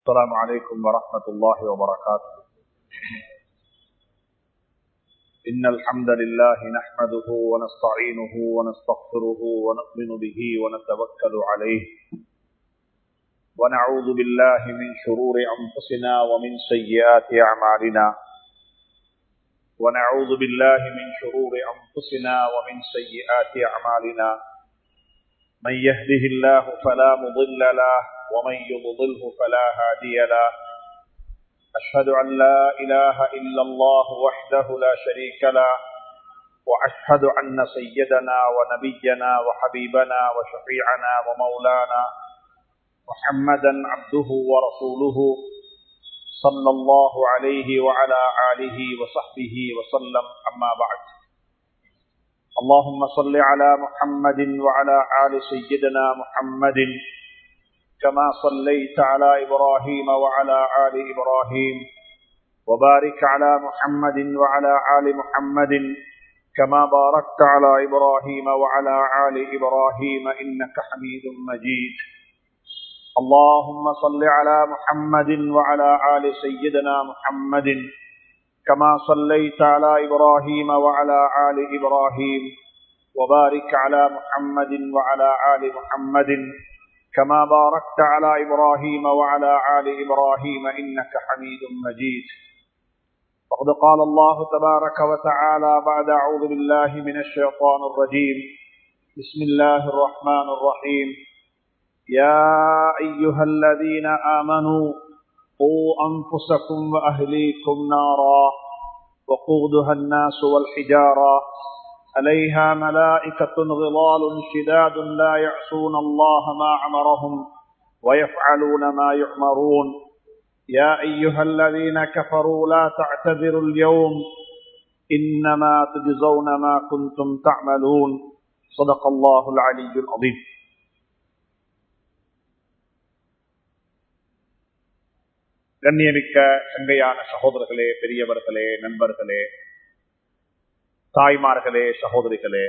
السلام عليكم ورحمة الله وبركاته إن الحمد لله نحمده ونستعينه ونستغفره ونؤمن به ونتوكل عليه ونعوذ بالله من شرور أنفسنا ومن سيئات أعمالنا ونعوذ بالله من شرور أنفسنا ومن سيئات أعمالنا من يهده الله فلا مضل له ومن يضلله فلا هادي له أشهد أن لا إله إلا الله وحده لا شريك له وأشهد أن سيدنا ونبينا وحبيبنا وشفيعنا ومولانا محمدا عبده ورسوله صلى الله عليه وعلى آله وصحبه وسلم أما بعد اللهم صل على محمد وعلى آل سيدنا محمد كما صليت على إبراهيم وعلى آل إبراهيم وبارك على محمد وعلى آل محمد كما باركت على إبراهيم وعلى آل إبراهيم إنك حميد مجيد اللهم صل على محمد وعلى آل سيدنا محمد كما صليت على إبراهيم وعلى آل إبراهيم وبارك على محمد وعلى آل محمد كما باركت على إبراهيم وعلى آل إبراهيم إنك حميد مجيد وقد قال الله تبارك وتعالى بعد أعوذ بالله من الشيطان الرجيم بسم الله الرحمن الرحيم يا أيها الذين آمنوا قوا أنفسكم وأهليكم نارا وقودها الناس والحجارة عليها ملائكة غضال شداد لا يعصون الله ما أمرهم ويفعلون ما يؤمرون يا أيها الذين كفروا لا تعتذروا اليوم إنما تجزون ما كنتم تعملون صدق الله العلي العظيم கண்ணியமிக்க சங்கையான சகோதரர்களே பெரியவர்களே நண்பர்களே தாய்மார்களே சகோதரிகளே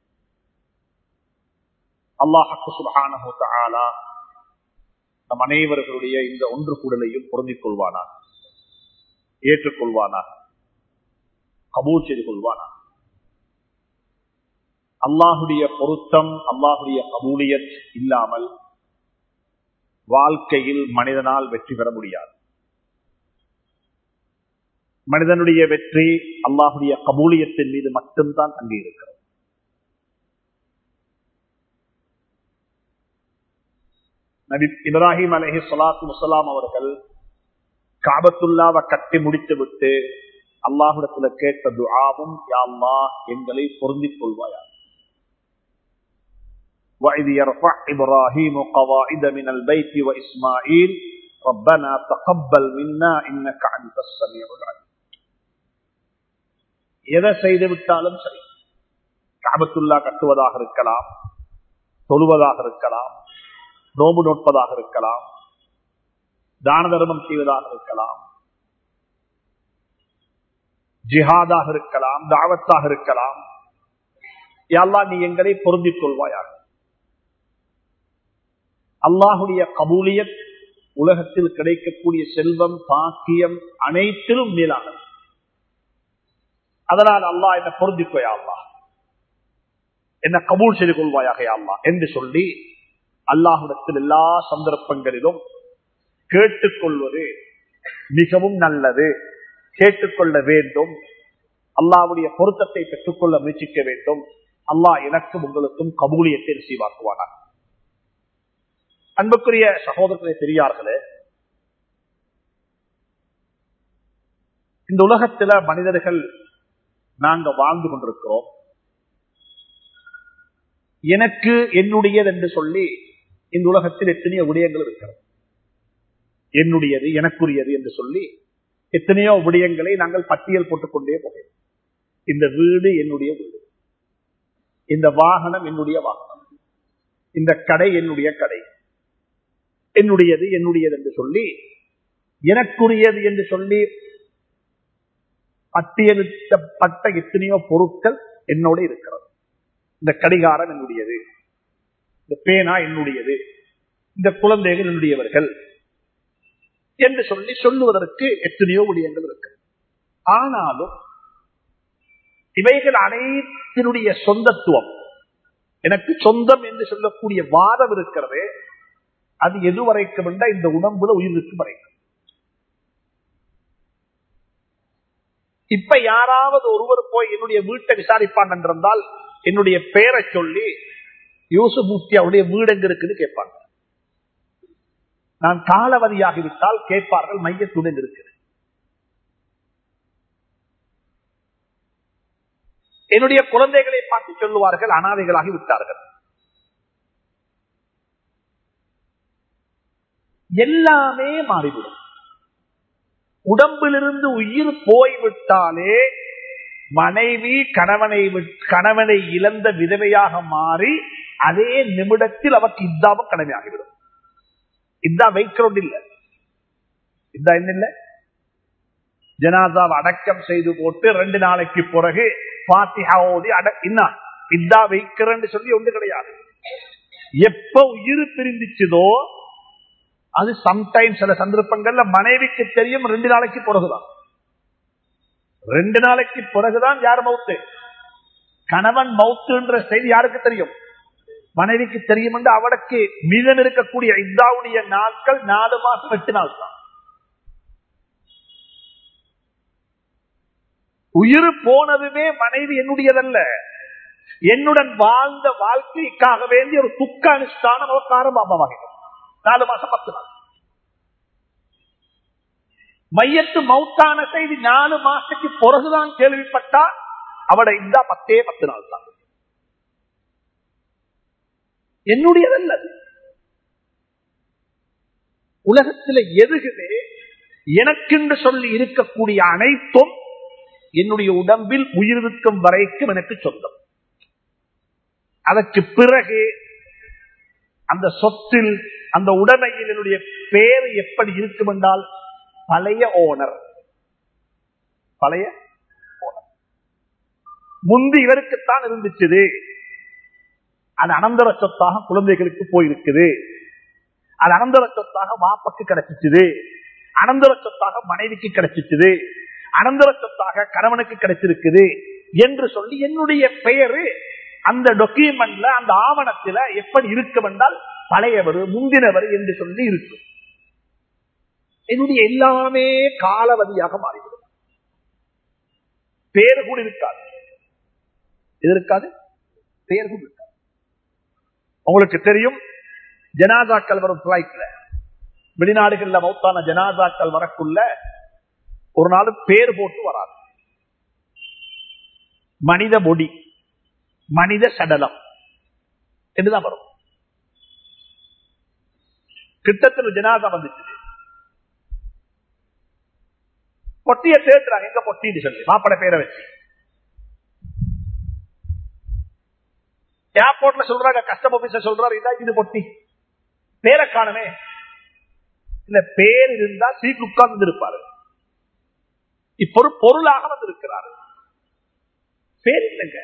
அல்லாஹு சுபஹானஹு தஆலா நம் அனைவர்களுடைய இந்த ஒன்று கூடலையும் பொருந்திக் கொள்வானா ஏற்றுக்கொள்வானா கபூல் செய்து கொள்வானா அல்லாஹுடைய பொருத்தம் அல்லாஹுடைய கபூலியத் இல்லாமல் வாழ்க்கையில் மனிதனால் வெற்றி பெற முடியாது மனிதனுடைய வெற்றி அல்லாஹுடைய கபூலியத்தின் மீது மட்டும்தான் தங்கி இருக்கிறது நபி இப்ராஹிம் அலஹி சலாத்து முசலாம் அவர்கள் காபத்துல்லாவை கட்டி முடித்து விட்டு அல்லாஹுடத்துல கேட்ட துஆவும் யாழ்லா எங்களை பொருந்திக் கொள்வாயா وإذ يرفع إبراهيم قواعد من البيت وإسماعيل ربنا تقبل منا إنك أنت السميع العليم எதை செய்து விட்டாலும் சரி காபத்துல்லா கட்டுவதாக இருக்கலாம் தொழுவதாக இருக்கலாம் நோம்பு நோட்பதாக இருக்கலாம் தான தர்மம் செய்வதாக இருக்கலாம் ஜிஹாதாக இருக்கலாம் தாவத்தாக இருக்கலாம் யாழ்லா நீ எங்களை பொருந்திக் கொள்வாயாக அல்லாஹுடைய கபூலியத் உலகத்தில் கிடைக்கக்கூடிய செல்வம் பாக்கியம் அனைத்திலும் மேலானது அதனால் அல்லாஹ் என்ன பொருந்திக்கோயா அல்லா என்ன கபூல் செய்து கொள்வாயாக அல்லா என்று சொல்லி அல்லாஹுடத்தில் எல்லா சந்தர்ப்பங்களிலும் கேட்டுக்கொள்வது மிகவும் நல்லது கேட்டுக்கொள்ள வேண்டும் அல்லாவுடைய பொருத்தத்தை பெற்றுக்கொள்ள முயற்சிக்க வேண்டும் அல்லாஹ் எனக்கும் உங்களுக்கும் கபூலியத்தை ரிசீவாக்குவானார் அன்புக்குரிய சகோதரர்களை பெரியார்களே இந்த உலகத்துல மனிதர்கள் நாங்க வாழ்ந்து கொண்டிருக்கிறோம் எனக்கு என்னுடையது என்று சொல்லி இந்த உலகத்தில் எத்தனையோ விடயங்கள் இருக்கிறது என்னுடையது எனக்குரியது என்று சொல்லி எத்தனையோ விடயங்களை நாங்கள் பட்டியல் போட்டுக்கொண்டே போகிறோம் இந்த வீடு என்னுடைய வீடு இந்த வாகனம் என்னுடைய வாகனம் இந்த கடை என்னுடைய கடை என்னுடையது என்னுடையது என்று சொல்லி எனக்குரியது என்று சொல்லி பட்டியலிட்டப்பட்ட எத்தனையோ பொருட்கள் என்னோட இருக்கிறது இந்த கடிகாரம் என்னுடையது இந்த பேனா என்னுடையது இந்த குழந்தைகள் என்னுடையவர்கள் என்று சொல்லி சொல்லுவதற்கு எத்தனையோ விடயங்கள் இருக்கு ஆனாலும் இவைகள் அனைத்தினுடைய சொந்தத்துவம் எனக்கு சொந்தம் என்று சொல்லக்கூடிய வாதம் இருக்கிறது அது எது வரைக்கும் என்றால் இந்த உடம்புல உயிர் இருக்கும் வரைக்கும் இப்ப யாராவது ஒருவர் போய் என்னுடைய வீட்டை விசாரிப்பான் என்றிருந்தால் என்னுடைய பெயரை சொல்லி யூசுபூர்த்தி அவருடைய வீடு எங்க இருக்குன்னு கேட்பாங்க நான் காலவதியாகிவிட்டால் கேட்பார்கள் மையத்துடன் இருக்குது என்னுடைய குழந்தைகளை பார்த்து சொல்லுவார்கள் அனாதைகளாகி விட்டார்கள் எல்லாமே மாறிவிடும் உடம்பிலிருந்து உயிர் போய்விட்டாலே மனைவி கணவனை கணவனை இழந்த விதவையாக மாறி அதே நிமிடத்தில் அவருக்கு இந்தாவும் கடமையாகிவிடும் இதா வைக்கிறோம் இல்ல இதா என்ன இல்ல ஜனாதாவை அடக்கம் செய்து போட்டு ரெண்டு நாளைக்கு பிறகு பாத்திஹா ஓதி அட என்ன இதா வைக்கிறேன்னு சொல்லி ஒன்று கிடையாது எப்ப உயிர் பிரிந்துச்சுதோ அது சம்டைம் சில சந்தர்ப்பங்கள்ல மனைவிக்கு தெரியும் ரெண்டு நாளைக்கு பிறகுதான் ரெண்டு நாளைக்கு பிறகுதான் யார் மவுத்து கணவன் மவுத்துன்ற செய்தி யாருக்கு தெரியும் மனைவிக்கு தெரியும் என்று அவளுக்கு மீதம் இருக்கக்கூடிய இந்தாவுடைய நாட்கள் நாலு மாசம் எட்டு நாள் தான் உயிர் போனதுமே மனைவி என்னுடையதல்ல என்னுடன் வாழ்ந்த வாழ்க்கைக்காக வேண்டிய ஒரு துக்க அனுஷ்டானம் அவருக்கு ஆரம்பமாகிறது நாலு மாசம் பத்து நாள் மையத்து மௌத்தான செய்தி நாலு மாசத்துக்கு பிறகுதான் கேள்விப்பட்டா அவட இந்த பத்தே பத்து நாள் தான் என்னுடையதல்ல உலகத்தில் எதுகுதே எனக்கென்று சொல்லி இருக்கக்கூடிய அனைத்தும் என்னுடைய உடம்பில் உயிரிருக்கும் வரைக்கும் எனக்கு சொந்தம் அதற்கு பிறகு அந்த சொத்தில் அந்த உடைமையில் என்னுடைய பேர் எப்படி இருக்கும் என்றால் பழைய ஓனர் பழைய ஓனர் முந்தி இவருக்குத்தான் இருந்துச்சு அது அனந்தர சொத்தாக குழந்தைகளுக்கு போயிருக்குது அது அனந்தர சொத்தாக மாப்பக்கு கிடைச்சிச்சுது அனந்தர சொத்தாக மனைவிக்கு கிடைச்சிச்சுது அனந்தர சொத்தாக கணவனுக்கு கிடைச்சிருக்குது என்று சொல்லி என்னுடைய பெயரு அந்த டொக்குமெண்ட்ல அந்த ஆவணத்துல எப்படி இருக்கும் என்றால் பழையவர் முந்தினவர் என்று சொல்லி இருக்கும் என்னுடைய எல்லாமே காலவதியாக மாறிவிடும் பேர் கூட இருக்காது இது இருக்காது பேர் கூட இருக்காது உங்களுக்கு தெரியும் ஜனாதாக்கள் வரும் பிளைட்ல வெளிநாடுகள்ல மௌத்தான ஜனாதாக்கள் வரக்குள்ள ஒரு நாள் பேர் போட்டு வராது மனித பொடி மனித சடலம் என்றுதான் வரும் கிட்டத்தில் ஜனாதா வந்துச்சு பொட்டிய தேடுறாங்க எங்க பொட்டின்னு சொல்லி மாப்பட பேரை வச்சு ஏர்போர்ட்ல சொல்றாங்க கஸ்டம் ஆபீசர் சொல்றாரு இதான் இது பொட்டி பேரை காணுமே இல்ல பேர் இருந்தா சீக்கு உட்கார்ந்து இருப்பாரு இப்ப ஒரு பொருளாக வந்திருக்கிறாரு பேர் இல்லைங்க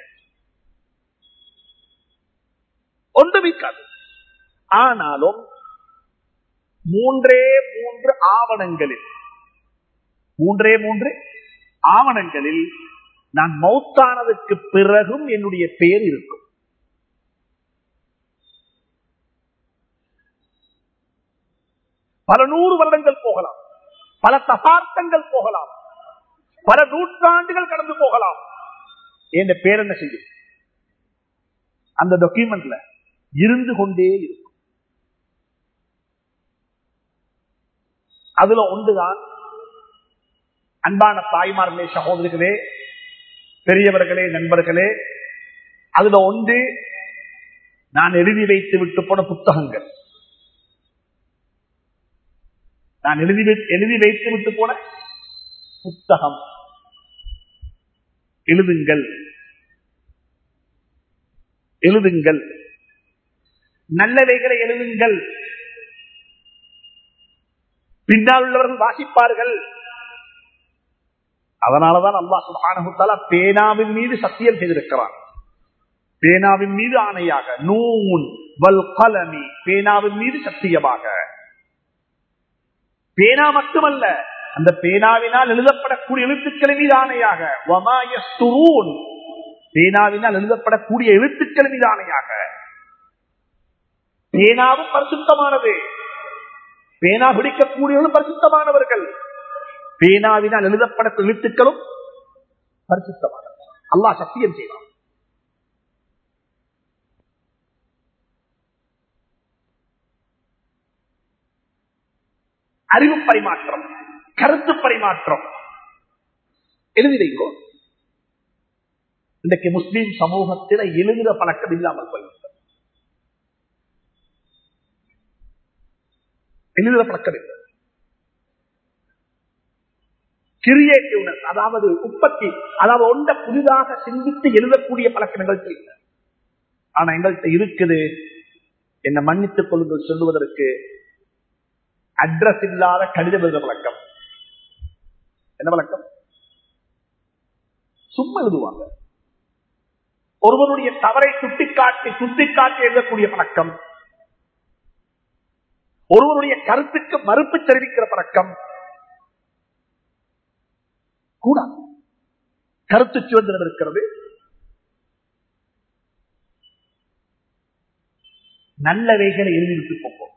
ஒன்று வைக்காது ஆனாலும் மூன்றே மூன்று ஆவணங்களில் மூன்றே மூன்று ஆவணங்களில் நான் மௌத்தானதுக்கு பிறகும் என்னுடைய பெயர் இருக்கும் பல நூறு வருடங்கள் போகலாம் பல தசாப்தங்கள் போகலாம் பல நூற்றாண்டுகள் கடந்து போகலாம் என் பேர் என்ன செய்யும் அந்த டாக்குமெண்ட்ல இருந்து கொண்டே இருக்கும் அதுல ஒன்றுதான் அன்பான தாய்மார்களே சகோதரிகளே பெரியவர்களே நண்பர்களே அதுல ஒன்று நான் எழுதி வைத்து விட்டு போன புத்தகங்கள் நான் எழுதி எழுதி வைத்து விட்டு போன புத்தகம் எழுதுங்கள் எழுதுங்கள் நல்லவைகளை எழுதுங்கள் பின்னால் உள்ளவர்கள் வாசிப்பார்கள் அதனாலதான் அல்லா சுபானகுத்தாலா பேனாவின் மீது சத்தியம் செய்திருக்கிறான் பேனாவின் மீது ஆணையாக நூன் வல் கலமி பேனாவின் மீது சத்தியமாக பேனா மட்டுமல்ல அந்த பேனாவினால் எழுதப்படக்கூடிய எழுத்துக்கள் மீது ஆணையாக வமா யஸ்துரூன். பேனாவினால் எழுதப்படக்கூடிய எழுத்துக்கள் மீது ஆணையாக பேனாவும் பரிசுத்தமானது பேனா பிடிக்கக்கூடியவர்களும் பரிசுத்தமானவர்கள் பேனாவினால் எழுதப்பட எழுத்துக்களும் பரிசுத்தமானது அல்லாஹ் சத்தியம் செய்வான் அறிவு பரிமாற்றம் கருத்து பரிமாற்றம் எழுதிதைங்கோ இன்றைக்கு முஸ்லீம் சமூகத்தில எழுதுகிற பழக்கம் இல்லாமல் போய்விட்டது எழுதுகிற பழக்கம் இல்லை கிரியேட்டிவ்னஸ் அதாவது உற்பத்தி அதாவது ஒன்றை புதிதாக சிந்தித்து எழுதக்கூடிய பழக்கம் எங்கள்கிட்ட இல்லை ஆனா எங்கள்கிட்ட இருக்குது என்ன மன்னித்துக் கொள்ளுங்கள் சொல்லுவதற்கு அட்ரஸ் இல்லாத கடிதம் எழுத பழக்கம் என்ன பழக்கம் சும்மா எழுதுவாங்க ஒருவருடைய தவறை சுட்டிக்காட்டி சுட்டிக்காட்டி எழுதக்கூடிய பழக்கம் ஒருவருடைய கருத்துக்கு மறுப்பு தெரிவிக்கிற பழக்கம் கூடாது கருத்து சுதந்திரம் இருக்கிறது நல்லவைகளை எழுதிவிட்டு போகும்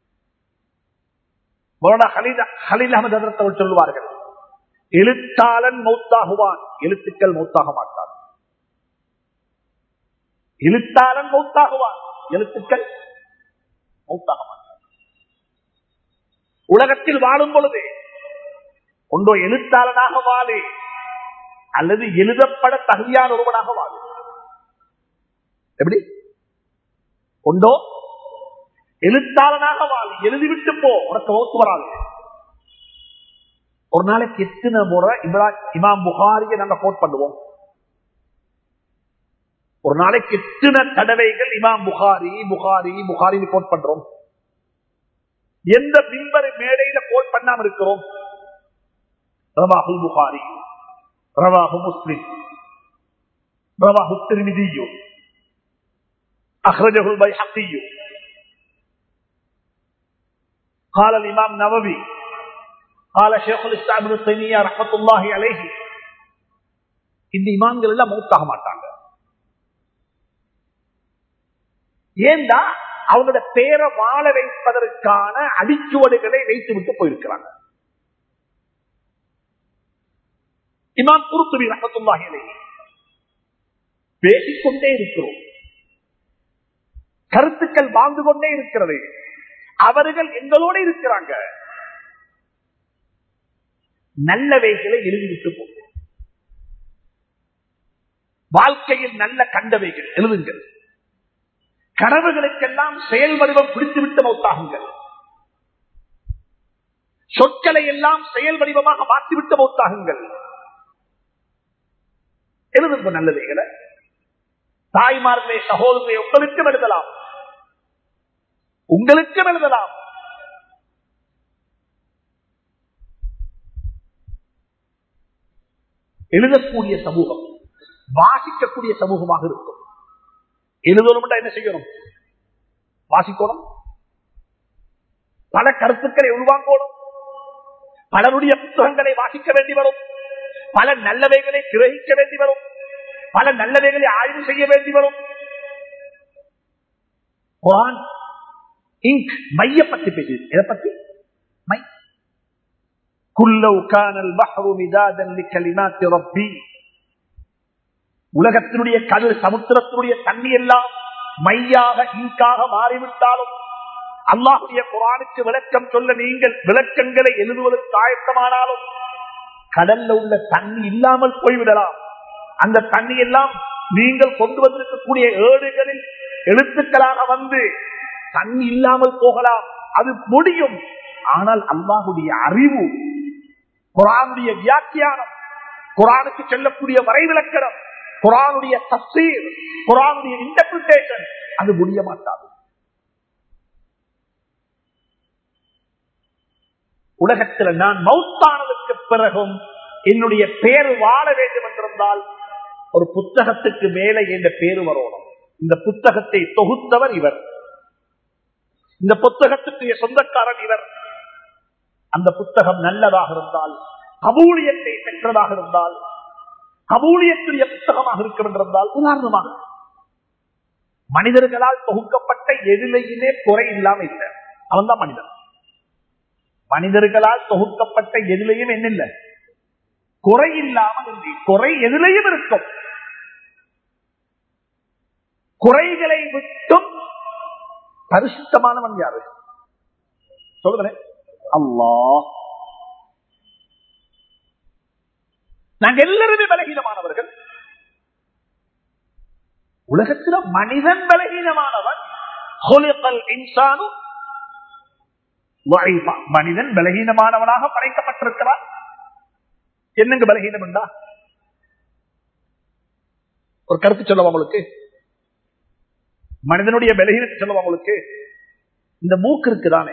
மௌலானா ஹலீல் ஹலீல் அகமது ஹதரத் அவர்கள் சொல்லுவார்கள் எழுத்தாளன் மௌத்தாகுவான் எழுத்துக்கள் மௌத்தாக மாட்டான் எழுத்தாளன் மௌத்தாகுவான் எழுத்துக்கள் மௌத்தாக மாட்டான் உலகத்தில் வாழும் பொழுது ஒன்றோ எழுத்தாளனாக வாழு அல்லது எழுதப்பட தகுதியான ஒருவனாக வாழு எப்படி ஒன்றோ எழுத்தாளனாக வாழ் எழுதிவிட்டு போ உனக்கு ஓத்து வராது ஒரு நாளைக்கு எத்தனை முறை இம்ரா இமாம் புகாரியை நாங்க கோட் பண்ணுவோம் ஒரு நாளைக்கு எத்தனை தடவைகள் இமாம் புகாரி புகாரி புகாரி கோட் பண்றோம் எந்த பிம்பர் மேடையில கோட் பண்ணாம இருக்கிறோம் ரவாஹு புகாரி ரவாஹு முஸ்லிம் ரவாஹு திருமிதியோ அஹ்ரஜகுல் பைஹக்கியோ قال الإمام نووي قال شيخ الإسلام ابن تيمية رحمة الله عليه இந்த இமாம்கள் எல்லாம் மௌத்தாக மாட்டாங்க ஏண்டா அவங்களோட பேரை வாழ வைப்பதற்கான அடிச்சுவடுகளை வைத்து விட்டு போயிருக்கிறாங்க இமாம் குருத்துவி ரஹத்துல்லாஹி அலைஹி பேசிக்கொண்டே இருக்கிறோம் கருத்துக்கள் வாழ்ந்து கொண்டே இருக்கிறது அவர்கள் எங்களோட இருக்கிறாங்க நல்லவைகளை எழுதிவிட்டு போகும் வாழ்க்கையில் நல்ல கண்டவைகள் எழுதுங்கள் கனவுகளுக்கெல்லாம் செயல் வடிவம் பிடித்துவிட்டு மௌத்தாகுங்கள் சொற்களை எல்லாம் செயல் வடிவமாக மாற்றிவிட்டு மௌத்தாகுங்கள் எழுதுங்க நல்லவைகளை தாய்மார்களே சகோதரர்களை உங்களுக்கும் எழுதலாம் உங்களுக்கும் எழுதலாம் எழுதக்கூடிய சமூகம் வாசிக்கக்கூடிய சமூகமாக இருக்கும் எழுதணும் என்ன செய்யணும் வாசிக்கணும் பல கருத்துக்களை உள்வாங்கணும் பலருடைய புத்தகங்களை வாசிக்க வேண்டி வரும் பல நல்லவைகளை கிரகிக்க வேண்டி வரும் பல நல்லவைகளை ஆய்வு செய்ய வேண்டி வரும் குரான் இங்க் மைய பத்தி பேசுது எதை பத்தி மை குல்லவ் கானல் பஹ்ரு மிதாதன் லிகலிமாத்தி ரப்பி உலகத்தினுடைய கடல் சமுத்திரத்தினுடைய தண்ணி எல்லாம் மையாக இங்காக மாறிவிட்டாலும் அல்லாஹுடைய குரானுக்கு விளக்கம் சொல்ல நீங்கள் விளக்கங்களை எழுதுவதற்கு ஆயத்தமானாலும் கடல்ல உள்ள தண்ணி இல்லாமல் போய்விடலாம் அந்த தண்ணி எல்லாம் நீங்கள் கொண்டு வந்திருக்கக்கூடிய ஏடுகளில் எழுத்துக்களாக வந்து தண்ணி இல்லாமல் போகலாம் அது முடியும் ஆனால் அல்லாஹுடைய அறிவு குரானுடைய வியாக்கியானம் குரானுக்கு செல்லக்கூடிய வரைவிலக்கணம் குரானுடைய தப்சீர் குரானுடைய இன்டர்பிரிட்டேஷன் அது முடிய மாட்டாது உலகத்தில் நான் மௌத்தானதுக்கு பிறகும் என்னுடைய பேர் வாழ வேண்டும் என்றிருந்தால் ஒரு புத்தகத்துக்கு மேலே என்ற பேரு வரணும் இந்த புத்தகத்தை தொகுத்தவர் இவர் இந்த புத்தகத்துக்கு சொந்தக்காரன் இவர் அந்த புத்தகம் நல்லதாக இருந்தால் கபூலியத்தை பெற்றதாக இருந்தால் கபூலியத்துடைய புத்தகமாக இருக்கும் என்றிருந்தால் உதாரணமாக மனிதர்களால் தொகுக்கப்பட்ட எதிலையுமே குறை இல்லாம இல்லை அவன் தான் மனிதன் மனிதர்களால் தொகுக்கப்பட்ட எதிலையும் என்ன இல்லை குறை இல்லாமல் இல்லை குறை எதிலையும் இருக்கும் குறைகளை விட்டும் பரிசுத்தமானவன் யாரு சொல்லுகிறேன் அல்லா நாங்க எல்லாருமே பலகீனமானவர்கள் உலகத்தில் மனிதன் பலகீனமானவன் இன்சானும் மனிதன் பலகீனமானவனாக படைக்கப்பட்டிருக்கிறான் என்னங்க பலகீனம் உண்டா ஒரு கருத்து சொல்லுவா உங்களுக்கு மனிதனுடைய பலகீனத்தை சொல்லுவா உங்களுக்கு இந்த மூக்கு இருக்குதானே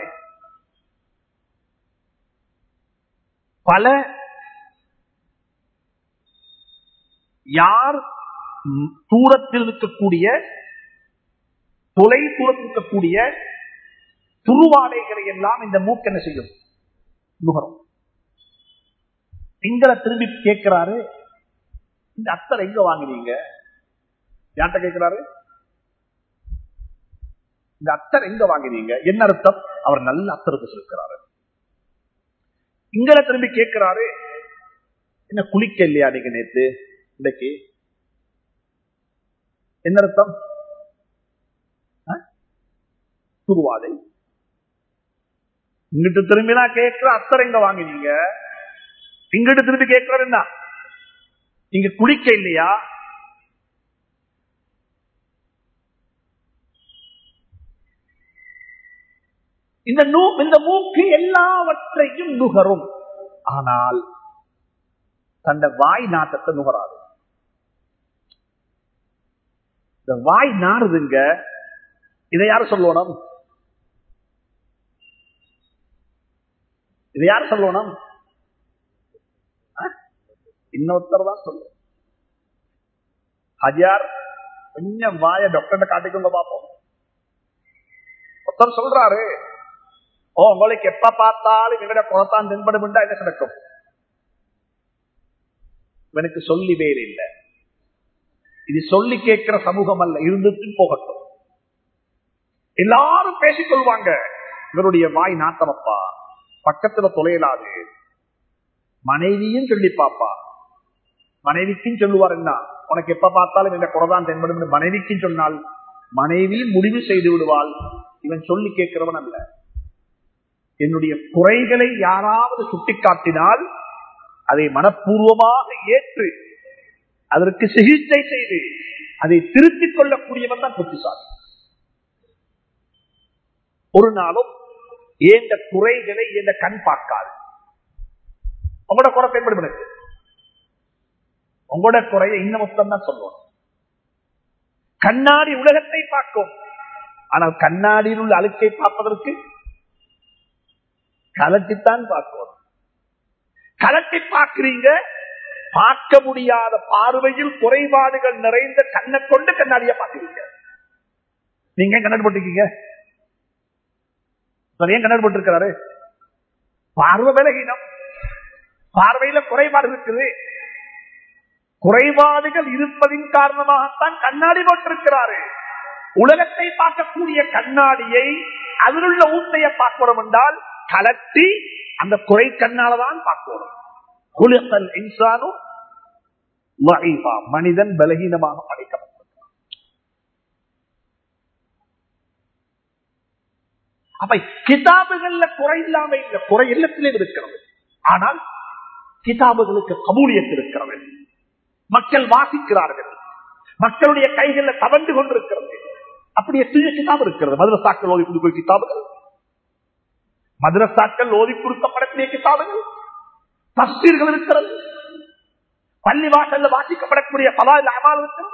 பல யார் தூரத்தில் இருக்கக்கூடிய தொலை தூரத்தில் இருக்கக்கூடிய துருவாடைகளை எல்லாம் இந்த மூக்கு என்ன செய்யும் நுகரும் திங்களை திரும்பி கேட்கிறாரு இந்த அத்தரை எங்க வாங்கினீங்க யார்கிட்ட கேட்கிறாரு இந்த அத்தர் எங்க வாங்கினீங்க என்ன அர்த்தம் அவர் நல்ல அத்தருக்கு சொல்லிருக்கிறாரு இங்கல திரும்பி கேட்கிறாரு என்ன குளிக்க இல்லையா நீங்க நேத்து இன்னைக்கு என்ன அர்த்தம் துருவாதை இங்கிட்டு திரும்பி நான் கேட்கிற அத்தர் எங்க வாங்கினீங்க இங்கிட்டு திரும்பி கேட்கிறாரு என்ன இங்க குளிக்க இல்லையா இந்த நூ இந்த மூக்கு எல்லாவற்றையும் நுகரும் ஆனால் தந்த வாய் நாட்டத்தை நுகராது இந்த வாய் நாறுதுங்க இதை யாரு சொல்லணும் இதை யாரு சொல்லணும் இன்னொருத்தர் தான் சொல்லும் ஹஜார் கொஞ்சம் வாய டாக்டர் காட்டிக்கோங்க பாப்போம் ஒருத்தர் சொல்றாரு ஓ உங்களுக்கு எப்ப பார்த்தாலும் எங்கட குளத்தான் தென்படும் என்ன நடக்கும் எனக்கு சொல்லி வேறு இல்லை இது சொல்லி கேட்கிற சமூகம் அல்ல இருந்துட்டு போகட்டும் எல்லாரும் பேசிக்கொள்வாங்க இவருடைய வாய் நாட்டமப்பா பக்கத்துல தொலையலாது மனைவியும் சொல்லி பாப்பா மனைவிக்கும் சொல்லுவார் என்ன உனக்கு எப்ப பார்த்தாலும் இந்த குறைதான் தென்படும் மனைவிக்கும் சொன்னால் மனைவி முடிவு செய்து விடுவாள் இவன் சொல்லி கேட்கிறவன் அல்ல என்னுடைய குறைகளை யாராவது சுட்டிக்காட்டினால் அதை மனப்பூர்வமாக ஏற்று அதற்கு சிகிச்சை செய்து அதை திருத்திக் கொள்ளக்கூடியவன் தான் புத்திசாலி ஒரு நாளும் ஏந்த குறைகளை எந்த கண் பார்க்காது உங்களோட குறை தென்படும் எனக்கு உங்களோட குறைய இன்னும் மொத்தம் தான் சொல்லுவோம் கண்ணாடி உலகத்தை பார்க்கும் ஆனால் கண்ணாடியில் உள்ள அழுக்கை பார்ப்பதற்கு கலட்டித்தான் பார்க்கணும் கலட்டி பார்க்கிறீங்க பார்க்க முடியாத பார்வையில் குறைபாடுகள் நிறைந்த கண்ணை கொண்டு கண்ணாடிய பார்க்கிறீங்க நீங்க கண்ணாடி போட்டிருக்கீங்க ஏன் கண்ணாடி போட்டிருக்கிறாரு பார்வை விலகினம் பார்வையில குறைபாடு இருக்குது குறைபாடுகள் இருப்பதின் காரணமாகத்தான் கண்ணாடி போட்டிருக்கிறாரு உலகத்தை பார்க்கக்கூடிய கண்ணாடியை அதில் உள்ள ஊத்தைய பார்க்கிறோம் என்றால் கலட்டி அந்த குறை கண்ணாலதான் பார்க்கணும் குலுக்கல் இன்சானும் மனிதன் பலகீனமாக படைக்கப்பட்டிருக்கிறான் அப்ப கிதாபுகள்ல குறை இல்லாம இல்லை குறை இல்லத்திலே இருக்கிறது ஆனால் கிதாபுகளுக்கு கபூலியத் இருக்கிறது மக்கள் வாசிக்கிறார்கள் மக்களுடைய கைகளில் தவண்டு கொண்டிருக்கிறது அப்படி எத்தனை கிதாபு இருக்கிறது மதுரசாக்கள் ஓதி கொடுக்கிற கிதாபுகள் மதுரசாக்கள் ஓதி கொடுக்கப்படக்கூடிய கிதாபுகள் தஸ்தீர்கள் இருக்கிறது பள்ளி வாசல்ல வாசிக்கப்படக்கூடிய பலா அமால் இருக்கிறது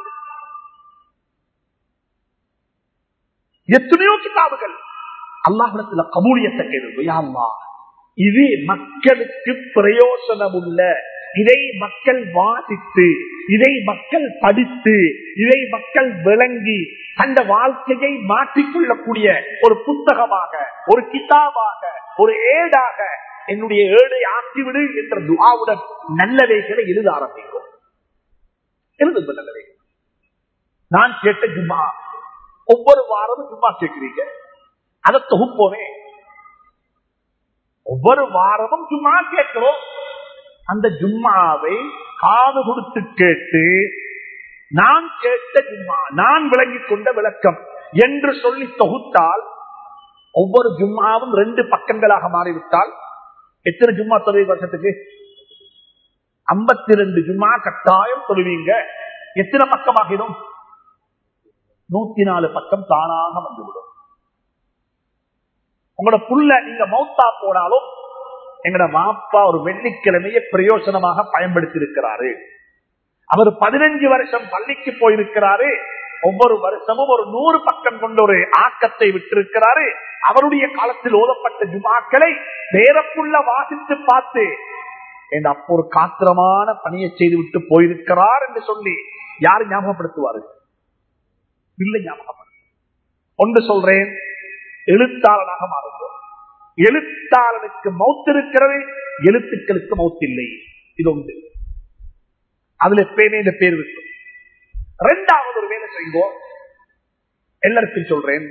எத்தனையோ கிதாபுகள் அல்லாஹிடத்துல கபூலியத்தை கேள்வி இது மக்களுக்கு பிரயோசனம் உள்ள இதை மக்கள் வாசித்து இதை மக்கள் படித்து இதை மக்கள் விளங்கி அந்த வாழ்க்கையை மாற்றிக்கொள்ளக்கூடிய ஒரு புத்தகமாக ஒரு கிதாபாக ஒரு ஏடாக என்னுடைய ஏழை ஆக்கிவிடு என்ற துவாவுடன் நல்லவைகளை எழுத ஆரம்பிக்கும் எழுதுங்க நல்லவைகள் நான் கேட்ட ஜும்மா ஒவ்வொரு வாரமும் ஜும்மா கேட்கிறீங்க அதை தொகுப்போமே ஒவ்வொரு வாரமும் ஜும்மா கேட்கிறோம் அந்த ஜும்மாவை காது கொடுத்து கேட்டு நான் கேட்ட ஜும்மா நான் விளங்கிக் கொண்ட விளக்கம் என்று சொல்லி தொகுத்தால் ஒவ்வொரு ஜும்மாவும் ரெண்டு பக்கங்களாக மாறிவிட்டால் எத்தனை ஜும்மா தொழுவி வருஷத்துக்கு ஐம்பத்தி ரெண்டு ஜும்மா கட்டாயம் தொழுவீங்க எத்தனை பக்கமாகிடும் நூத்தி நாலு பக்கம் தானாக வந்துவிடும் உங்களோட புள்ள நீங்க மௌத்தா போனாலும் எங்கட மாப்பா ஒரு வெள்ளிக்கிழமையை பிரயோசனமாக பயன்படுத்தி இருக்கிறாரு அவர் பதினஞ்சு வருஷம் பள்ளிக்கு போயிருக்கிறாரு ஒவ்வொரு வருஷமும் ஒரு நூறு பக்கம் கொண்ட ஒரு ஆக்கத்தை விட்டிருக்கிறாரு அவருடைய காலத்தில் ஓதப்பட்ட ஜுமாக்களை வேறப்புள்ள வாசித்து பார்த்து என் அப்போ ஒரு காத்திரமான பணியை செய்து விட்டு போயிருக்கிறார் என்று சொல்லி யாரு ஞாபகப்படுத்துவாரு இல்லை ஞாபகப்படுத்த ஒன்று சொல்றேன் எழுத்தாளனாக மாறுவோம் எழுத்தாளனுக்கு மௌத்து இருக்கிறது எழுத்துக்களுக்கு மௌத்தில்லை இது ஒன்று அதுல எப்பயுமே இந்த பேர் இருக்கு ரெண்டாவது ஒரு வேலை செய்வோம் எல்லாருக்கும் சொல்றேன்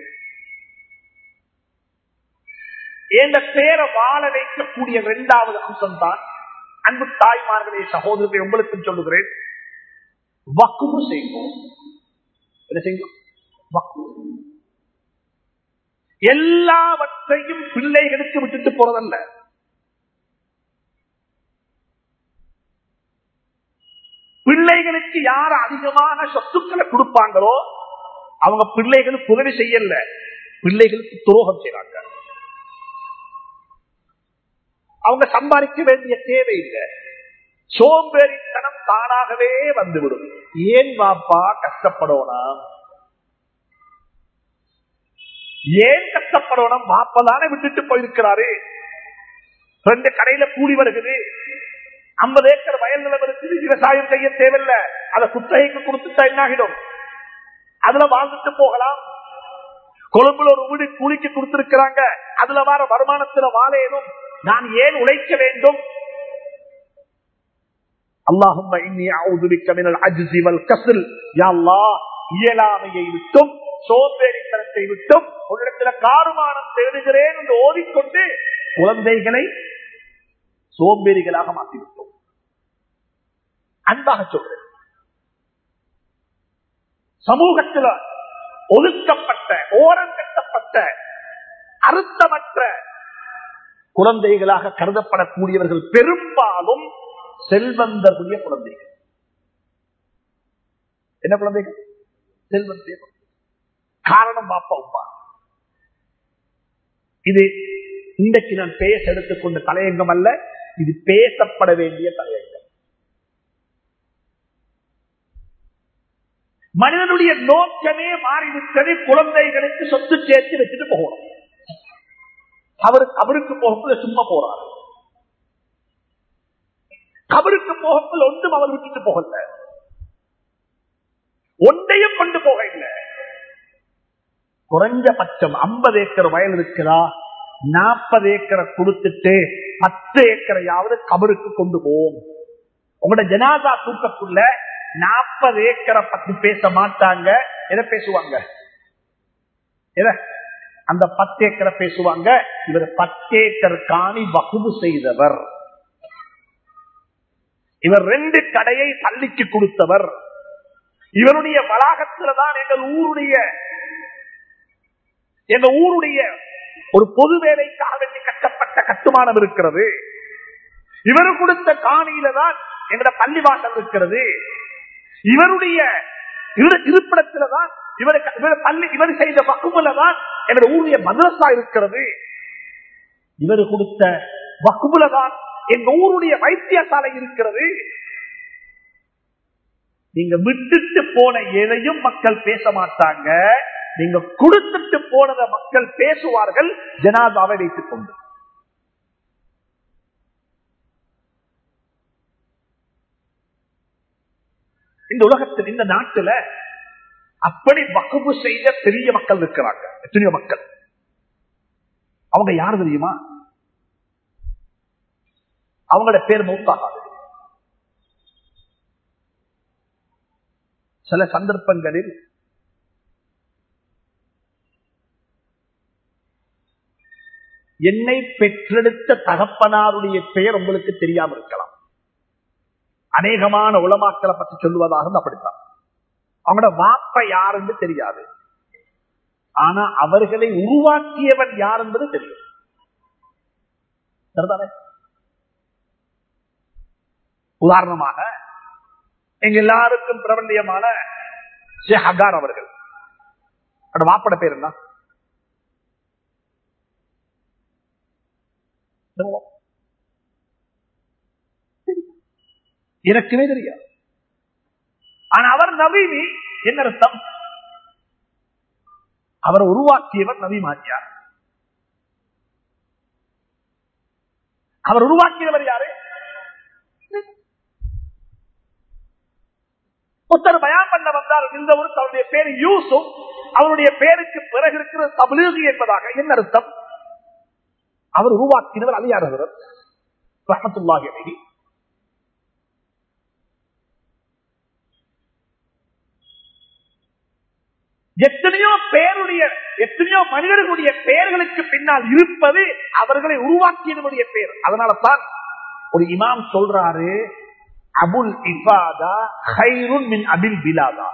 எந்த பேரை வாழ வைக்கக்கூடிய இரண்டாவது அம்சம் தான் அன்பு தாய்மார்களே சகோதரத்தை உங்களுக்கும் சொல்லுகிறேன் வக்குவு செய்வோம் என்ன செய்வோம் வக்குவு எல்லாவற்றையும் பிள்ளைகளுக்கு விட்டுட்டு போறதல்ல பிள்ளைகளுக்கு யார் அதிகமான சொத்துக்களை கொடுப்பாங்களோ அவங்க பிள்ளைகளுக்கு உதவி செய்யல பிள்ளைகளுக்கு துரோகம் செய்றாங்க அவங்க சம்பாதிக்க வேண்டிய தேவை இல்லை சோம்பேறித்தனம் தானாகவே வந்துவிடும் ஏன் வாப்பா கஷ்டப்படணும் ஏன் கஷ்டப்படணும் வாப்பதானே விட்டுட்டு போயிருக்கிறாரு ரெண்டு கடையில கூலி வருகிறது ஐம்பது ஏக்கர் வயல் நிலம் இருக்குது விவசாயம் செய்ய தேவையில்லை அதை குத்தகைக்கு கொடுத்துட்டா என்ன ஆகிடும் அதுல வாழ்ந்துட்டு போகலாம் கொழும்புல ஒரு வீடு கூலிக்கு கொடுத்திருக்கிறாங்க அதுல வர வருமானத்துல வாழையனும் நான் ஏன் உழைக்க வேண்டும் அல்லாஹும் இயலாமையை விட்டும் சோம்பேறித்தனத்தை விட்டும் உன்னிடத்துல காருமானம் தேடுகிறேன் என்று ஓதிக்கொண்டு குழந்தைகளை சோம்பேறிகளாக மாற்றிவிட்டோம் அன்பாக சொல்றேன் சமூகத்தில் ஒதுக்கப்பட்ட ஓரங்கட்டப்பட்ட அறுத்தமற்ற குழந்தைகளாக கருதப்படக்கூடியவர்கள் பெரும்பாலும் செல்வந்தர்களுடைய குழந்தைகள் என்ன குழந்தைகள் செல்வந்தருடைய காரணம் பாப்பா உமா இது இன்றைக்கு நான் பேச எடுத்துக்கொண்ட தலையங்கம் அல்ல இது பேசப்பட வேண்டிய தலையங்கம் மனிதனுடைய நோக்கமே மாறிவிட்டது குழந்தைகளுக்கு சொத்து சேர்த்து வச்சுட்டு போகணும் அவர் கபருக்கு போகும்போது சும்மா போறாரு கபருக்கு போகும்போது ஒன்றும் அவர் விட்டுட்டு போகல ஒன்றையும் கொண்டு போக இல்லை குறைஞ்சபட்சம் ஐம்பது ஏக்கர் வயல் இருக்குதா நாற்பது ஏக்கரை கொடுத்துட்டு பத்து ஏக்கரையாவது கபருக்கு கொண்டு போவோம் உங்களோட ஜனாதா தூக்கக்குள்ள நாற்பது ஏக்கரை பத்தி பேச மாட்டாங்க எதை பேசுவாங்க எதை அந்த பத்து ஏக்கரை பேசுவாங்க இவர் பத்து ஏக்கர் காணி வகுப்பு செய்தவர் இவர் ரெண்டு கடையை தள்ளிக்கு கொடுத்தவர் இவருடைய வளாகத்தில்தான் எங்கள் ஊருடைய எங்க ஊருடைய ஒரு பொது வேலைக்காக வேண்டி கட்டப்பட்ட கட்டுமானம் இருக்கிறது இவர் கொடுத்த காணியில தான் எங்கட பள்ளிவாசல் இருக்கிறது இவருடைய இருப்பிடத்துல தான் இவருக்கு இவர் பள்ளி இவர் செய்த வக்குமுல தான் என்னோட ஊருடைய மதரசா இருக்கிறது இவர் கொடுத்த வக்குமுல தான் எங்க ஊருடைய வைத்தியசாலை இருக்கிறது நீங்க விட்டுட்டு போன எதையும் மக்கள் பேச மாட்டாங்க நீங்க கொடுத்துட்டு போனதை மக்கள் பேசுவார்கள் ஜனாதாவை வைத்துக் கொண்டு இந்த உலகத்தில் இந்த நாட்டுல அப்படி வகுப்பு செய்த பெரிய மக்கள் இருக்கிறாங்க எத்தனையோ மக்கள் அவங்க யாரு தெரியுமா அவங்களோட பேர் மௌத்தாகாது சில சந்தர்ப்பங்களில் என்னை பெற்றெடுத்த தகப்பனாருடைய பெயர் உங்களுக்கு தெரியாம இருக்கலாம் அநேகமான உலமாக்களை பற்றி சொல்லுவதாக அப்படித்தான் அவங்களோட வாப்ப யார் என்று தெரியாது ஆனா அவர்களை உருவாக்கியவன் யார் என்பது தெரியும் சரிதானே? உதாரணமாக எங்க எல்லாருக்கும் பிரபல்யமான ஷேக் அகார் அவர்கள் அவரோட வாப்பட பேர் என்ன எனக்குமே தெரியாது ஆனா அவர் நவீனி என்ன அர்த்தம் அவரை உருவாக்கியவர் நபி மாற்றியார் அவர் உருவாக்கியவர் யாரு ஒருத்தர் பயான் பண்ண வந்தால் இந்த ஒரு அவருடைய பேர் யூசுப் அவருடைய பேருக்கு பிறகு இருக்கிற தபிலீகி என்பதாக என்ன அர்த்தம் அவர் உருவாக்கினவர் அலியார் ரஹமத்துல்லாஹி அலைஹி எத்தனையோ பேருடைய எத்தனையோ மனிதர்களுடைய பெயர்களுக்கு பின்னால் இருப்பது அவர்களை உருவாக்கியவருடைய பெயர் அதனால தான் ஒரு இமாம் சொல்றாரு அபுல் இபாதா ஹைருன் மின் அபில் பிலாதா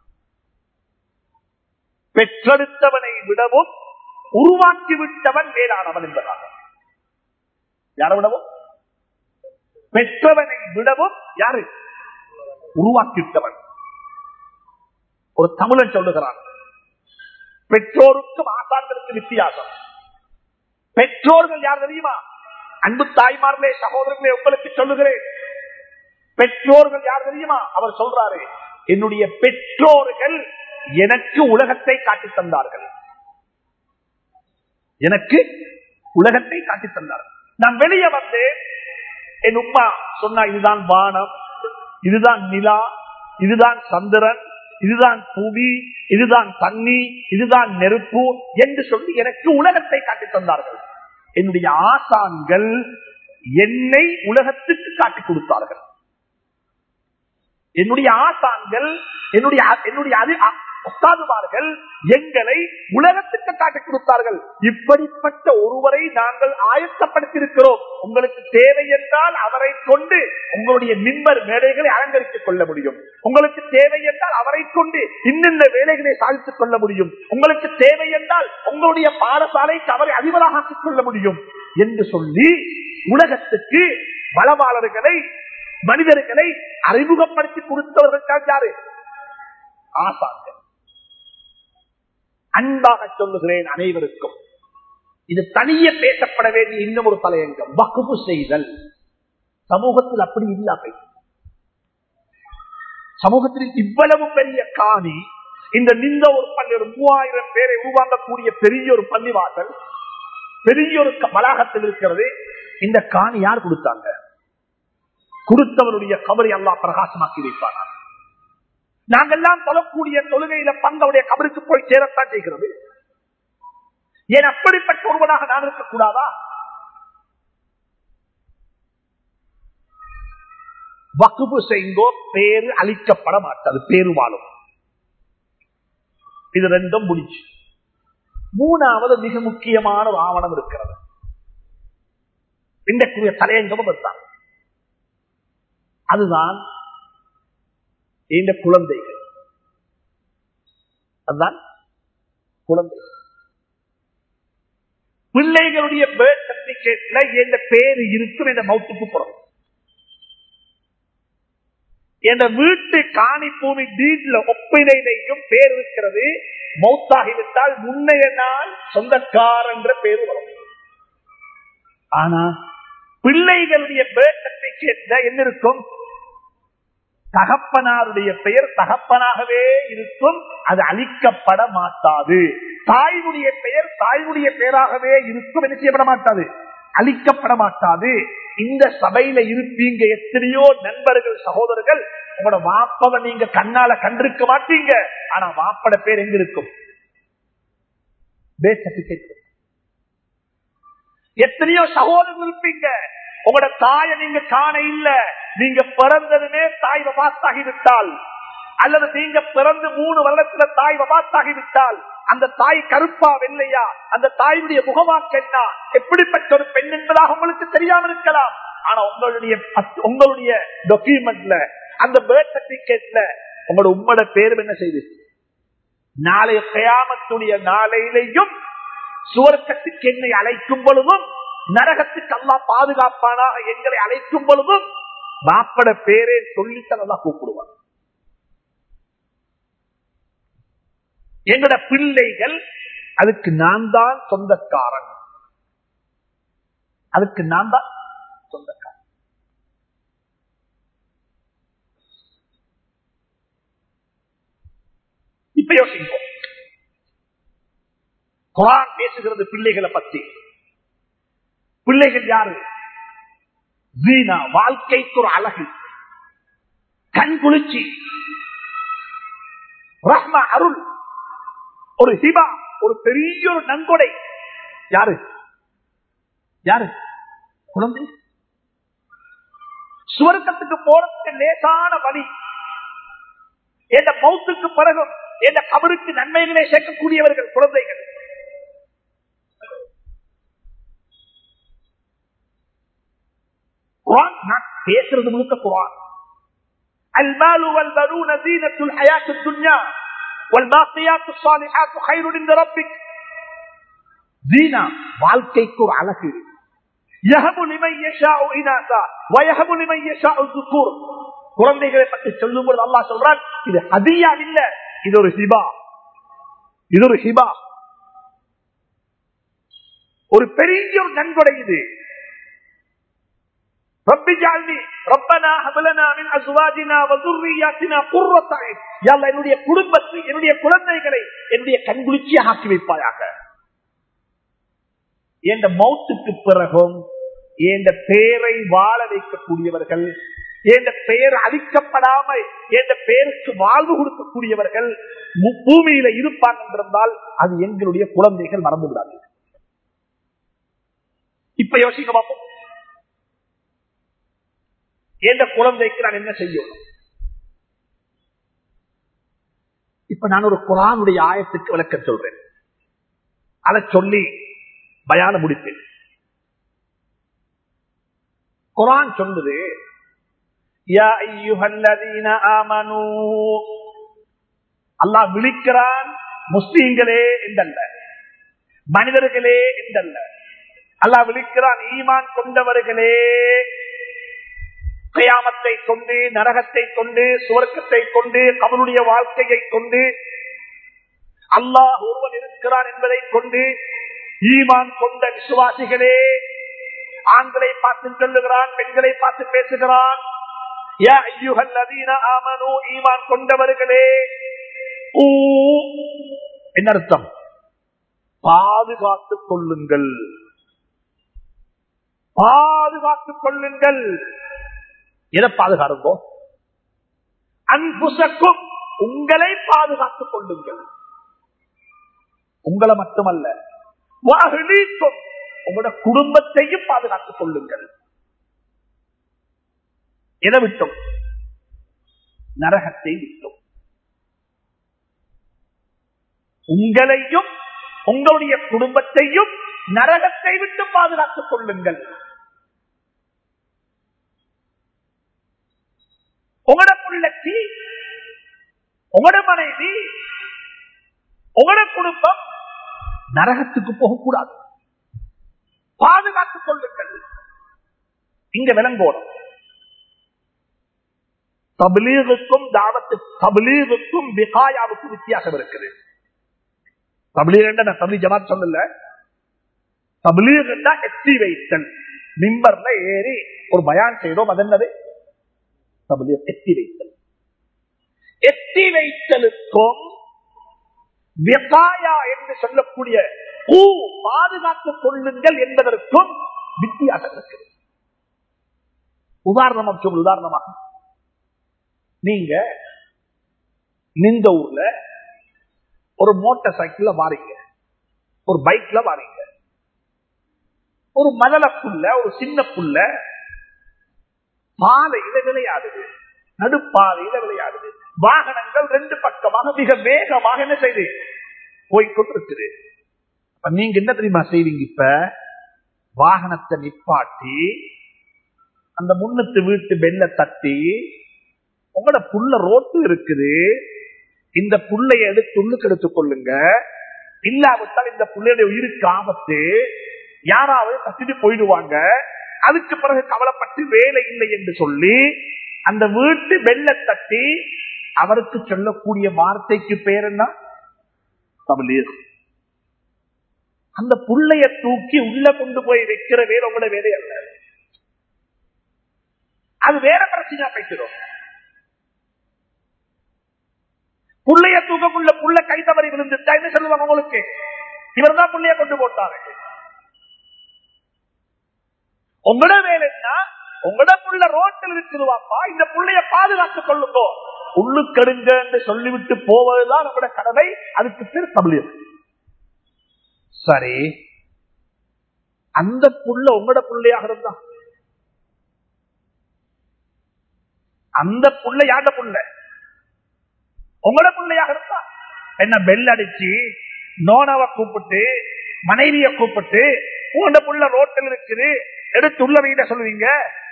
பெற்றெடுத்தவனை விடவும் உருவாக்கி விட்டவன் மேலானவன் என்பதாக யாரை விடவும் பெற்றவனை விடவும் யாரு உருவாக்கிவிட்டவன் ஒரு தமிழன் சொல்லுகிறான் பெற்றோருக்கும் ஆசான்களுக்கு வித்தியாசம் பெற்றோர்கள் யார் தெரியுமா அன்பு தாய்மார்களே சகோதரர்களே உங்களுக்கு சொல்லுகிறேன் பெற்றோர்கள் யார் தெரியுமா அவர் சொல்றாரு என்னுடைய பெற்றோர்கள் எனக்கு உலகத்தை காட்டி தந்தார்கள் எனக்கு உலகத்தை காட்டி தந்தார்கள் நான் வெளியே வந்தேன் என் உமா சொன்னா இதுதான் வானம் இதுதான் நிலா இதுதான் சந்திரன் இதுதான் பூமி இதுதான் தண்ணி இதுதான் நெருப்பு என்று சொல்லி எனக்கு உலகத்தை காட்டி தந்தார்கள் என்னுடைய ஆசான்கள் என்னை உலகத்துக்கு காட்டி கொடுத்தார்கள் என்னுடைய ஆசான்கள் என்னுடைய என்னுடைய உஸ்தாதுமார்கள் எங்களை உலகத்துக்கு காட்டி கொடுத்தார்கள் இப்படிப்பட்ட ஒருவரை நாங்கள் ஆயத்தப்படுத்தியிருக்கிறோம் உங்களுக்கு தேவை என்றால் அவரை கொண்டு உங்களுடைய மின்பர் வேலைகளை அலங்கரித்துக் கொள்ள முடியும் உங்களுக்கு தேவை என்றால் அவரை கொண்டு இன்னிந்த வேலைகளை சாதித்துக் கொள்ள முடியும் உங்களுக்கு தேவை என்றால் உங்களுடைய பாடசாலைக்கு அவரை அதிபராக ஆக்கிக் கொள்ள முடியும் என்று சொல்லி உலகத்துக்கு பலவாளர்களை மனிதர்களை அறிமுகப்படுத்தி கொடுத்தவர்கள் யாரு ஆசாங்கள் அன்பாக சொல்லுகிறேன் அனைவருக்கும் இது தனிய பேசப்பட வேண்டிய இன்னும் ஒரு தலையங்கம் வகுப்பு செய்தல் சமூகத்தில் அப்படி இல்லாமை சமூகத்தில் இவ்வளவு பெரிய காணி இந்த நிந்த ஒரு பள்ளி ஒரு மூவாயிரம் பேரை உருவாக்கக்கூடிய பெரிய ஒரு பள்ளிவாசல் பெரிய ஒரு வளாகத்தில் இருக்கிறது இந்த காணி யார் கொடுத்தாங்க கொடுத்தவருடைய கபரை அல்லா பிரகாசமாக்கி வைப்பானார் நாங்கெல்லாம் தொழக்கூடிய தொழுகையில பங்கவுடைய கபருக்கு போய் சேரத்தான் செய்கிறது ஏன் அப்படிப்பட்ட ஒருவனாக நான் இருக்கக்கூடாதா வக்குப்பு செய்தோ பேரு அளிக்கப்பட மாட்டாது பேரு வாழும் இது ரெண்டும் முடிச்சு மூணாவது மிக முக்கியமான ஒரு ஆவணம் இருக்கிறது இன்றைக்குரிய தலையங்கமும் அதுதான் அதுதான் இந்த குழந்தைகள் அதுதான் குழந்தைகள் பிள்ளைகளுடைய பேர்த் சர்டிபிகேட்ல எந்த பேரு இருக்கும் என்ற மௌத்துக்கு புறம் என்ற வீட்டு காணி பூமி டீட்ல ஒப்பினையிலையும் பேர் இருக்கிறது மௌத்தாகிவிட்டால் முன்னைய நாள் சொந்தக்கார் என்ற பேரு வரும் ஆனா பிள்ளைகளுடைய பேர்த் சர்டிபிகேட்ல என்ன இருக்கும் தகப்பனாருடைய பெயர் தகப்பனாகவே இருக்கும் அது அழிக்கப்பட மாட்டாது தாய்வுடைய பெயர் தாய்வுடைய பெயராகவே இருக்கும் என்ன செய்யப்பட மாட்டாது அழிக்கப்பட மாட்டாது இந்த சபையில இருப்பீங்க எத்தனையோ நண்பர்கள் சகோதரர்கள் உங்களோட வாப்பவை நீங்க கண்ணால கண்டிருக்க மாட்டீங்க ஆனா வாப்பட பேர் எங்க இருக்கும் எத்தனையோ சகோதரர்கள் இருப்பீங்க உங்களோட தாயை நீங்க காண இல்ல நீங்க பிறந்ததுமே தாய் வபாத்தாகிவிட்டால் அல்லது நீங்க பிறந்து மூணு வருடத்துல தாய் வபாத்தாகிவிட்டால் அந்த தாய் கருப்பா வெள்ளையா அந்த தாயுடைய முகமாக்கு என்ன எப்படிப்பட்ட ஒரு பெண் என்பதாக உங்களுக்கு தெரியாம இருக்கலாம் ஆனா உங்களுடைய பத்- உங்களுடைய டாக்குமெண்ட்ல அந்த பேர்த் சர்டிபிகேட்ல உங்களோட உம்மோட பேரும் என்ன செய்து நாளைய கயாமத்துடைய நாளையிலையும் சுவர்க்கத்துக்கு என்னை அழைக்கும் பொழுதும் நரகத்துக்கு அல்லா பாதுகாப்பானாக எங்களை அழைக்கும் பொழுதும் மாப்பட பேரே சொல்லித்தான் நல்லா கூப்பிடுவான் எங்கட பிள்ளைகள் அதுக்கு நான் தான் சொந்தக்காரன் அதுக்கு நான் தான் சொந்தக்காரன் இப்ப யோசிப்போம் குரான் பேசுகிறது பிள்ளைகளை பத்தி பிள்ளைகள் யாரு வீணா வாழ்க்கைக்கு ஒரு அழகு கண் குளிர்ச்சி ரஹ்மா அருள் ஒரு ஹிபா ஒரு பெரிய ஒரு நன்கொடை யாரு யாரு குழந்தை சுவர்க்கத்துக்கு போறதுக்கு லேசான வழி எந்த மௌத்துக்கு பிறகும் எந்த கபருக்கு நன்மைகளை சேர்க்கக்கூடியவர்கள் குழந்தைகள் குரான் நான் பேசுறது முழுக்க குரான் المال والبنون زينة الحياة الدنيا والباقيات الصالحات خير عند ربك زينة வாழ்க்கைக்கு ஒரு அழகு يهب لمن يشاء إناثا ويهب لمن يشاء الذكور குழந்தைகளை பற்றி சொல்லும் பொழுது அல்லாஹ் சொல்றான் இது ஹதியா இல்ல இது ஒரு ஹிபா இது ஒரு ஹிபா ஒரு பெரிய ஒரு நன்கொடை இது رب اجعلني ربنا هب لنا من ازواجنا وذرياتنا قرة اعين يا الله என்னுடைய குடும்பத்தை என்னுடைய குழந்தைகளை என்னுடைய கண்குளிர்ச்சியாக ஆக்கி வைப்பாயாக என்ற மௌத்துக்கு பிறகும் என்ற பெயரை வாழ வைக்கக்கூடியவர்கள் என்ற பெயர் அழிக்கப்படாமல் என்ற பெயருக்கு வாழ்வு கொடுக்கக்கூடியவர்கள் மு- பூமியில இருப்பாங்க என்றிருந்தால் அது எங்களுடைய குழந்தைகள் மறந்து விடாது இப்ப யோசிக்க பார்ப்போம் எந்த குழந்தைக்கு நான் என்ன செய்யும் இப்ப நான் ஒரு குரானுடைய ஆயத்துக்கு விளக்க சொல்றேன் அதை சொல்லி பயான முடிப்பேன் குரான் சொல்லுது யா ஐயுஹல்லதீன ஆமனூ அல்லாஹ் விழிக்கிறான் முஸ்லீம்களே என்றல்ல மனிதர்களே என்றல்ல அல்லாஹ் விழிக்கிறான் ஈமான் கொண்டவர்களே கயாமத்தை கொண்டு நரகத்தை கொண்டு சுவர்க்கத்தை கொண்டு அவனுடைய வாழ்க்கையை கொண்டு அல்லாஹ் ஒருவன் இருக்கிறான் என்பதை கொண்டு ஈமான் கொண்ட விசுவாசிகளே ஆண்களை பார்த்து சொல்லுகிறான் பெண்களை பார்த்து பேசுகிறான் யா ஐயுஹல்லதீன ஆமனூ ஈமான் கொண்டவர்களே ஊ என்ன அர்த்தம் பாதுகாத்துக் கொள்ளுங்கள் பாதுகாத்துக் கொள்ளுங்கள் எதை பாதுகாருங்கோ அன்புசக்கும் உங்களை பாதுகாத்துக் கொள்ளுங்கள் உங்களை மட்டுமல்ல வாகலீக்கும் உங்களோட குடும்பத்தையும் பாதுகாத்துக் கொள்ளுங்கள் எதை விட்டோம் நரகத்தை விட்டோம் உங்களையும் உங்களுடைய குடும்பத்தையும் நரகத்தை விட்டு பாதுகாத்துக் கொள்ளுங்கள் உங்களோட பிள்ளைக்கு உங்களோட மனைவி உங்களோட குடும்பம் நரகத்துக்கு போகக்கூடாது பாதுகாத்துக் கொள்ளுங்கள் இங்க விலங்கோடும் தபிலீகுக்கும் தாவத்து தபிலீகுக்கும் விகாயாவுக்கும் வித்தியாசம் இருக்குது தபிலீக் தபிலி ஜமாத் சொல்லல தபிலீக் எத்தி வைத்தல் மிம்பர்ல ஏறி ஒரு பயான் செய்தோம் அது என்னது தபிலீக் எத்தி வைத்தல் எத்தி வைத்தலுக்கும் விகாயா என்று சொல்லக்கூடிய பூ பாதுகாத்துக் கொள்ளுங்கள் என்பதற்கும் வித்தியாசம் இருக்குது உதாரணமா சொல்ல உதாரணமாக நீங்க நின்ற ஊர்ல ஒரு மோட்டார் சைக்கிள்ல வாரீங்க ஒரு பைக்ல வாரீங்க ஒரு மதல புள்ள ஒரு சின்ன புள்ள பாதையில விளையாடுது நடுப்பாதையில விளையாடுது வாகனங்கள் ரெண்டு பக்கமாக மிக வேகமாக என்ன செய்து போய்கொண்டிருக்குது அப்ப நீங்க என்ன தெரியுமா செய்வீங்க இப்ப வாகனத்தை நிப்பாட்டி அந்த முன்னத்து வீட்டு பெல்ல தட்டி உங்களோட புள்ள ரோட்டு இருக்குது இந்த புள்ளைய எடுத்து உள்ளுக்கு எடுத்துக் கொள்ளுங்க இல்லாவிட்டால் இந்த புள்ளையுடைய உயிருக்கு ஆபத்து யாராவது தட்டிட்டு போயிடுவாங்க அதுக்கு பிறகு கவலைப்பட்டு வேலை இல்லை என்று சொல்லி அந்த வீட்டு வெள்ள தட்டி அவருக்கு சொல்லக்கூடிய வார்த்தைக்கு பேர் என்ன தமிழர் அந்த புள்ளைய தூக்கி உள்ள கொண்டு போய் வைக்கிற வேலை உங்களோட வேலை அல்ல அது வேற பிரச்சனையா பேசுறோம் புள்ளைய தூக்கக்குள்ள புள்ள கை தவறி விழுந்துட்டா என்ன சொல்லுவாங்க உங்களுக்கு இவர் தான் புள்ளைய கொண்டு போட்டாரு உங்களோட வேலை என்ன உங்களோட புள்ள ரோட்டில் இருக்குதுவாப்பா இந்த புள்ளைய பாதுகாத்துக் கொள்ளுங்கோ உள்ளுக்கடுங்க என்று சொல்லிவிட்டு போவதுதான் நம்மளோட கடமை அதுக்கு பேர் தமிழர் சரி அந்த புள்ள உங்களோட புள்ளையாக இருந்தா அந்த புள்ள யாண்ட புள்ள உங்களோட பிள்ளையாக இருந்தா என்ன பெல் அடிச்சு நோனவை கூப்பிட்டு மனைவிய கூப்பிட்டு உங்களோட புள்ள ரோட்டில் இருக்குது எடுத்து உள்ள வீட சொல்லுவீங்க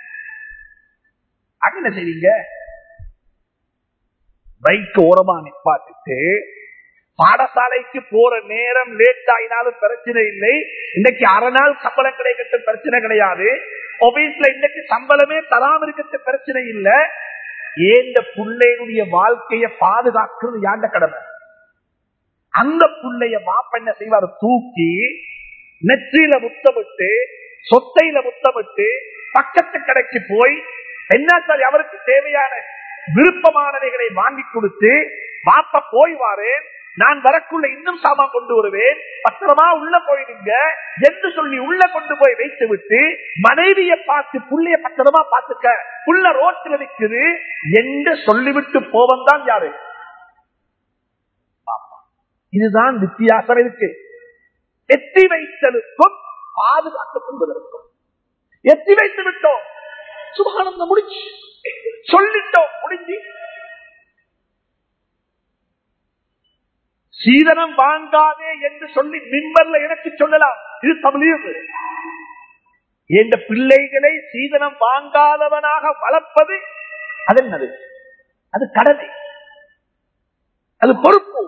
அங்க என்ன செய்வீங்க பைக் ஓரமா நிப்பாட்டிட்டு பாடசாலைக்கு போற நேரம் லேட் ஆயினாலும் பிரச்சனை இல்லை இன்னைக்கு அரை நாள் சம்பளம் கிடைக்கிறது பிரச்சனை கிடையாது ஆபீஸ்ல இன்னைக்கு சம்பளமே தராம இருக்கிறது பிரச்சனை இல்லை ஏந்த பிள்ளைகளுடைய வாழ்க்கைய பாதுகாக்கிறது யாண்ட கடமை அந்த பிள்ளைய மாப்ப என்ன செய்வார் தூக்கி நெற்றியில முத்தமிட்டு சொத்தையில முத்தமிட்டு பக்கத்து கடைக்கு போய் பெண்ணாச்சாரி அவருக்கு தேவையான விருப்பமானவைகளை வாங்கி கொடுத்து பாப்ப போய்வாரு நான் வரக்குள்ள இன்னும் சாமான் கொண்டு வருவேன் பத்திரமா உள்ள போயிடுங்க என்று சொல்லி உள்ள கொண்டு போய் வைத்து விட்டு மனைவியை பார்த்து புள்ளைய பத்திரமா பார்த்துக்க புள்ள ரோட்டில் நிற்குது என்று சொல்லிவிட்டு போவன் தான் யாரு இதுதான் வித்தியாசம் இருக்கு எத்தி வைத்தலுக்கும் பாதுகாத்துக் கொள்வதற்கும் எத்தி வைத்து விட்டோம் சுபானந்தம் முடிச்சு சொல்லிட்டோம் முடிஞ்சு சீதனம் வாங்காதே என்று சொல்லி மின்பர்ல எனக்கு சொல்லலாம் இது தமிழ் என்ற பிள்ளைகளை சீதனம் வாங்காதவனாக வளர்ப்பது அது என்னது அது கடமை அது பொறுப்பு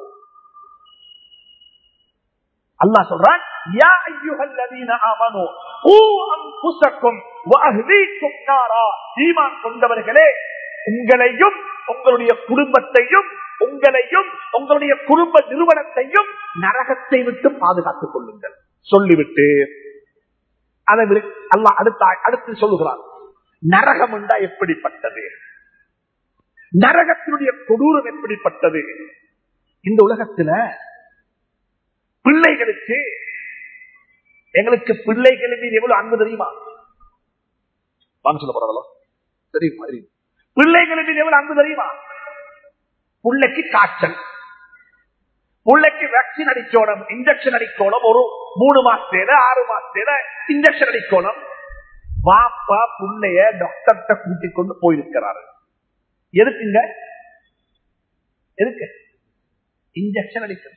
அல்லா சொல்றான் யா ஐயுஹல்லதீன ஆமனு ஊ அன்ஃபுஸக்கும் வஅஹ்லீக்கும் நாரா ஈமான் கொண்டவர்களே உங்களையும் உங்களுடைய குடும்பத்தையும் உங்களையும் உங்களுடைய குடும்ப நிறுவனத்தையும் நரகத்தை விட்டு பாதுகாத்துக் கொள்ளுங்கள் சொல்லிவிட்டு அதை அல்ல அடுத்த அடுத்து சொல்லுகிறார் நரகம் என்றா எப்படிப்பட்டது நரகத்தினுடைய கொடூரம் எப்படிப்பட்டது இந்த உலகத்துல பிள்ளைகளுக்கு எங்களுக்கு பிள்ளைகள் மீது எவ்வளவு அன்பு தெரியுமா வாங்க சொல்ல போறாங்களோ தெரியுமா பிள்ளைகள் மீது எவ்வளவு அன்பு தெரியுமா புள்ளைக்கு காய்ச்சல் புள்ளைக்கு வேக்சின் அடிக்கணும் இன்ஜெக்ஷன் அடிக்கணும் ஒரு மூணு மாசத்துல ஆறு மாசத்துல இன்ஜெக்ஷன் அடிக்கணும் பாப்பா புள்ளைய டாக்டர்கிட்ட கூட்டிக் கொண்டு போயிருக்கிறாரு எதுக்குங்க எதுக்கு இன்ஜெக்ஷன் அடிக்கணும்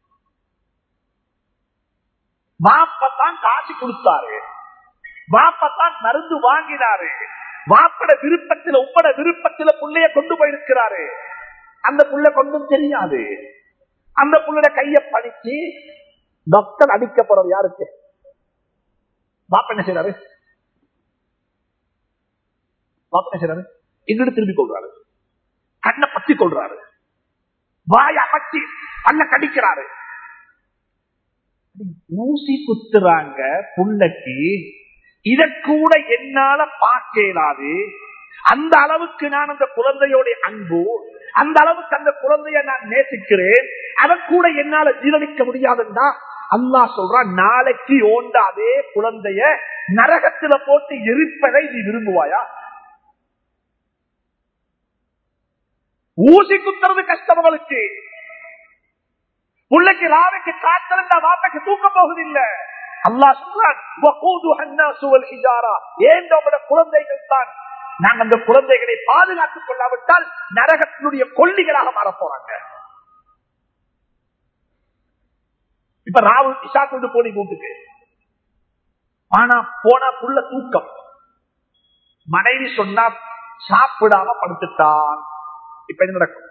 வாப்பத்தான் காசு கொடுத்தாரு வாப்பத்தான் மருந்து வாங்கினாரு வாப்பட விருப்பத்தில் உப்பட விருப்பத்தில் புள்ளைய கொண்டு போயிருக்கிறாரு அந்த புள்ள கொண்டும் தெரியாது அந்த புள்ளட கைய படிச்சு டாக்டர் அடிக்க போறது யாருக்கு பாப்ப என்ன செய்யறாரு பாப்ப என்ன செய்யறாரு எங்கிட்ட திரும்பி கொள்றாரு கண்ணை பத்தி கொள்றாரு வாய அமர்த்தி பல்ல கடிக்கிறாரு ஊசி குத்துறாங்க புள்ளக்கு இத கூட என்னால பார்க்க இயலாது அந்த அளவுக்கு நான் அந்த குழந்தையோட அன்பு அந்த அளவுக்கு அந்த குழந்தைய நான் நேசிக்கிறேன் அதை கூட என்னால ஜீரணிக்க முடியாதுன்னா அல்லா சொல்றான் நாளைக்கு ஓண்ட அதே குழந்தைய நரகத்துல போட்டு எரிப்பதை நீ விரும்புவாயா ஊசி குத்துறது கஷ்டம் அவளுக்கு பிள்ளைக்கு ராவைக்கு காத்தல் வாப்பைக்கு தூக்க போகுதில்லை அல்லா சொல்றான் ஏன் குழந்தைகள் தான் நாங்க அந்த குழந்தைகளை பாதுகாத்துக் கொள்ளாவிட்டால் நரகத்தினுடைய கொல்லிகளாக மாறப் போறாங்க இப்ப ராகுல் இஷா கொண்டு போனி கூட்டுக்கு ஆனா போனா புள்ள தூக்கம் மனைவி சொன்னா சாப்பிடாம படுத்துட்டான் இப்ப என்ன நடக்கும்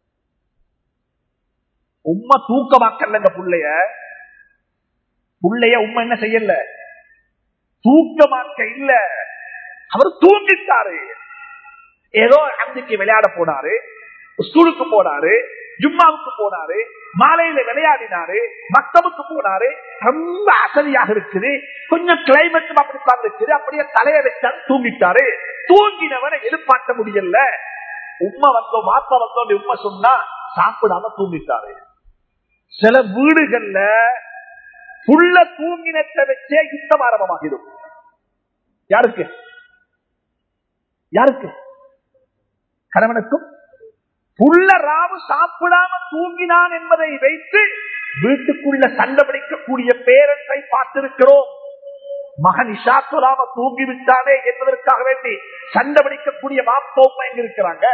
உம்மா தூக்கமாக்கல இந்த புள்ளைய புள்ளைய உண்மை என்ன செய்யல தூக்கமாக்க இல்ல அவர் தூங்கிட்டாரு ஏதோ அன்றைக்கு விளையாட போனாரு ஸ்கூலுக்கு போனாரு ஜும்மாவுக்கு போனாரு மாலையில விளையாடினாரு மக்தபுக்கு போனாரு ரொம்ப அசதியாக இருக்குது கொஞ்சம் கிளைமேட் அப்படித்தான் இருக்குது அப்படியே தலைய வச்சாரு தூங்கிட்டாரு தூங்கினவரை எழுப்பாட்ட முடியல உண்மை வந்தோம் மாப்ப வந்தோம் உண்மை சொன்னா சாப்பிடாம தூங்கிட்டாரு சில வீடுகள்ல புள்ள தூங்கினத்தை வச்சே யுத்தம் ஆரம்பமாகிடும் யாருக்கு யாருக்கு கணவனுக்கும் புள்ள ராவு சாப்பிடாம தூங்கினான் என்பதை வைத்து வீட்டுக்குள்ள சண்டை பிடிக்கக்கூடிய பேரன்ஸை பார்த்திருக்கிறோம் மகன் இஷா சொல்லாம தூங்கி விட்டானே என்பதற்காக வேண்டி சண்டை பிடிக்கக்கூடிய மாப்போம் எங்க இருக்கிறாங்க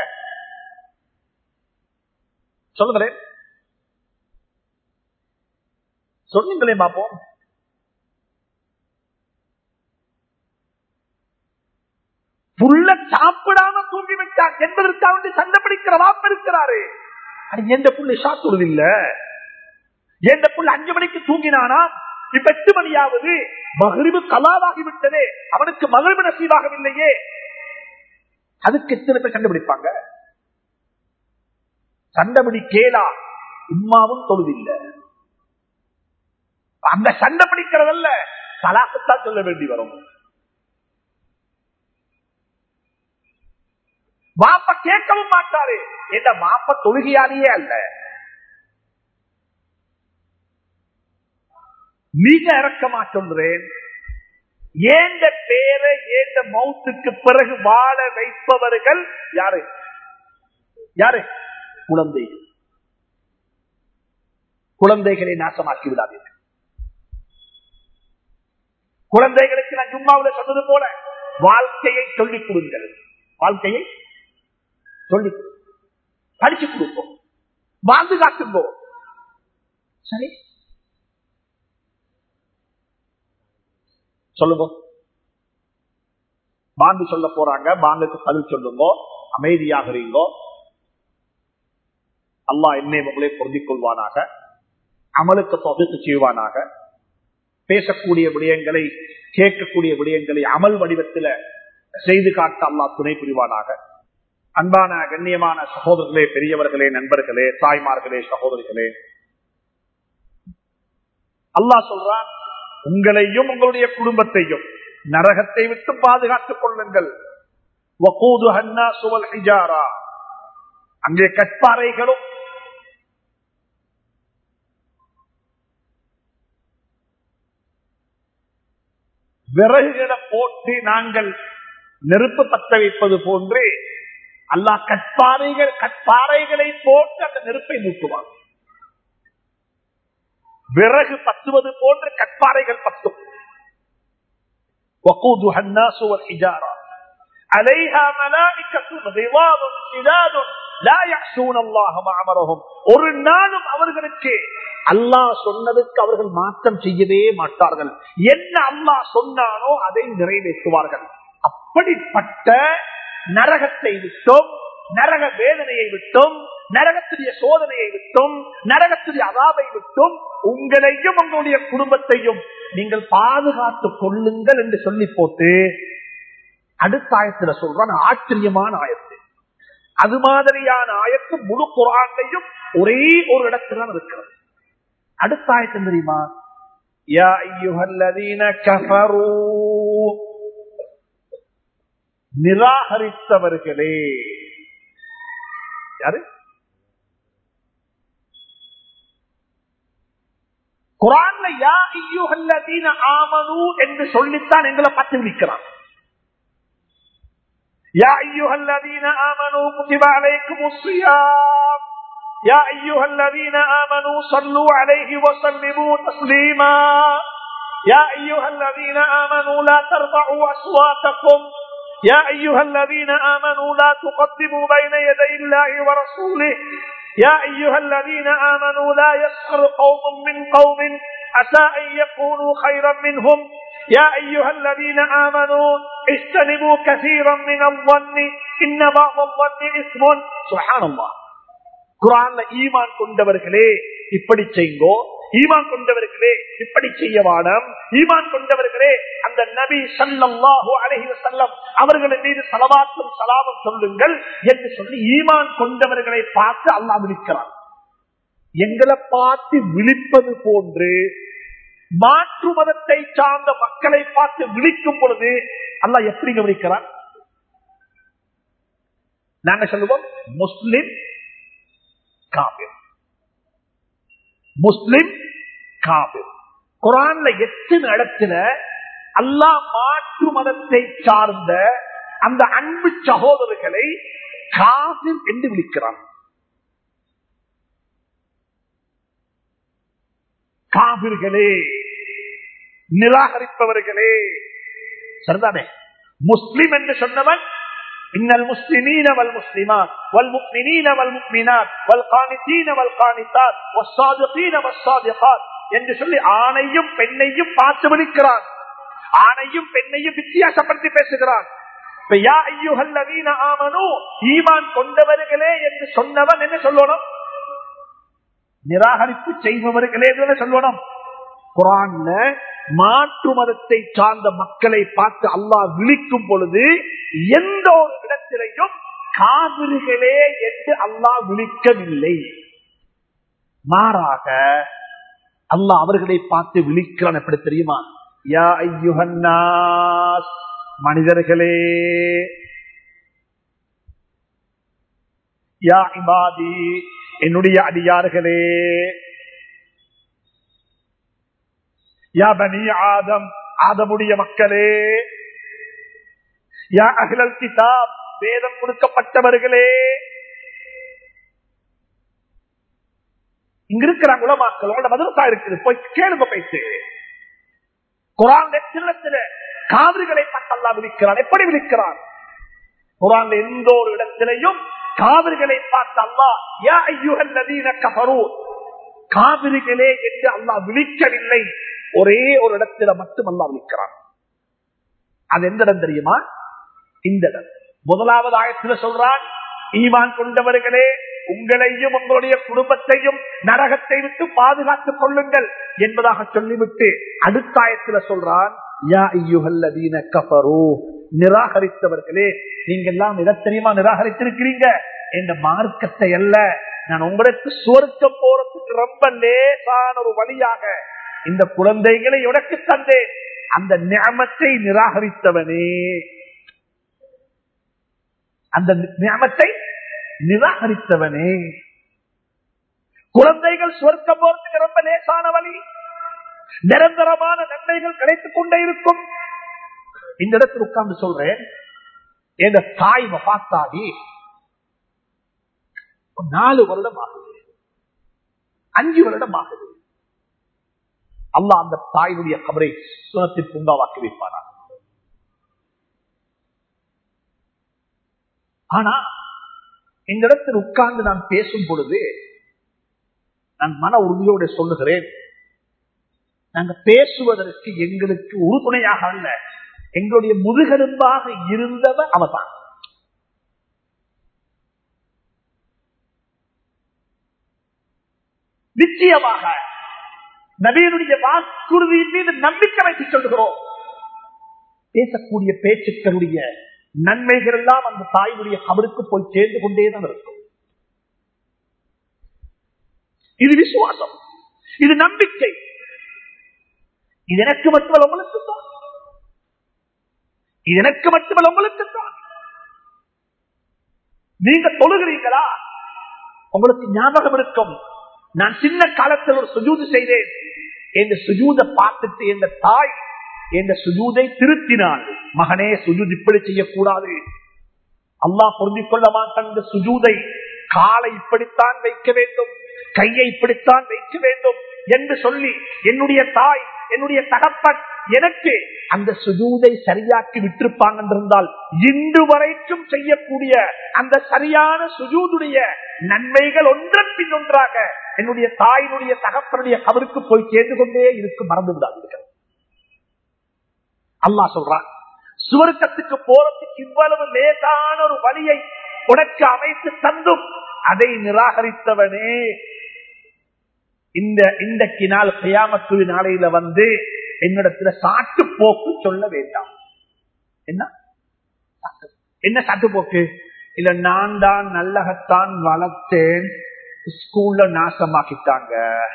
சொல்லுங்களேன் சொல்லுங்களே பாப்போம் புள்ள சாப்பிடாம தூங்கி விட்டான் என்பதற்காக வேண்டி சண்டை பிடிக்கிற வாப்ப இருக்கிறாரு அது எந்த புள்ள சாப்பிடுவது இல்ல எந்த புள்ள அஞ்சு மணிக்கு தூங்கினானா இப்ப எட்டு மணியாவது மகிழ்வு கலாவாகி விட்டதே அவனுக்கு மகிழ்வு நசீவாகவில்லையே அதுக்கு எத்தனை பேர் கண்டுபிடிப்பாங்க சண்டைபிடி கேளா உம்மாவும் தொழுதில்லை அந்த சண்டை பிடிக்கிறதல்ல தலாக்குத்தான் சொல்ல வேண்டி வரும் மாப்ப கேட்கவும் மாட்டாரு என்ற மாப்ப தொழுகையாலேயே அல்ல மிக இறக்கமா சொல்றேன் ஏந்த பேரை ஏந்த மௌத்துக்கு பிறகு வாழ வைப்பவர்கள் யாரு யாரு குழந்தைகள் குழந்தைகளை நாசமாக்கி விடாதீர்கள் குழந்தைகளுக்கு நான் ஜும்மாவில் சொன்னது போல வாழ்க்கையை சொல்லிக் கொடுங்கள் வாழ்க்கையை சொல்லி படிச்சு கொடுப்போம் வாழ்ந்து காட்டுங்கோ சரி சொல்லுங்க பாங்கு சொல்ல போறாங்க பாங்குக்கு பதில் சொல்லுங்க அமைதியாக இருங்கோ அல்லாஹ் என்னை உங்களை பொருந்திக் கொள்வானாக அமலுக்கு தொகுத்து செய்வானாக பேசக்கூடிய விடயங்களை கேட்கக்கூடிய விடயங்களை அமல் வடிவத்தில் செய்து காட்ட அல்லாஹ் துணை புரிவானாக அன்பான கண்ணியமான சகோதரர்களே பெரியவர்களே நண்பர்களே தாய்மார்களே சகோதரிகளே அல்லாஹ் சொல்றான் உங்களையும் உங்களுடைய குடும்பத்தையும் நரகத்தை விட்டு பாதுகாத்துக் கொள்ளுங்கள் அங்கே கற்பாறைகளும் விறகுகளை போட்டு நாங்கள் நெருப்பு பத்த வைப்பது போன்று அல்லா கற்பாறைகள் கற்பாறைகளை போட்டு அந்த நெருப்பை மூட்டுவான் விறகு பத்துவது போன்று கற்பாறைகள் பத்தும் وقودها الناس والحجارة عليها ملائكة غضاب شداد لا يعصون الله ما أمرهم ஒரு நாளும் அவர்களுக்கு அல்லாஹ் சொன்னதுக்கு அவர்கள் மாற்றம் செய்யவே மாட்டார்கள் என்ன அல்லாஹ் சொன்னானோ அதை நிறைவேற்றுவார்கள் அப்படிப்பட்ட நரகத்தை விட்டும் நரக வேதனையை விட்டும் நரகத்துடைய சோதனையை விட்டும் நரகத்துடைய அதாவை விட்டும் உங்களையும் உங்களுடைய குடும்பத்தையும் நீங்கள் பாதுகாத்துக் கொள்ளுங்கள் என்று சொல்லி போட்டு அடுத்த ஆயத்துல சொல்றான் ஆச்சரியமான ஆயத்து அது மாதிரியான ஆயத்து முழு குரான்லையும் ஒரே ஒரு இடத்துல தான் இருக்கிறது அடுத்த ஆயத்து தெரியுமா யா ஐயுஹல்லதீன கஃபரூ நிராகரித்தவர்களே யாரு குரான்ல யா ஐயுஹல்லதீன ஆமனு என்று சொல்லித்தான் எங்களை பத்து நிற்கிறான் يا أيها الذين آمنوا كتب عليكم الصيام يا أيها الذين آمنوا صلوا عليه وسلموا تسليما يا أيها الذين آمنوا لا ترفعوا أصواتكم يا أيها الذين آمنوا لا تقدموا بين يدي الله ورسوله يا أيها الذين آمنوا لا يسخر قوم من قوم عسى أن يكونوا خيرا منهم يا أيها الذين آمنوا اجتنبوا كثيرا من الظن إن بعض الظن إثم سبحان الله குரான்ல ஈமான் கொண்டவர்களே இப்படி செய்யுங்கோ ஈமான் கொண்டவர்களே இப்படி செய்ய வாடம் ஈமான் கொண்டவர்களே அந்த நபி சல்லாஹூ அலஹி வசல்லம் அவர்களின் மீது சலவாத்தும் சலாமம் சொல்லுங்கள் என்று சொல்லி ஈமான் கொண்டவர்களை பார்த்து அல்லாஹ் விழிக்கிறான் எங்களை பார்த்து விழிப்பது போன்று மாற்று மதத்தை சார்ந்த மக்களை பார்த்து விழிக்கும் பொழுது அல்லாஹ் எப்படி கவனிக்கிறான் நாங்க சொல்லுவோம் முஸ்லிம் காபிர் முஸ்லிம் காபிர் குரான்ல எத்தனை இடத்துல அல்லாஹ் மாற்று மதத்தை சார்ந்த அந்த அன்பு சகோதரர்களை காபிர் என்று விழிக்கிறான் காபிர்களே நிராகரிப்பவர்களே சரிதானே முஸ்லிம் என்று சொன்னவன் إن المسلمين والمسلمات والمؤمنين والمؤمنات والقانتين والقانتات والصادقين والصادقات என்று சொல்லி ஆணையும் பெண்ணையும் பார்த்து விழிக்கிறான் ஆணையும் பெண்ணையும் வித்தியாசப்படுத்தி பேசுகிறான் ஈமான் கொண்டவர்களே என்று சொன்னவன் என்ன சொல்லணும் நிராகரிப்பு செய்பவர்களே சொல்லணும் குரான்ல மாற்று மதத்தை சார்ந்த மக்களை பார்த்து அல்லாஹ் விழிக்கும் பொழுது எந்த ஒரு இடத்திலையும் காவிரிகளே என்று அல்லாஹ் விழிக்கவில்லை மாறாக அல்லாஹ் அவர்களை பார்த்து விழிக்கிறான் எப்படி தெரியுமா யா ஐயுகன்னாஸ் மனிதர்களே யா இபாதி என்னுடைய அடியார்களே யா பனி ஆதம் ஆதமுடைய மக்களே யா அகிலல் கிதாப் வேதம் கொடுக்கப்பட்டவர்களே இங்க இருக்கிறாங்க உலமாக்கள் உங்களோட மதுரசா இருக்குது போய் கேளுங்க போயிட்டு குரான் சின்னத்துல காவிரிகளை பட்டல்லா விழிக்கிறான் எப்படி விழிக்கிறான் குரான் எந்த ஒரு இடத்திலையும் காவிரிகளை பார்த்து அல்லா யா ஐயுகல் நதீன கபரு காவிரிகளே என்று அல்லாஹ் விழிக்கவில்லை ஒரே ஒரு இடத்துல மட்டும் அல்லா விழிக்கிறான் அது எந்த இடம் தெரியுமா இந்த இடம் முதலாவது ஆயத்துல சொல்றான் ஈமான் கொண்டவர்களே உங்களையும் உங்களுடைய குடும்பத்தையும் நரகத்தை விட்டு பாதுகாத்துக் கொள்ளுங்கள் என்பதாக சொல்லிவிட்டு அடுத்த ஆயத்துல சொல்றான் யா ஐயுகல்லதீன கஃபரு நிராகரித்தவர்களே நீங்க எல்லாம் எதை தெரியுமா நிராகரித்திருக்கிறீங்க இந்த மார்க்கத்தை அல்ல நான் உங்களுக்கு சுவர்க்கம் போறதுக்கு ரொம்ப லேசான ஒரு வழியாக இந்த குழந்தைகளை உனக்கு தந்தேன் அந்த ஞாமத்தை நிராகரித்தவனே அந்த ஞாமத்தை நிராகரித்தவனே குழந்தைகள் சொர்க்கம் போறதுக்கு ரொம்ப லேசான வழி நிரந்தரமான நன்மைகள் கிடைத்துக் கொண்டே இருக்கும் இந்த இடத்துல உட்கார்ந்து சொல்றேன் எங்க தாய் பார்த்தாடி நாலு வருடம் ஆகுது அஞ்சு வருடம் ஆகுது அல்லா அந்த தாயினுடைய கபரை சுனத்தின் பூங்காவாக்கி வைப்பானா ஆனா இந்த இடத்தில் உட்கார்ந்து நான் பேசும் பொழுது நான் மன உறுதியோடு சொல்லுகிறேன் நாங்க பேசுவதற்கு எங்களுக்கு உறுதுணையாக அல்ல எங்களுடைய முதுகெலும்பாக இருந்தவர் அவர்தான் நிச்சயமாக நவீனுடைய வாக்குறுதியின் மீது நம்பிக்கை வைத்து சொல்லுகிறோம் பேசக்கூடிய பேச்சுக்களுடைய நன்மைகள் எல்லாம் அந்த தாயினுடைய கபருக்கு போய் சேர்ந்து கொண்டேதான் இருக்கும் இது விசுவாசம் இது நம்பிக்கை இது எனக்கு மட்டுமல்ல உங்களுக்கு தான் இது எனக்கு மட்டுமல்ல உங்களுக்கு தான் நீங்க தொழுகிறீங்களா உங்களுக்கு ஞாபகம் இருக்கும் நான் சின்ன காலத்தில் ஒரு சுஜூது செய்தேன் என்ற சுஜூதை பார்த்துட்டு என்ற தாய் என்ற சுஜூதை திருத்தினாள் மகனே சுஜூத் இப்படி செய்யக்கூடாது அல்லாஹ் பொருந்திக் கொள்ள மாட்டான் இந்த சுஜூதை காலை இப்படித்தான் வைக்க வேண்டும் கையை இப்படித்தான் வைக்க வேண்டும் என்று சொல்லி என்னுடைய தாய் என்னுடைய தகப்பன் எனக்கு அந்த சுஜூதை சரியாக்கி விட்டிருப்பாங்க என்றிருந்தால் இன்று வரைக்கும் செய்யக்கூடிய அந்த சரியான சுஜூதுடைய நன்மைகள் ஒன்றன் பின் ஒன்றாக என்னுடைய தாயினுடைய தகப்பனுடைய கவருக்கு போய் சேர்ந்து கொண்டே இருக்கும் மறந்து விடாதீர்கள் அல்லாஹ் சொல்றான் சுவர்க்கத்துக்கு போறதுக்கு இவ்வளவு லேசான ஒரு வழியை உனக்கு அமைத்து தந்தும் அதை நிராகரித்தவனே இந்த இன்றைக்கு நாள் கையாமத்து நாளையில வந்து என்னிடத்துல சாட்டு போக்கு சொல்ல வேண்டாம் என்ன என்ன சாட்டு போக்கு இல்ல நான் தான் நல்லகத்தான் வளர்த்தேன் ஸ்கூல்ல நாசமாக்கிட்டாங்க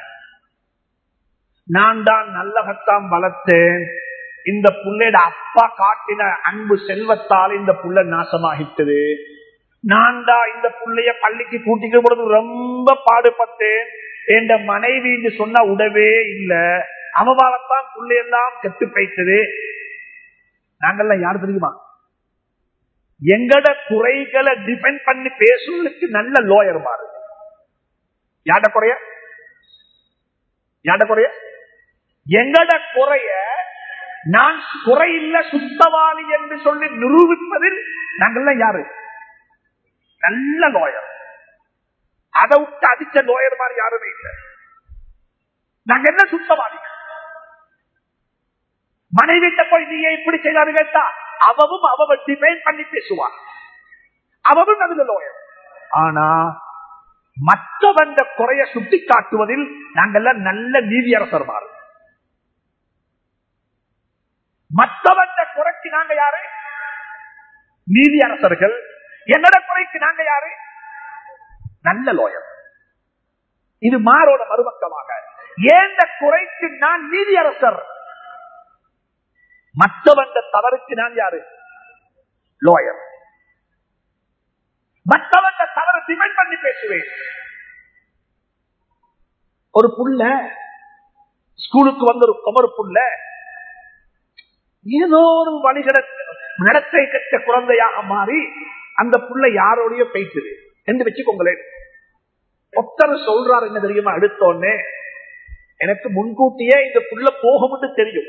நான் தான் நல்லகத்தான் வளர்த்தேன் இந்த புள்ளையோட அப்பா காட்டின அன்பு செல்வத்தால் இந்த புள்ள நாசமாகிட்டது நான் தான் இந்த புள்ளைய பள்ளிக்கு கூட்டிட்டு பொழுது ரொம்ப பாடுபட்டேன் என் மனைவி சொன்ன உடவே இல்ல அவமானத்தான் புள்ளையெல்லாம் கெட்டு போயிட்டது நாங்கெல்லாம் யாரு தெரியுமா எங்கட குறைகளை டிபெண்ட் பண்ணி பேசுவதற்கு நல்ல லோயர் மாறு யாட குறைய யாட குறைய எங்கட குறைய நான் குறையில்ல சுத்தவாளி என்று சொல்லி நிரூபிப்பதில் நாங்கெல்லாம் யாரு நல்ல லோயர் அதை விட்டு அடிச்ச லோயர் மாதிரி யாருமே இல்லை நாங்க என்ன சுத்தவாதி மனைவிட்ட போய் நீங்க இப்படி செய்தாரு கேட்டா அவவும் அவ டிபைன் பண்ணி பேசுவார் அவவும் அதுல லோயர் ஆனா மற்றவன் குறைய சுட்டி காட்டுவதில் நாங்கெல்லாம் நல்ல நீதியரசர் மாறு மற்றவன் குறைக்கு நாங்க யாரு நீதி அரசர்கள் என்னோட குறைக்கு நாங்க யாரு நல்ல லோயர் இது மாறோட மறுபக்கமாக ஏந்த குறைக்கு நான் நீதியரசர் மற்றவன் தவறுக்கு நான் யாரு லோயர் மற்றவன் தவறு டிமெண்ட் பண்ணி பேசுவேன் ஒரு புள்ள ஸ்கூலுக்கு வந்த ஒரு குமர் புள்ள ஏதோ ஒரு வழிகட நடத்தை கட்ட குழந்தையாக மாறி அந்த புள்ள யாரோடைய பேசுது என்று வச்சுக்கோங்களேன் ஒத்தர் சொல்றாரு என்ன தெரியுமா எடுத்தோடனே எனக்கு முன்கூட்டியே இந்த புள்ள போகும்னு தெரியும்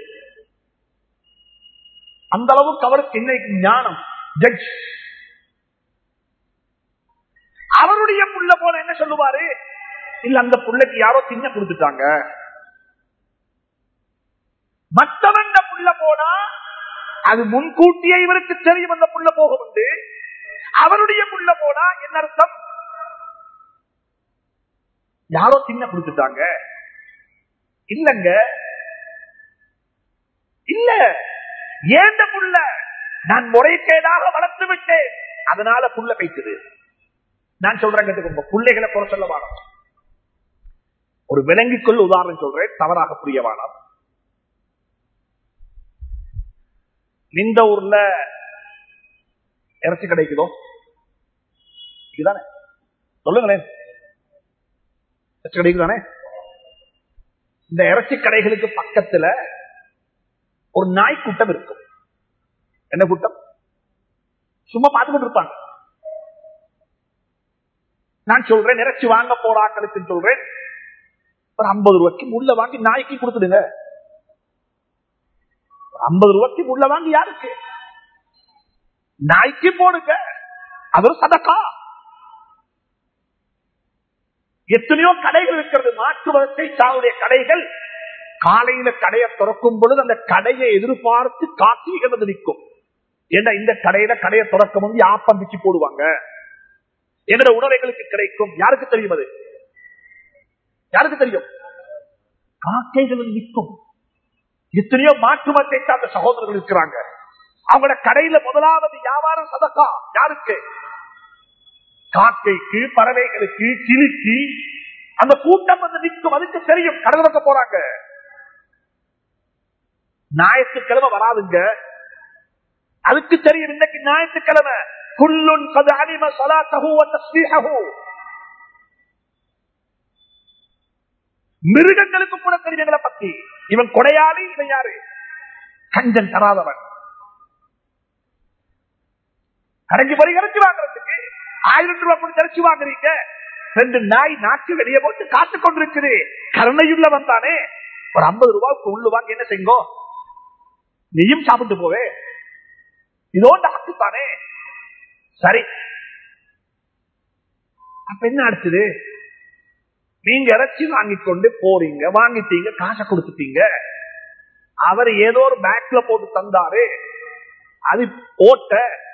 அந்த அளவுக்கு அவருக்கு இன்னைக்கு ஞானம் ஜட்ஜ் அவருடைய புள்ள போல என்ன சொல்லுவாரு இல்ல அந்த புள்ளைக்கு யாரோ சின்ன கொடுத்துட்டாங்க மற்றவன் புள்ள போனா அது முன்கூட்டியே இவருக்கு தெரியும் அந்த புள்ள போகும் உண்டு அவருடைய புள்ள போனா என்ன அர்த்தம் யாரோ சின்ன கொடுத்துட்டாங்க இல்லங்க இல்ல ஏந்த புள்ள நான் முறைகேடாக வளர்த்து விட்டேன் அதனால புள்ள வைத்தது நான் சொல்றேன் கேட்டுக்கோங்க பிள்ளைகளை குறை சொல்ல வேணாம் ஒரு விலங்கிக்குள் உதாரணம் சொல்றேன் தவறாக புரிய வேணாம் இந்த ஊர்ல இறைச்சி கிடைக்குதோ இதுதானே சொல்லுங்களேன் இறைச்சி கிடைக்குதானே இந்த இறைச்சி கடைகளுக்கு பக்கத்துல ஒரு நாய் கூட்டம் இருக்கும் என்ன கூட்டம் சும்மா பார்த்துக்கிட்டு இருப்பாங்க நான் சொல்றேன் இறைச்சி வாங்க போறாக்களுக்கு சொல்றேன் ஒரு ஐம்பது ரூபாய்க்கு முள்ள வாங்கி நாய்க்கு கொடுத்துடுங்க ஐம்பது ரூபாய்க்கு முள்ள வாங்கி யாருக்கு நாய்க்கு போடுங்க அது ஒரு சதக்கா எத்தனையோ கடைகள் இருக்கிறது மாற்று வகை சாவுடைய கடைகள் காலையில கடையை திறக்கும் பொழுது அந்த கடையை எதிர்பார்த்து காத்திரிகிறது நிற்கும் ஏன்னா இந்த கடையில கடையை திறக்கும் வந்து ஆப்பம் பிச்சு போடுவாங்க என்னோட உணவைகளுக்கு கிடைக்கும் யாருக்கு தெரியும் அது யாருக்கு தெரியும் காக்கைகள் நிற்கும் எத்தனையோ மாற்று மத்தை சார்ந்த சகோதரர்கள் இருக்கிறாங்க அவங்களோட கடையில முதலாவது வியாபாரம் சதக்கா யாருக்கு காக்கைக்கு பறவைகளுக்கு கிளிக்கு அந்த கூட்டம் வந்து நிற்கும் அதுக்கு தெரியும் கடலுக்க போறாங்க ஞாயிற்றுக்கிழமை வராதுங்க அதுக்கு தெரியும் இன்னைக்கு ஞாயிற்றுக்கிழமை குல்லுன் கது அனிம சலாத்தகு தஸ்மீஹு மிருகங்களுக்கு கூட தெரியுங்களை பத்தி இவன் கொடையாளி இவன் யாரு கஞ்சன் தராதவன் கடைக்கு போய் இறைச்சி வாங்குறதுக்கு ஆயிரம் ரூபாய் கொடுத்து இறைச்சி வாங்குறீங்க ரெண்டு நாய் நாக்கு வெளியே போட்டு காத்து கொண்டிருக்குது கருணையுள்ள வந்தானே ஒரு ஐம்பது ரூபாய்க்கு உள்ள வாங்கி என்ன செய்யுங்கோ நீயும் சாப்பிட்டு போவே இதோண்ட ஹக்குத்தானே சரி அப்ப என்ன அடுத்தது நீங்க இறைச்சி வாங்கி கொண்டு போறீங்க வாங்கிட்டீங்க காசை கொடுத்துட்டீங்க அவர் ஏதோ ஒரு பேக்ல போட்டு தந்தாரு அது போட்ட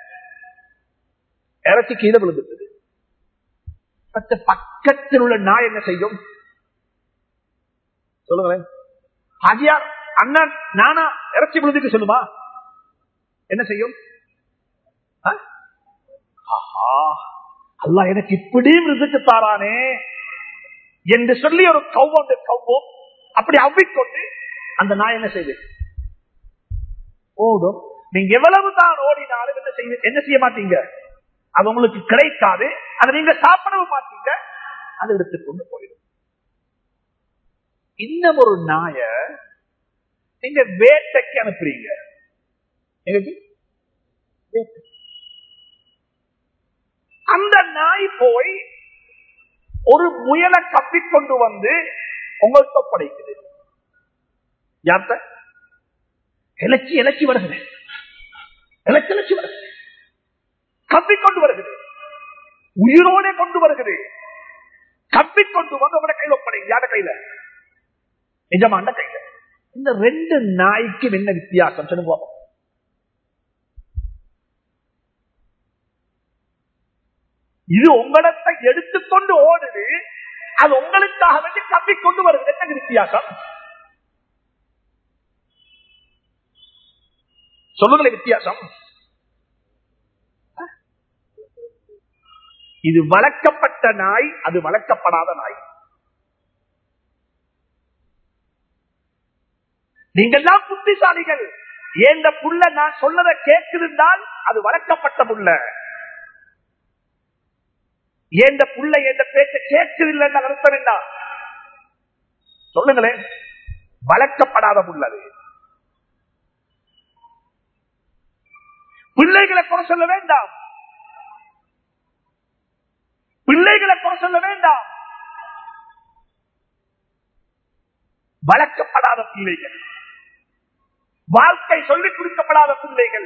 இறைச்சி கீழே விழுந்துட்டது பத்த பக்கத்தில் உள்ள நாய் என்ன செய்யும் சொல்லுங்களேன் ஹாஜியார் அண்ணன் நானா இறைச்சி விழுந்துக்கு சொல்லுமா என்ன செய்யும் ஆ? ஆஹா அல்லாஹ் எனக்கு இப்படியும் ரிசுக்கு தாரானே என்று சொல்லி ஒரு கவ்வோம் கவ்வோம் அப்படி அவ்விக்கொண்டு அந்த நாய் என்ன செய்து ஓடும் நீங்க எவ்வளவு தான் ஓடினாலும் என்ன செய்ய என்ன செய்ய மாட்டீங்க அது உங்களுக்கு கிடைக்காது அதை நீங்க சாப்பிடவும் மாட்டீங்க அதை எடுத்துக்கொண்டு போயிடும் இன்னும் ஒரு நாய நீங்க வேட்டைக்கு அனுப்புறீங்க எங்களுக்கு வேட்டை. அந்த நாய் போய் ஒரு முயலை கப்பிக்கொண்டு வந்து உங்கள்கிட்ட படைக்குது யார்த்த இலச்சி இலச்சி வருகிறது இலச்சி இலச்சி வருகிறது கப்பிக்கொண்டு வருகிறது உயிரோட கொண்டு வருகிறது கப்பிக்கொண்டு வந்து உங்களோட கையில ஒப்படைங்க யார கையில நிஜமான கையில இந்த ரெண்டு நாய்க்கு என்ன வித்தியாசம் சொல்லுங்க பாப்போம். இது உங்களிடத்தை எடுத்துக்கொண்டு ஓடுது அது உங்களுக்காக வேண்டி கப்பிக்கொண்டு வருது என்ன வித்தியாசம் சொல்லுங்களே வித்தியாசம் இது வளர்க்கப்பட்ட நாய் அது வளர்க்கப்படாத நாய் நீங்கெல்லாம் புத்திசாலிகள் ஏந்த புள்ள நான் சொன்னதை கேட்கிருந்தால் அது வளர்க்கப்பட்ட புள்ள ஏந்த புள்ள எந்த பேச்ச கேட்கவில்லை என்ற அர்த்தம் என்ன சொல்லுங்களேன் வளர்க்கப்படாத புள்ளது பிள்ளைகளை குறை சொல்ல வேண்டாம் பிள்ளைகளை குறை சொல்ல வேண்டாம் வளர்க்கப்படாத பிள்ளைகள் வாழ்க்கை சொல்லிக் கொடுக்கப்படாத பிள்ளைகள்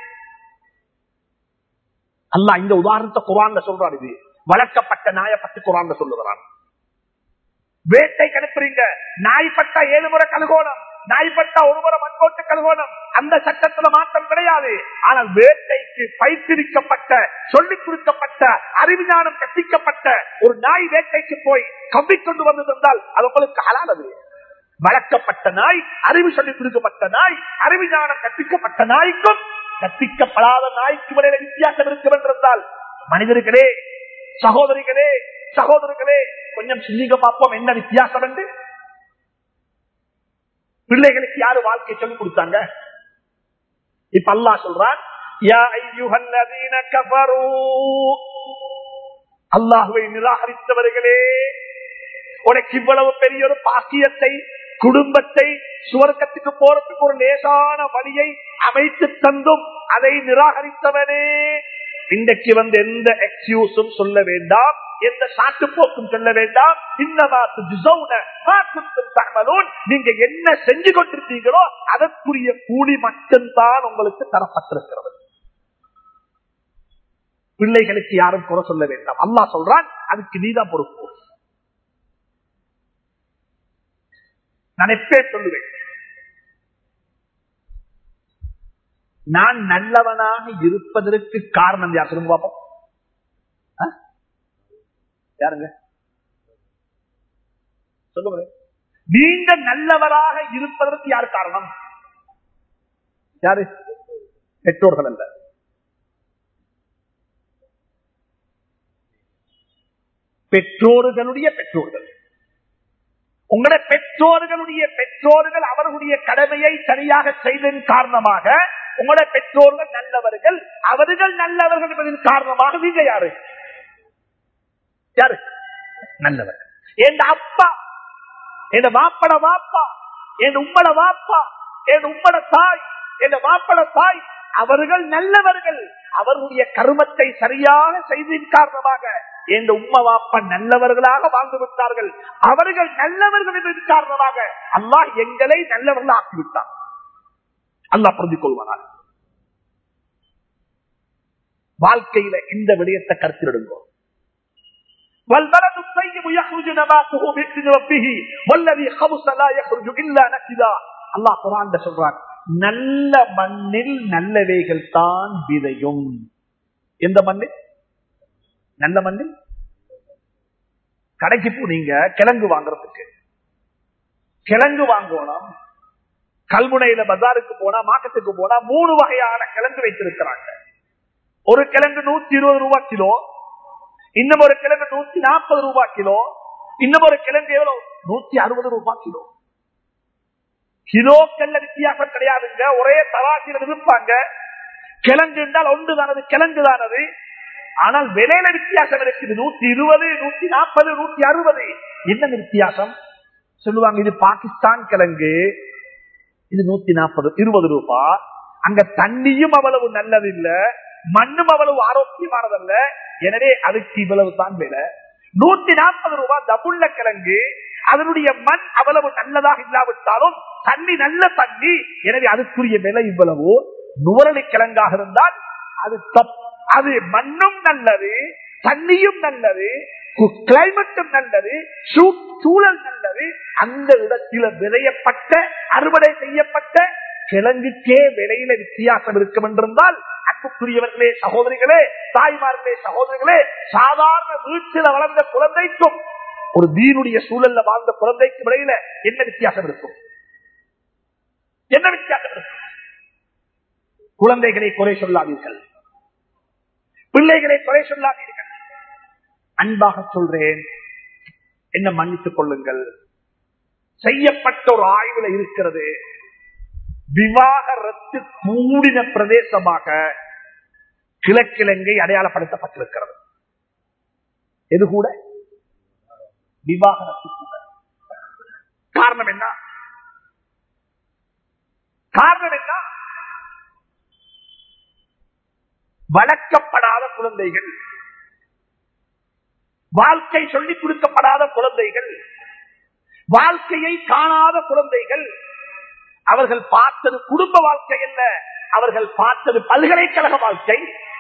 அல்ல இந்த உதாரணத்தை குரான்ல சொல்றான் இது வளர்க்கப்பட்ட நாயை பத்தி குரான்ல சொல்லுகிறான் வேட்டை கணுப்புறீங்க நாய் பட்டா ஏழு முறை கழுகோணம் நாய் பட்டா ஒரு முறை மண்கோட்டு கழுகோணம் அந்த சட்டத்துல மாற்றம் கிடையாது ஆனால் வேட்டைக்கு பயிற்சிரிக்கப்பட்ட சொல்லிக் கொடுக்கப்பட்ட அறிவிஞானம் கற்பிக்கப்பட்ட ஒரு நாய் வேட்டைக்கு போய் கவ்விக்கொண்டு வந்திருந்தால் அது உங்களுக்கு ஹலாலது வளர்க்கப்பட்ட நாய் அறிவு சொல்லிக் கொடுக்கப்பட்ட நாய் அறிவிஞானம் கற்பிக்கப்பட்ட நாய்க்கும் கற்பிக்கப்படாத நாய்க்கு இடையில வித்தியாசம் இருக்கும் என்றிருந்தால் மனிதர்களே சகோதரிகளே சகோதரர்களே கொஞ்சம் சிந்திக்க பார்ப்போம் என்ன வித்தியாசம் என்று பிள்ளைகளுக்கு யாரு வாழ்க்கை சொல்லிக் கொடுத்தாங்க இப்ப அல்லா சொல்றான் யா ஐயுஹல்லதீன கஃபரூ அல்லாஹுவை நிராகரித்தவர்களே உனக்கு இவ்வளவு பெரிய ஒரு பாக்கியத்தை குடும்பத்தை சுவர்க்கத்துக்கு போறதுக்கு ஒரு லேசான வழியை அமைத்து தந்தும் அதை நிராகரித்தவனே இன்றைக்கு வந்து எந்த எக்ஸ்கியூஸும் சொல்ல வேண்டாம் எந்த சாட்டு போக்கும் சொல்ல வேண்டாம் நீங்க என்ன செஞ்சு கொண்டிருந்தீங்களோ அதற்குரிய கூலி மட்டும்தான் உங்களுக்கு தரப்பட்டிருக்கிறது பிள்ளைகளுக்கு யாரும் குறை சொல்ல வேண்டாம் அல்லா சொல்றான் அதுக்கு நீதான் பொறுப்பு நான் எப்பே சொல்லுவேன் நான் நல்லவனாக இருப்பதற்கு காரணம் யார் சொல்லுங்க பாப்போம் ஆ? யாருங்க சொல்லுங்க நீங்க நல்லவராக இருப்பதற்கு யார் காரணம் யாரு பெற்றோர்கள் அல்ல பெற்றோர்களுடைய பெற்றோர்கள் உங்களுடைய பெற்றோர்களுடைய பெற்றோர்கள் அவர்களுடைய கடமையை சரியாக செய்ததன் காரணமாக உங்களுடைய பெற்றோர்கள் நல்லவர்கள் அவர்கள் நல்லவர்கள் என்பதன் காரணமாக நீங்க யாரு யாரு நல்லவர்கள் என் அப்பா என் வாப்பட வாப்பா என் உம்மட வாப்பா என் உம்மட தாய் என் வாப்பட தாய் அவர்கள் நல்லவர்கள் அவர்களுடைய கருமத்தை சரியாக செய்ததின் காரணமாக என் உம்ம வாப்பா நல்லவர்களாக வாழ்ந்து விட்டார்கள் அவர்கள் நல்லவர்கள் என்பதன் காரணமாக அல்லாஹ் எங்களை நல்லவர்கள் ஆக்கிவிட்டார் அல்லாஹ் புரிஞ்சு கொள்வானாக வாழ்க்கையில இந்த விடயத்தை கருத்திடுங்கோ والبلد الطيب يخرج نباته بإذن ربه والذي خبث لا يخرج إلا نكدا அல்லாஹ் குரான் சொல்றான் நல்ல மண்ணில் நல்லவைகள் தான் விதையும் எந்த மண்ணில் நல்ல மண்ணில் கடைக்கு போனீங்க கிழங்கு வாங்குறதுக்கு கிழங்கு வாங்கணும் கல்முனையில பஜாருக்கு போனா மார்க்கெட்டுக்கு போனா மூணு வகையான கிழங்கு வைத்திருக்கிறாங்க ஒரு கிழங்கு நூத்தி இருபது ரூபாய் கிலோ இன்னும் ஒரு கிழங்கு நூத்தி நாற்பது ரூபாய் கிலோ இன்னும் ஒரு கிழங்கு எவ்வளவு நூத்தி அறுபது ரூபாய் கிலோ கிலோக்கள்ல வித்தியாசம் கிடையாதுங்க ஒரே தராசியில் இருப்பாங்க கிழங்கு என்றால் ஒன்று தானது கிழங்கு தானது ஆனால் விலையில வித்தியாசம் இருக்குது நூத்தி இருபது நூத்தி நாற்பது நூத்தி அறுபது என்ன வித்தியாசம் சொல்லுவாங்க இது பாகிஸ்தான் கிழங்கு இது நூத்தி நாற்பது இருபது ரூபாய் அங்க தண்ணியும் அவ்வளவு நல்லது இல்ல மண்ணும் அவ்வளவு ஆரோக்கியமானதல்ல எனவே அதுக்கு இவ்வளவு தான் விலை நூத்தி நாற்பது ரூபாய் தபுள்ள கிழங்கு அதனுடைய மண் அவ்வளவு நல்லதாக இல்லாவிட்டாலும் தண்ணி நல்ல தண்ணி எனவே அதுக்குரிய விலை இவ்வளவு நுவரலி கிழங்காக இருந்தால் அது தப் அது மண்ணும் நல்லது தண்ணியும் நல்லது கிளைமேட்டும் நல்லது சூழல் நல்லது அந்த இடத்தில விளையப்பட்ட அறுவடை செய்யப்பட்ட கிழங்குக்கே விலையில வித்தியாசம் இருக்கும் என்றிருந்தால் அன்புக்குரியவர்களே சகோதரிகளே தாய்மார்களே சகோதரிகளே சாதாரண வீட்டில் வளர்ந்த குழந்தைக்கும் ஒரு தீனுடைய சூழல்ல வாழ்ந்த குழந்தைக்கும் இடையில என்ன வித்தியாசம் இருக்கும் என்ன வித்தியாசம் இருக்கும் குழந்தைகளை குறை சொல்லாதீர்கள் பிள்ளைகளை குறை சொல்லாதீர்கள் அன்பாக சொல்றேன் என்ன மன்னித்துக் கொள்ளுங்கள் செய்யப்பட்ட ஒரு ஆய்வுல இருக்கிறது விவாகரத்து கூடின பிரதேசமாக கிழக்கிழங்கை அடையாளப்படுத்தப்பட்டிருக்கிறது எது கூட விவாகரத்து கூட காரணம் என்ன காரணம் என்ன வளர்க்கப்படாத குழந்தைகள் வாழ்க்கை சொல்லிக் கொடுக்கப்படாத குழந்தைகள் வாழ்க்கையை காணாத குழந்தைகள் அவர்கள் பார்த்தது குடும்ப வாழ்க்கை அல்ல அவர்கள் பார்த்தது பல்கலைக்கழக வாழ்க்கை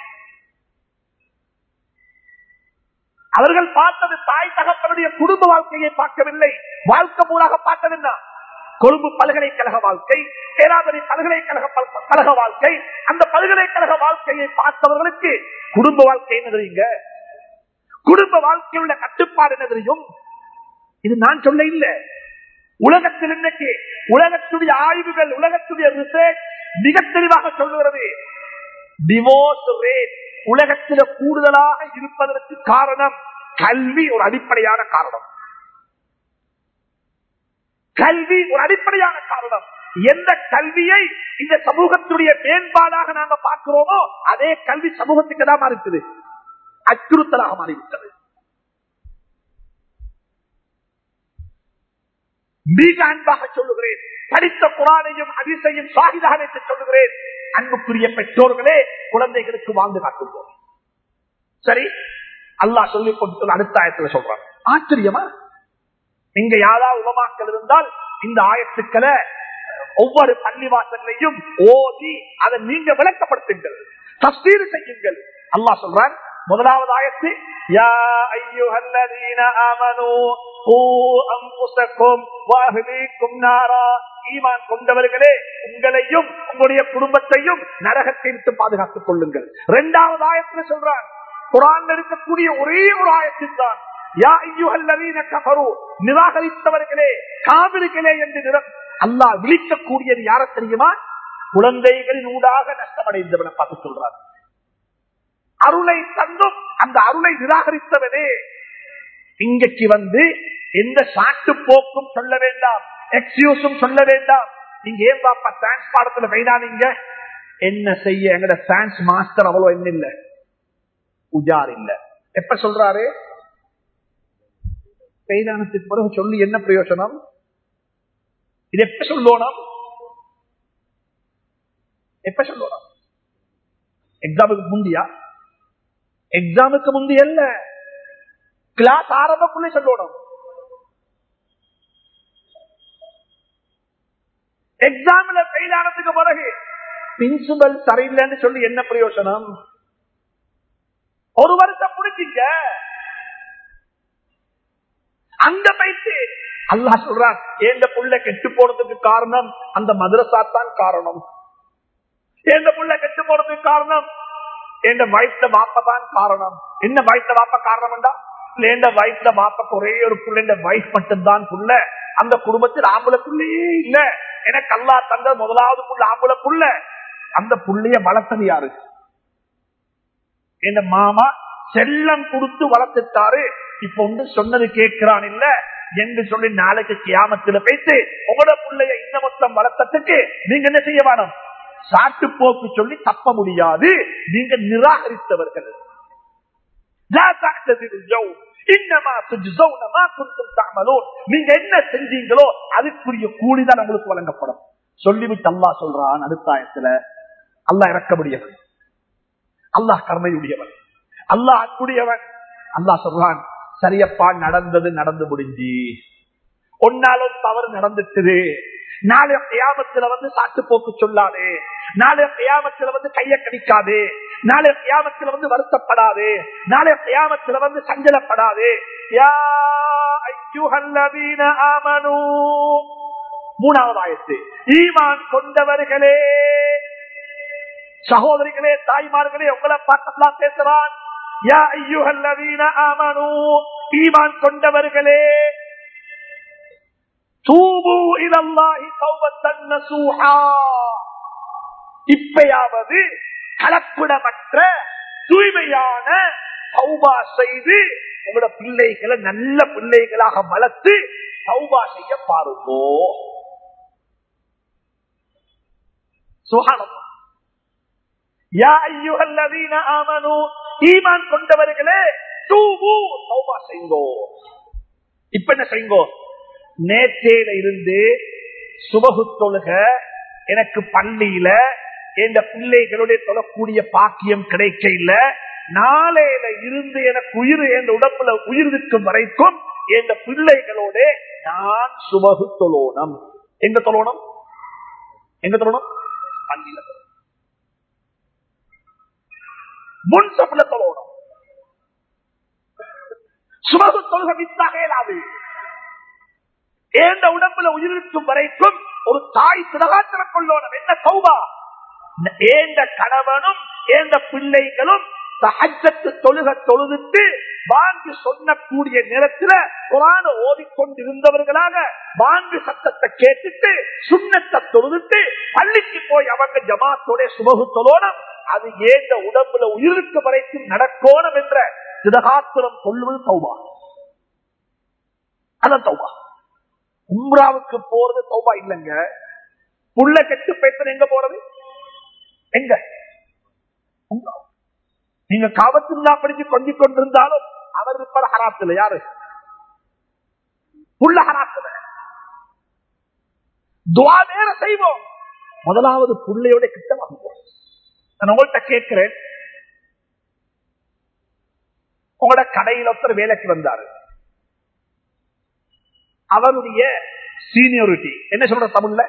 அவர்கள் பார்த்தது தாய் தகப்பனுடைய குடும்ப வாழ்க்கையை பார்க்கவில்லை வாழ்க்கை மூலாக பார்த்தது என்ன கொழும்பு பல்கலைக்கழக வாழ்க்கை பேராதரி பல்கலைக்கழக கழக வாழ்க்கை அந்த பல்கலைக்கழக வாழ்க்கையை பார்த்தவர்களுக்கு குடும்ப வாழ்க்கை என்ன தெரியுங்க குடும்ப வாழ்க்கையில் உள்ள கட்டுப்பாடு என்ன தெரியும் இது நான் சொல்ல இல்லை உலகத்தில் இன்னைக்கு உலகத்துடைய ஆய்வுகள் உலகத்துடைய ரிசர்ச் மிக தெளிவாக சொல்லுகிறது டிவோர்ஸ் ரேட் உலகத்தில் கூடுதலாக இருப்பதற்கு காரணம் கல்வி ஒரு அடிப்படையான காரணம் கல்வி ஒரு அடிப்படையான காரணம் எந்த கல்வியை இந்த சமூகத்துடைய மேம்பாடாக நாங்க பார்க்கிறோமோ அதே கல்வி சமூகத்துக்கு தான் மாறிவிட்டது அச்சுறுத்தலாக மாறிவிட்டது மிக அன்பாக சொல்லுகிறேன் படித்த குரானையும் அதிசையும் சாகிதாக வைத்து சொல்லுகிறேன் அன்புக்குரிய பெற்றோர்களே குழந்தைகளுக்கு வாழ்ந்து காட்டுவோம் சரி அல்லாஹ் சொல்லிக் கொடுத்து அடுத்த ஆயத்துல சொல்றாங்க ஆச்சரியமா இங்க யாராவது உலமாக்கள் இருந்தால் இந்த ஆயத்துக்களை ஒவ்வொரு பள்ளிவாசல்லையும் ஓதி அதை நீங்க விளக்கப்படுத்துங்கள் தஸ்தீர் செய்யுங்கள் அல்லாஹ் சொல்றான் முதலாவது ஆயத்து யா ஐயுஹல்லதீன ஆமனூ கூ அன்ஃபுஸக்கும் வஅஹ்லீக்கும் நாரா ஈமான் கொண்டவர்களே உங்களையும் உங்களுடைய குடும்பத்தையும் நரகத்தை விட்டு பாதுகாத்துக் கொள்ளுங்கள் இரண்டாவது ஆயத்துல சொல்றான் குரான் இருக்கக்கூடிய ஒரே ஒரு ஆயத்தில் தான் யா ஐயுஹல்லதீன கஃபரு நிராகரித்தவர்களே காவிரிகளே என்று அல்லாஹ் விழிக்கக்கூடியது யார தெரியுமா குழந்தைகளின் ஊடாக நஷ்டமடைந்தவனை பார்த்து சொல்றார் அருளை தந்தும் அந்த அருளை நிராகரித்தவனே இங்கைக்கு வந்து எந்த சாட்டு போக்கும் சொல்ல வேண்டாம் எக்ஸ்கியூஸும் சொல்ல வேண்டாம் நீங்க ஏன் பாப்பா சயின்ஸ் பாடத்துல வைடானீங்க என்ன செய்ய எங்கட சயின்ஸ் மாஸ்டர் அவ்வளவு என்ன இல்ல உஜார் இல்ல எப்ப சொல்றாரு பெய்தானத்துக்கு பிறகு சொல்லி என்ன பிரயோஜனம் இது எப்ப சொல்லணும் எப்ப சொல்லணும் எக்ஸாமுக்கு முந்தியா எக்ஸாமுக்கு முந்தி அல்ல கிளாஸ் ஆரம்பக்குள்ளே சொல்லணும் எக்ஸாம்ல ஃபெயில் ஆனதுக்கு பிறகு பிரின்சிபல் சரியில்லைன்னு சொல்லி என்ன பிரயோசனம் ஒரு வருஷம் முடிச்சிங்க அங்க போயிட்டு அல்லாஹ் சொல்றான் எந்த புள்ள கெட்டு போனதுக்கு காரணம் அந்த மதரசா தான் காரணம் எந்த புள்ள கெட்டு போனதுக்கு காரணம் எந்த வயசுல வாப்ப தான் காரணம் என்ன வயசுல வாப்ப காரணம்டா எந்த வயசுல வாப்ப ஒரே ஒரு புள்ள வயசு மட்டும்தான் புள்ள அந்த குடும்பத்தில் ஆம்பளை புள்ளையே இல்ல எனக்கு அல்லா தந்த முதலாவது புள்ள ஆம்பளை புள்ள அந்த புள்ளைய வளர்த்தது யாரு என் மாமா செல்லம் கொடுத்து வளர்த்துட்டாரு இப்ப வந்து சொன்னது கேட்கிறான் இல்ல என்று சொல்லி நாளைக்கு கியாமத்துல பேசி உங்களோட பிள்ளைய இந்த மொத்தம் வளர்த்ததுக்கு நீங்க என்ன செய்ய வேணும் சாட்டு போக்கு சொல்லி தப்ப முடியாது நீங்க நிராகரித்தவர்கள் லா தஅ்ததிரு யௌம். இன்னமா துஜ்ஸௌன மா குன்தும் தஅமலூன். நீங்க என்ன செஞ்சீங்களோ அதுக்குரிய கூலிதான் உங்களுக்கு வழங்கப்படும் சொல்லிவிட்டு அல்லாஹ் சொல்றான் அடுத்த ஆயத்துல அல்லாஹ் இறக்கமுடியவன் அல்லாஹ் கருணையுடையவன் அல்லாஹ் அன்புடையவன் அல்லாஹ் சொல்றான் சரியப்பா நடந்தது நடந்து முடிஞ்சு ஒன்னாலும் தவறு நடந்துட்டுது நாளைய கியாமத்துல வந்து சாட்டு போக்கு சொல்லாதே நாளைய கியாமத்துல வந்து கைய கடிக்காதே நாளைய கியாமத்துல வந்து வருத்தப்படாதே நாளைய கியாமத்துல வந்து சஞ்சலப்படாதே யா ஐயுஹல்லதீன ஆமனூ மூணாவது ஆயத்து ஈமான் கொண்டவர்களே சகோதரிகளே தாய்மார்களே உங்களை பார்த்தெல்லாம் பேசுறான் யா ஐயுஹல்லதீன ஆமனூ ஈமான் கொண்டவர்களே தூபு இலல்லாஹி தௌபத்தன் நசூஹா இப்பயாவது கலப்பிடமற்ற தூய்மையான சௌபா செய்து உங்களோட பிள்ளைகளை நல்ல பிள்ளைகளாக வளர்த்து சௌபா செய்ய பாருங்கோ சுகானம் யா ஐயுஹல்லதீன ஆமனு ஈமான் கொண்டவர்களே தூபு தௌபா செய்யுங்கோ இப்ப என்ன செய்யுங்கோ நேற்றையில இருந்து சுபகு தொழுக எனக்கு பள்ளியில எந்த பிள்ளைகளுடைய தொழக்கூடிய பாக்கியம் கிடைக்க இல்ல நாளையில இருந்து எனக்கு உயிர் என் உடம்புல உயிர் இருக்கும் வரைக்கும் எந்த பிள்ளைகளோட நான் சுபகு தொழோனம் எங்க தொழோனம் எங்க தொழணும் பள்ளியில தொழணும். முன் சப்புல தொழணும் சுபகு தொழுக மித்தாக இயலாது ஏந்த உடம்புல உயிரிழக்கும் வரைக்கும் ஒரு தாய் திரகாத்திரம் கொள்ளோனம் என்ன சௌபா ஏந்த கணவனும் ஏந்த பிள்ளைகளும் சஹஜத்து தொழுக தொழுதுட்டு வாங்கி சொன்னக்கூடிய நேரத்தில் குரான ஓதிக்கொண்டிருந்தவர்களாக வாங்கி சத்தத்தை கேட்டுட்டு சுண்ணத்தை தொழுதுட்டு பள்ளிக்கு போய் அவங்க ஜமாத்தோட சுமகு தொழோனம் அது ஏந்த உடம்புல உயிருக்கு வரைக்கும் நடக்கோணும் என்ற திரகாத்திரம் சொல்லுவது சௌபா அதான் சௌபா உம்ராவுக்கு போறது சௌபா இல்லைங்க புள்ள கெட்டு பேசணும் எங்க போறது எங்க உம்ரா. நீங்க காவத்துல்லா படிச்சு கொஞ்சி கொண்டிருந்தாலும் அவர் இருப்பார் ஹராத்துல யாரு புள்ள ஹராத்துல துவா வேற செய்வோம் முதலாவது புள்ளையோட கிட்ட வாங்குவோம் நான் உங்கள்கிட்ட கேட்கிறேன் உங்களோட கடையில் ஒருத்தர் வேலைக்கு வந்தாரு அவருடைய சீனியோரிட்டி என்ன சொல்ற தமிழ்ல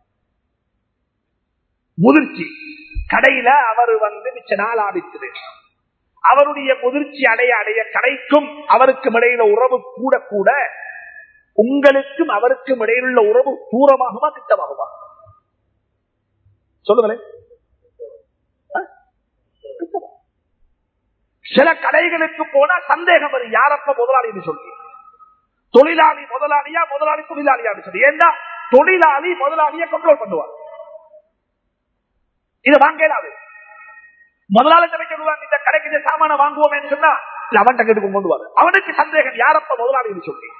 முதிர்ச்சி கடையில அவர் வந்து மிச்ச நாள் ஆடித்தது அவருடைய முதிர்ச்சி அடைய அடைய கடைக்கும் அவருக்கும் இடையில உறவு கூட கூட உங்களுக்கும் அவருக்கும் இடையிலுள்ள உறவு தூரமாகுமா திட்டமாகுமா சொல்லுங்களேன் ஆ? திட்டமா? சில கடைகளுக்கு போனா சந்தேகம் வரும் யாரப்ப முதலாளின்னு சொல்லி தொழிலாளி முதலாளியா முதலாளி தொழிலாளியான்னு சொல்லி ஏன்னா தொழிலாளி முதலாளியை கண்ட்ரோல் பண்ணுவார் இது வாங்கலாது முதலாளி சொல்லுவாங்க இந்த கடைக்கு இந்த சாமான வாங்குவோம் சொன்னா இல்ல அவன் கிட்ட கொண்டு வாரு அவனுக்கு சந்தேகம் யாரப்ப முதலாளின்னு சொல்லி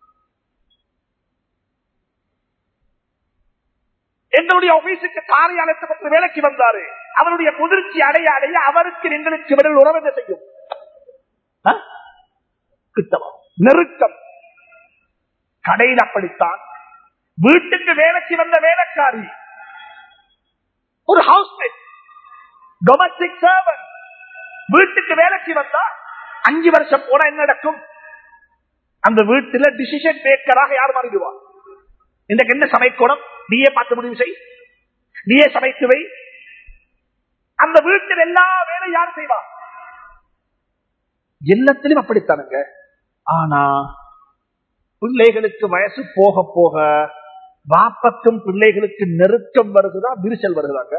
எங்களுடைய ஆபீஸுக்கு காரியாலயத்தை பற்றி வேலைக்கு வந்தாரு அவருடைய முதிர்ச்சி அடைய அடைய அவருக்கு எங்களுக்கு விடல் உறவு என்ன செய்யும் ஆ? கிட்டவா நெருக்கம் கடையில் அப்படித்தான் வீட்டுக்கு வேலைக்கு வந்த வேலைக்காரி ஒரு ஹவுஸ் டொமஸ்டிக் சர்வன் வீட்டுக்கு வேலைக்கு வந்தா அஞ்சு வருஷம் போனா என்ன நடக்கும் அந்த வீட்டுல டிசிஷன் மேக்கராக யார் மாறிடுவா இன்றைக்கு என்ன சமைக்கணும் நீயே பார்த்து முடிவு செய் நீயே சமைத்து வை அந்த வீட்டில் எல்லா வேலையும் யார் செய்வா எல்லாத்திலும் அப்படித்தானுங்க ஆனா பிள்ளைகளுக்கு வயசு போக போக வாப்பக்கும் பிள்ளைகளுக்கு நெருக்கம் வருதுதா விரிசல் வருதாங்க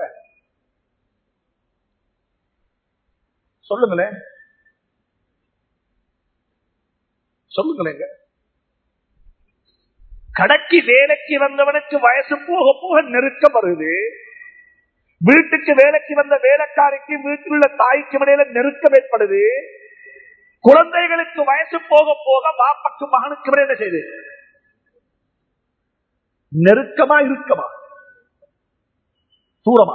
சொல்லுங்களேன் சொல்லுங்களேங்க கடைக்கு வேலைக்கு வந்தவனுக்கு வயசு போக போக நெருக்கம் வருது வீட்டுக்கு வேலைக்கு வந்த வேலைக்காரிக்கு வீட்டில் உள்ள தாய்க்கு இடையில நெருக்கம் ஏற்படுது குழந்தைகளுக்கு வயசு போக போக பாப்பக்கு மகனுக்கு இடையில என்ன செய்யுது நெருக்கமா இருக்கமா தூரமா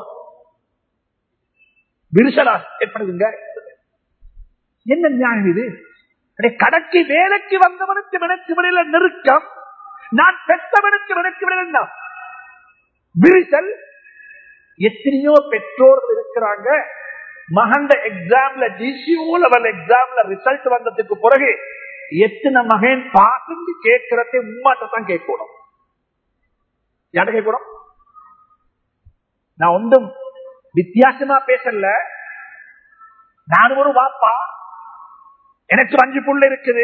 விரிசலா ஏற்படுதுங்க என்ன நியாயம் இது அடே, கடைக்கு வேலைக்கு வந்தவனுக்கு எனக்கு இடையில நெருக்கம் நான் பெற்றவனுக்கு எனக்கு இடையில என்ன? விரிசல் எத்தனையோ பெற்றோர்கள் இருக்கிறாங்க மகண்ட எக்ஸாம்ல டிசிஓ லெவல் எக்ஸாம்ல ரிசல்ட் வந்ததுக்கு பிறகு எத்தனை மகன் பாசந்து கேட்கறதை உமாட்ட தான் கேட்கணும் யார்ட்ட கேட்கணும் நான் ஒன்றும் வித்தியாசமா பேசல நான் ஒரு வாப்பா எனக்கு ஒரு அஞ்சு புள்ள இருக்குது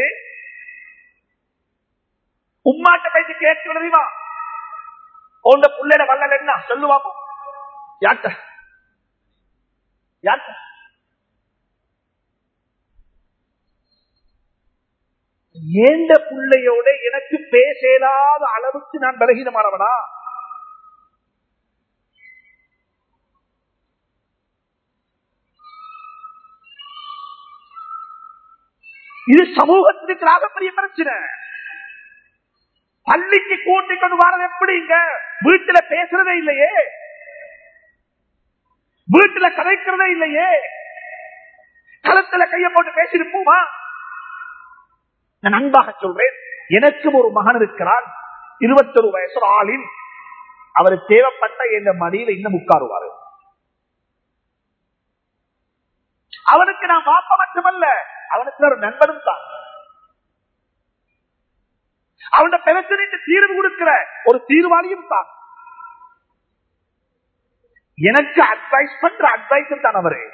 உம்மாட்ட பேசி கேட்க தெரியுமா உண்ட புள்ளைட வல்லல் என்ன சொல்லுவாப்போ யார்ட்ட யார்ட்ட ஏண்ட புள்ளையோட எனக்கு பேசலாத அளவுக்கு நான் பலகீனமானவனா இது சமூகத்திற்கு ஆகப்பெரிய பிரச்சனை பள்ளிக்கு கூட்டிக் கொண்டு வரது எப்படிங்க வீட்டுல பேசுறதே இல்லையே வீட்டுல கதைக்கிறதே இல்லையே களத்துல கைய போட்டு பேசிருப்போமா நான் அன்பாக சொல்றேன் எனக்கும் ஒரு மகன் இருக்கிறான் இருபத்தொரு வயசு ஆளின் அவர் தேவைப்பட்ட என்ற மடியில இன்னும் உட்காருவாரு அவனுக்கு நான் பாப்ப மட்டுமல்ல அவனுக்கு ஒரு நண்பனும் தான் அவன பிரச்சனைக்கு தீர்வு கொடுக்கிற ஒரு தீர்வாளியும் தான் எனக்கு அட்வைஸ் பண்ற அட்வைஸ் தான் அவரு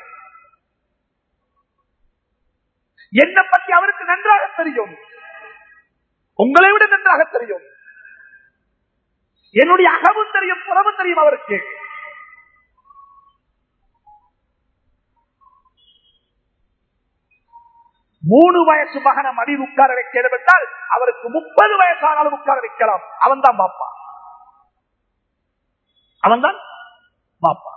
என்னை பற்றி அவருக்கு நன்றாக தெரியும் உங்களை விட நன்றாக தெரியும் என்னுடைய அகமும் தெரியும் புறமும் தெரியும் அவருக்கு மூணு வயசு மகனை மடி உட்கார வைக்க என்றால் அவருக்கு முப்பது வயசானாலும் உட்கார வைக்கலாம் அவன் தான் பாப்பா அவன் தான் பாப்பா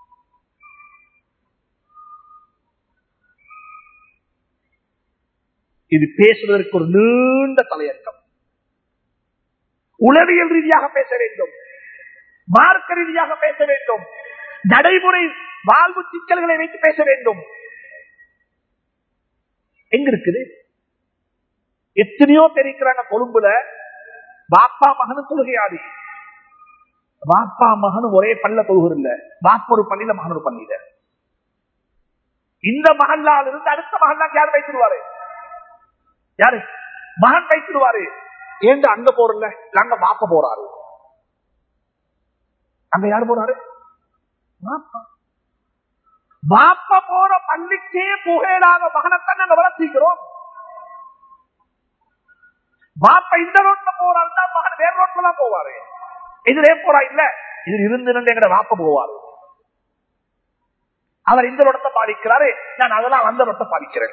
இது பேசுவதற்கு ஒரு நீண்ட தலையங்கம் உளவியல் ரீதியாக பேச வேண்டும் மார்க்க ரீதியாக பேச வேண்டும் நடைமுறை வாழ்வு சிக்கல்களை வைத்து பேச வேண்டும் எங்க இருக்குது எத்தனையோ பேர் இருக்கிறாங்க கொழும்புல பாப்பா மகனும் தொழுகையாடி பாப்பா மகனும் ஒரே பல்ல தொழுகர் இல்ல பாப்பா ஒரு பள்ளியில மகன் ஒரு பள்ளியில இந்த மகன்லால் இருந்து அடுத்த மகன்லாம் யார் வைத்துருவாரு யாரு மகன் வைத்துருவாரு ஏண்டு அங்க போறல அங்க பாப்ப போறாரு அங்க யாரு போறாரு பாப்பா பாப்ப போற பள்ளிக்கே புகையிலாத மகனைத்தான் நாங்க வளர்த்திக்கிறோம் பாப்பா இந்த ரோட்ல போறாருன்னா மகன் வேற ரோட்ல தான் போவாரு இதுல ஏன் போறா இல்ல இது இருந்து நின்று எங்கட வாப்ப போவாரு அவர் இந்த ரோட்டத்தை பாதிக்கிறாரு நான் அதெல்லாம் அந்த ரோட்டத்தை பாதிக்கிறேன்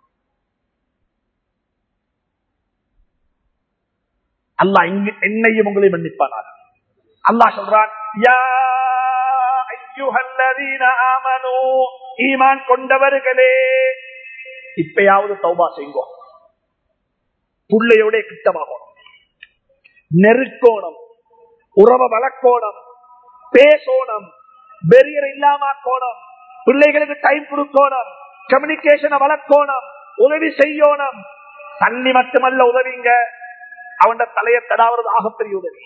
அல்லா என்னையும் உங்களை மன்னிப்பானார் அல்லா சொல்றான் யா ஐயுஹல்லதீன ஆமனூ ஈமான் கொண்டவர்களே இப்பயாவது தௌபா செய்வோம் புள்ளையோட கிட்டமாகணும் நெருக்கோணம் உறவ வளர்க்கோணம் பேசோணம் பெரியர் இல்லாம கோணம் பிள்ளைகளுக்கு டைம் கொடுக்கணும் கம்யூனிகேஷனை வளர்க்கோணம் உதவி செய்யணும் தண்ணி மட்டுமல்ல உதவிங்க அவன் தலையை தடாவது ஆகப்பெரிய உதவி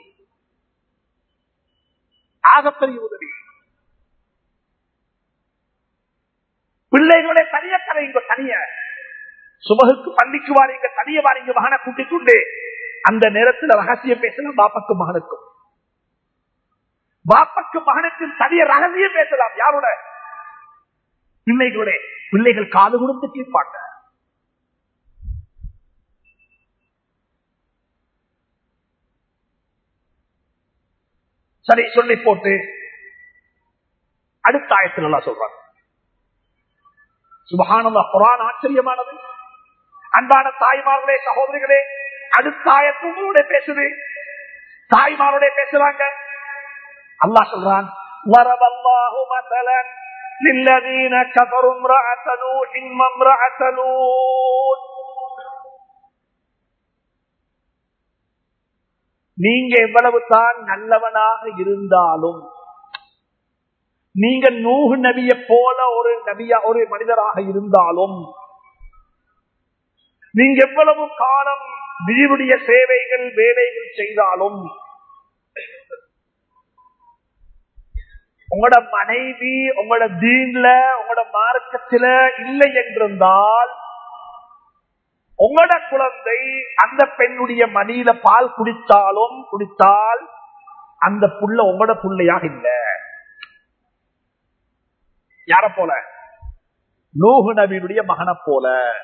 ஆகப்பெரிய உதவி பிள்ளைகளுடைய தனிய கதைங்க தனிய சுமகுக்கு பள்ளிக்கு வாரீங்க தனிய வாரீங்க மகனை கூட்டிக் கொண்டு அந்த நேரத்தில் ரகசியம் பேசலாம் பாப்பாக்கும் மகனுக்கும் பாப்பக்கு மகனுக்கு தனிய ரகசியம் பேசலாம் யாரோட பிள்ளைகளோட பிள்ளைகள் காது கொடுத்து கேட்பாங்க சரி சொல்லி போட்டு அடுத்த ஆயத்தில் எல்லாம் சொல்றாங்க சுபகானந்தா குரான் ஆச்சரியமானது அன்பான தாய்மார்களே சகோதரிகளே அடுத்த ஆயத்து உங்களோட பேசுது தாய்மாரோட பேசுறாங்க அல்லாஹ் சொல்றான் ضرب الله مثلا للذين كفروا امرأة نوح وامرأة لوط நீங்க எவ்வளவு தான் நல்லவனாக இருந்தாலும் நீங்க நூகு நபிய போல ஒரு நபியா ஒரு மனிதராக இருந்தாலும் நீங்க எவ்வளவு காலம் வீருடைய சேவைகள் வேலைகள் செய்தாலும் உங்களோட மனைவி உங்களோட தீன்ல உங்களோட மார்க்கத்தில இல்லை என்றிருந்தால் உங்களோட குழந்தை அந்த பெண்ணுடைய மணியில பால் குடித்தாலும் குடித்தால் அந்த புள்ள உங்களோட புள்ளையாக இல்ல யார போல நூகு நபியினுடைய மகனை போல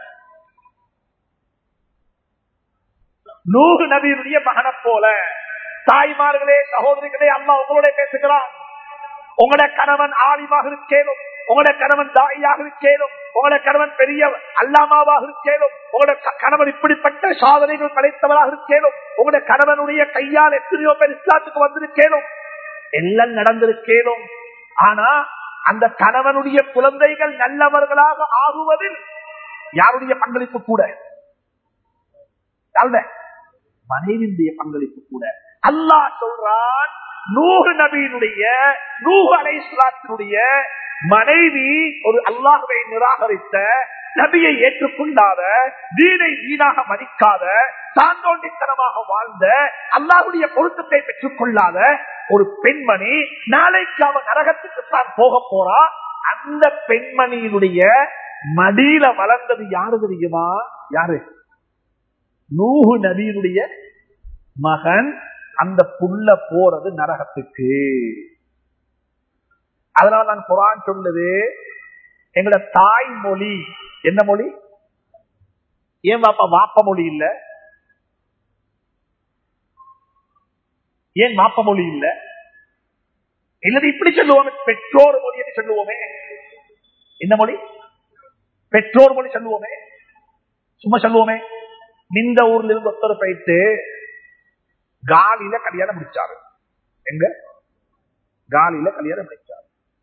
நூகு நபியினுடைய மகனை போல தாய்மார்களே சகோதரிகளே அம்மா உங்களோட பேசுகிறான் உங்களோட கணவன் ஆலிமாக இருக்கேனும் உங்களோட கணவன் தாயாக இருக்கேனும் உங்களோட கணவன் பெரிய அல்லாமாவாக இருக்கேனும் உங்களோட க- கணவன் இப்படிப்பட்ட சாதனைகள் படைத்தவராக இருக்கேனும் உங்களோட கணவனுடைய கையால் எத்தனையோ பேர் இஸ்லாத்துக்கு வந்திருக்கேனும் எல்லாம் நடந்திருக்கேனும் ஆனா அந்த கணவனுடைய குழந்தைகள் நல்லவர்களாக ஆகுவதில் யாருடைய பங்களிப்பு கூட யாருடைய? மனைவியுடைய பங்களிப்பு கூட அல்லாஹ் சொல்றான் நூறு நபியினுடைய நூறு அலைஸ்லாத்தினுடைய மனைவி ஒரு அல்லாஹுவை நிராகரித்த நபியை ஏற்றுக்கொண்டாத வீணை வீணாக மதிக்காத சாந்தோண்டித்தனமாக வாழ்ந்த அல்லாஹுடைய பொருத்தத்தை பெற்றுக் கொள்ளாத ஒரு பெண்மணி நாளைக்கு அவன் நரகத்துக்கு தான் போக போறா அந்த பெண்மணியினுடைய மடியில வளர்ந்தது யாரு தெரியுமா யாரு நூஹு நபியினுடைய மகன் அந்த புள்ள போறது நரகத்துக்கு அதனால நான் குரான் சொல்லுது எங்களோட தாய் மொழி என்ன மொழி ஏன் வாப்பா வாப்ப மொழி இல்ல ஏன் வாப்ப மொழி இல்ல இல்லது இப்படி சொல்லுவோமே பெற்றோர் மொழி என்று சொல்லுவோமே என்ன மொழி பெற்றோர் மொழி சொல்லுவோமே சும்மா சொல்லுவோமே இந்த ஊர்ல இருந்து ஒருத்தர் போயிட்டு காலியில கல்யாணம் முடிச்சாரு எங்க காலியில கல்யாணம் முடிச்சாரு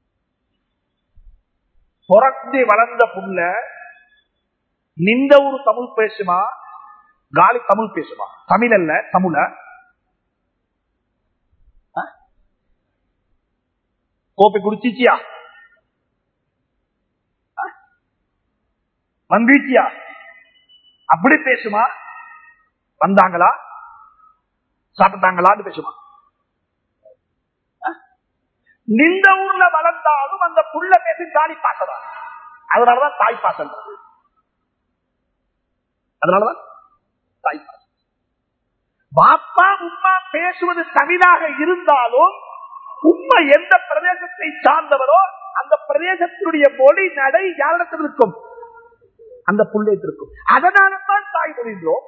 பிறந்து வளர்ந்த புள்ள நின்ற ஊர் தமிழ் பேசுமா காலி தமிழ் பேசுமா தமிழ் அல்ல தமிழ கோப்பை குடிச்சிச்சியா வந்திச்சியா அப்படி பேசுமா வந்தாங்களா சாப்பிட்டாங்களான்னு பேசுமா நின்ற ஊர்ல வளர்ந்தாலும் அந்த புள்ள பேசி தாலி பாசதான் அதனாலதான் தாய் பாசம் அதனாலதான் தாய் பாசம் பாப்பா உம்மா பேசுவது தமிழாக இருந்தாலும் உம்மா எந்த பிரதேசத்தை சார்ந்தவரோ அந்த பிரதேசத்தினுடைய மொழி நடை யாரிடத்தில் இருக்கும் அந்த புள்ளைக்கு இருக்கும் அதனால தான் தாய் மொழின்றோம்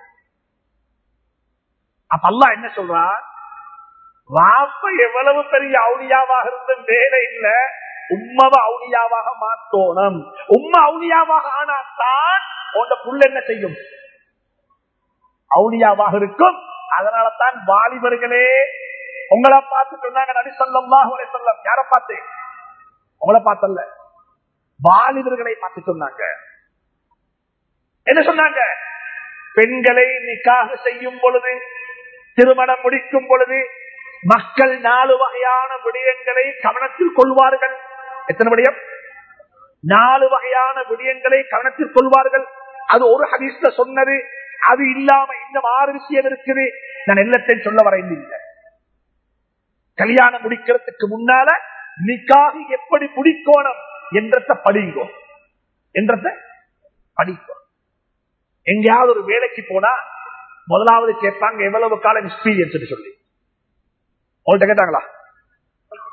அப்ப அல்லாஹ் என்ன சொல்றான் வாப்ப எவ்வளவு பெரிய அவுளியாவாக இருந்த வேலை இல்ல உம்மவ அவுளியாவாக மாத்தோணும் உம்மா அவுளியாவாக ஆனாத்தான் உண்ட புள்ள என்ன செய்யும் அவுளியாவாக இருக்கும் அதனால தான் வாலிபர்களே உங்களை பார்த்து சொன்னாங்க நடி சொல்லம் சொல்லம் யார பார்த்து உங்களை பார்த்தல்ல வாலிபர்களை பார்த்து சொன்னாங்க என்ன சொன்னாங்க பெண்களை நிக்காக செய்யும் பொழுது திருமணம் முடிக்கும் பொழுது மக்கள் நாலு வகையான விடயங்களை கவனத்தில் கொள்வார்கள் எத்தனை விடயம் நாலு வகையான விடயங்களை கவனத்தில் கொள்வார்கள் அது ஒரு ஹதீஸ்ல சொன்னது அது இல்லாம இன்னும் ஆறு விஷயம் இருக்குது நான் எல்லாத்தையும் சொல்ல வர இல்லை கல்யாணம் முடிக்கிறதுக்கு முன்னால நிக்காக எப்படி முடிக்கோணும் என்றத படிங்கோ என்றத படிக்கோ எங்கேயாவது ஒரு வேலைக்கு போனா முதலாவது கேட்பாங்க எவ்வளவு காலம் எக்ஸ்பீரியன்ஸ் சொல்லி உங்கள்கிட்ட கேட்டாங்களா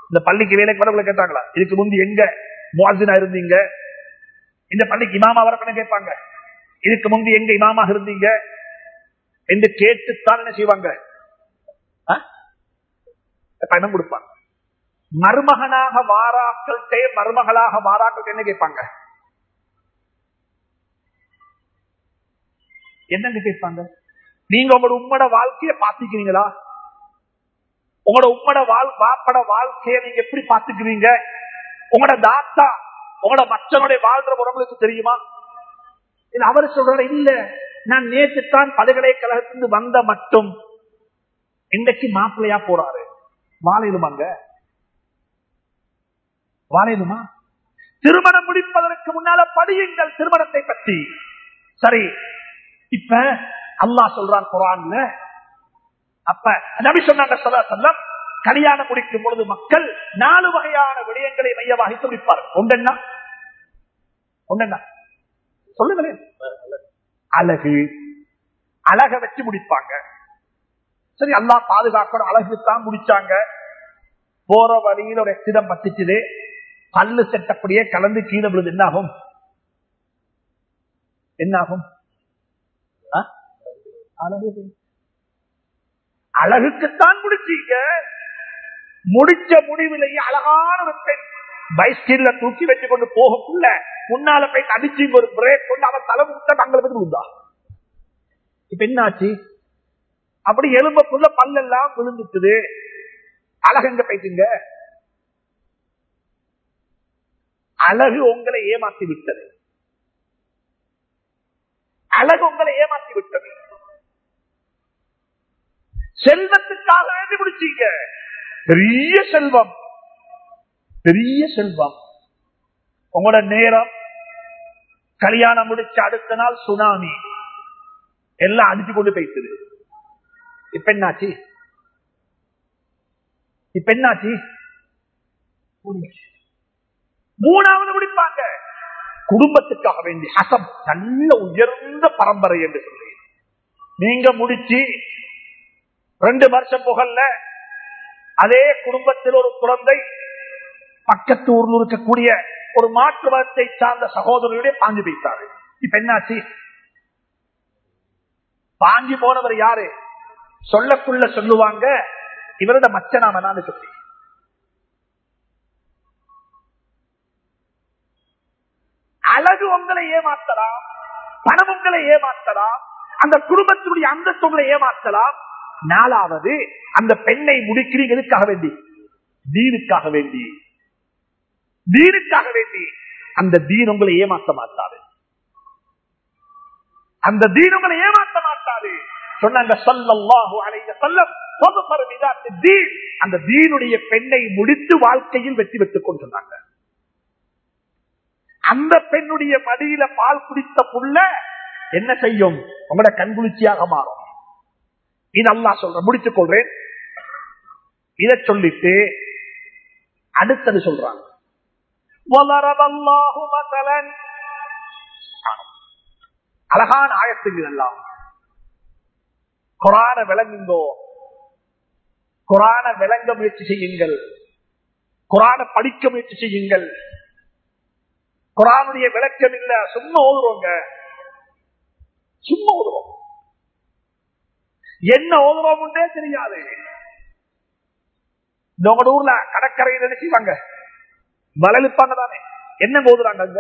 இந்த பள்ளிக்கு வேலைக்கு வரவங்களை கேட்டாங்களா இதுக்கு முந்தி எங்க முவாசினா இருந்தீங்க இந்த பள்ளிக்கு இமாமா வரப்பன்னு கேட்பாங்க இதுக்கு முந்தி எங்க இமாமாக இருந்தீங்க என்று கேட்டுத்தான் என்ன செய்வாங்க ஆ? பணம் கொடுப்பாங்க மருமகனாக வாராக்கள்கிட்ட மருமகளாக வாராக்கள் என்ன கேட்பாங்க என்னங்க கேட்பாங்க நீங்க உங்களோட உம்மட வாழ்க்கைய பாத்துக்கிறீங்களா உங்களோட உம்மட வாழ் வாப்பட வாழ்க்கைய நீங்க எப்படி பாத்துக்கிறீங்க உங்களோட தாத்தா உங்களோட மச்சனுடைய வாழ்ற உறவுகளுக்கு தெரியுமா இல்ல அவர் சொல்ற இல்ல நான் நேற்று தான் பல்கலைக்கழகத்திலிருந்து வந்த மட்டும் இன்றைக்கு மாப்பிள்ளையா போறாரு வாழையிலுமாங்க வாழையிலுமா திருமணம் முடிப்பதற்கு முன்னால படியுங்கள் திருமணத்தை பற்றி சரி இப்ப அல்லாஹ் சொல்றான் குரான்ல அப்ப நபி சொன்னாங்க ஸல்லல்லாஹு அலைஹி வஸல்லம், கல்யாணம் முடிக்கும் பொழுது மக்கள் நாலு வகையான விடயங்களை மையமாக முடிப்பார் ஒன்றென்ன ஒன்றென்ன சொல்லுங்களேன் அழகு அழக வச்சு முடிப்பாங்க சரி அல்லாஹ் பாதுகாக்கணும் அழகு தான் முடிச்சாங்க போற வழியில் ஒரு எக்சிடம் பத்திச்சுது பல்லு செட்டப்படியே கலந்து கீழே விழுது என்னாகும் என்னாகும் ஆ? அழகு அழகுக்குத்தான் முடிச்சீங்க முடிச்ச முடிவிலேயே அழகான ஒரு பெண் பைஸ்கில்ல தூக்கி வச்சு கொண்டு போகக்குள்ள முன்னால போய் அடிச்சு ஒரு பிரேக் கொண்டு அவன் தலை முட்ட தங்களுக்கு விழுந்தா இப்ப என்னாச்சு அப்படி எலும்பக்குள்ள பல்லெல்லாம் விழுந்துட்டுது அழகுங்க போயிட்டுங்க அழகு உங்களை ஏமாத்தி விட்டது அழகு உங்களை ஏமாத்தி விட்டது செல்வத்துக்காக வேண்டி முடிச்சீங்க பெரிய செல்வம் பெரிய செல்வம் உங்களோட நேரம் கல்யாணம் முடிச்ச அடுத்த நாள் சுனாமி எல்லாம் அடிச்சு கொண்டு போயிட்டுது இப்ப என்னாச்சு இப்ப என்னாச்சு மூணாவது முடிப்பாங்க குடும்பத்துக்காக வேண்டி அசம் நல்ல உயர்ந்த பரம்பரை என்று சொல்லி நீங்க முடிச்சு ரெண்டு வருஷம் புகழ்ல அதே குடும்பத்தில் ஒரு குழந்தை பக்கத்து ஊர்ல இருக்கக்கூடிய ஒரு மாற்று மதத்தை சார்ந்த சகோதரருடைய பாஞ்சு வைத்தாரு இப்ப என்னாச்சு பாஞ்சு போனவர் யாரு சொல்லக்குள்ள சொல்லுவாங்க இவரோட மச்சனாமனான்னு சொல்லி அழகு உங்களை ஏமாத்தலாம் பணம் உங்களை ஏமாத்தலாம் அந்த குடும்பத்தினுடைய அந்தஸ்து உங்களை ஏமாத்தலாம் நாலாவது அந்த பெண்ணை முடிக்கிறீங்க எதுக்காக வேண்டி தீனுக்காக வேண்டி தீனுக்காக வேண்டி அந்த தீன் உங்களை ஏமாத்த மாட்டாது அந்த தீன் உங்களை ஏமாத்த மாட்டாது சொன்னாங்க ஸல்லல்லாஹு அலைஹி வஸல்லம் "ஃபதுஃபர் பிதாத்தி தீன்." அந்த தீனுடைய பெண்ணை முடித்து வாழ்க்கையில் வெற்றி பெற்றுக் கொண்டிருந்தாங்க அந்த பெண்ணுடைய மடியில பால் குடித்த புள்ள என்ன செய்யும் உங்களோட கண்குளிர்ச்சியாக மாறும் இது அல்லாஹ் சொல்ற முடித்துக் கொள்றேன் இதை சொல்லிட்டு அடுத்தது சொல்றாங்க وَضَرَبَ اللَّهُ مَثَلًا அழகான ஆயத்துங்கள் எல்லாம் குரான விளங்குங்கோ குரான விளங்க முயற்சி செய்யுங்கள் குரான படிக்க முயற்சி செய்யுங்கள் குரானுடைய விளக்கம் இல்ல சும்மா ஓதுறோங்க சும்மா ஓதுறோம் என்ன ஓதுறோம்ன்றே தெரியாது இந்த உங்க ஊர்ல கடற்கரையில் என்ன செய்வாங்க வளலிப்பாங்க தானே என்ன ஓதுறாங்க அங்க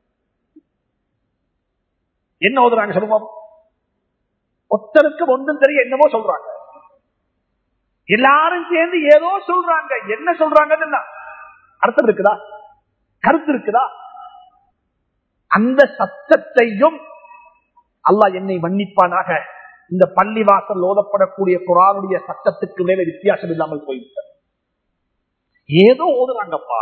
என்ன ஓதுறாங்க சொல்லுவோம் ஒத்தருக்கு ஒன்றும் தெரியும் என்னமோ சொல்றாங்க எல்லாரும் சேர்ந்து ஏதோ சொல்றாங்க என்ன சொல்றாங்கன்னு அர்த்தம் இருக்குதா கருத்து இருக்குதா அந்த சத்தத்தையும் அல்லாஹ் என்னை மன்னிப்பானாக இந்த பள்ளிவாசல் ஓதப்படக்கூடிய குரானுடைய சத்தத்துக்கு மேல வித்தியாசம் இல்லாமல் போய்விட்டது ஏதோ ஓதுறாங்கப்பா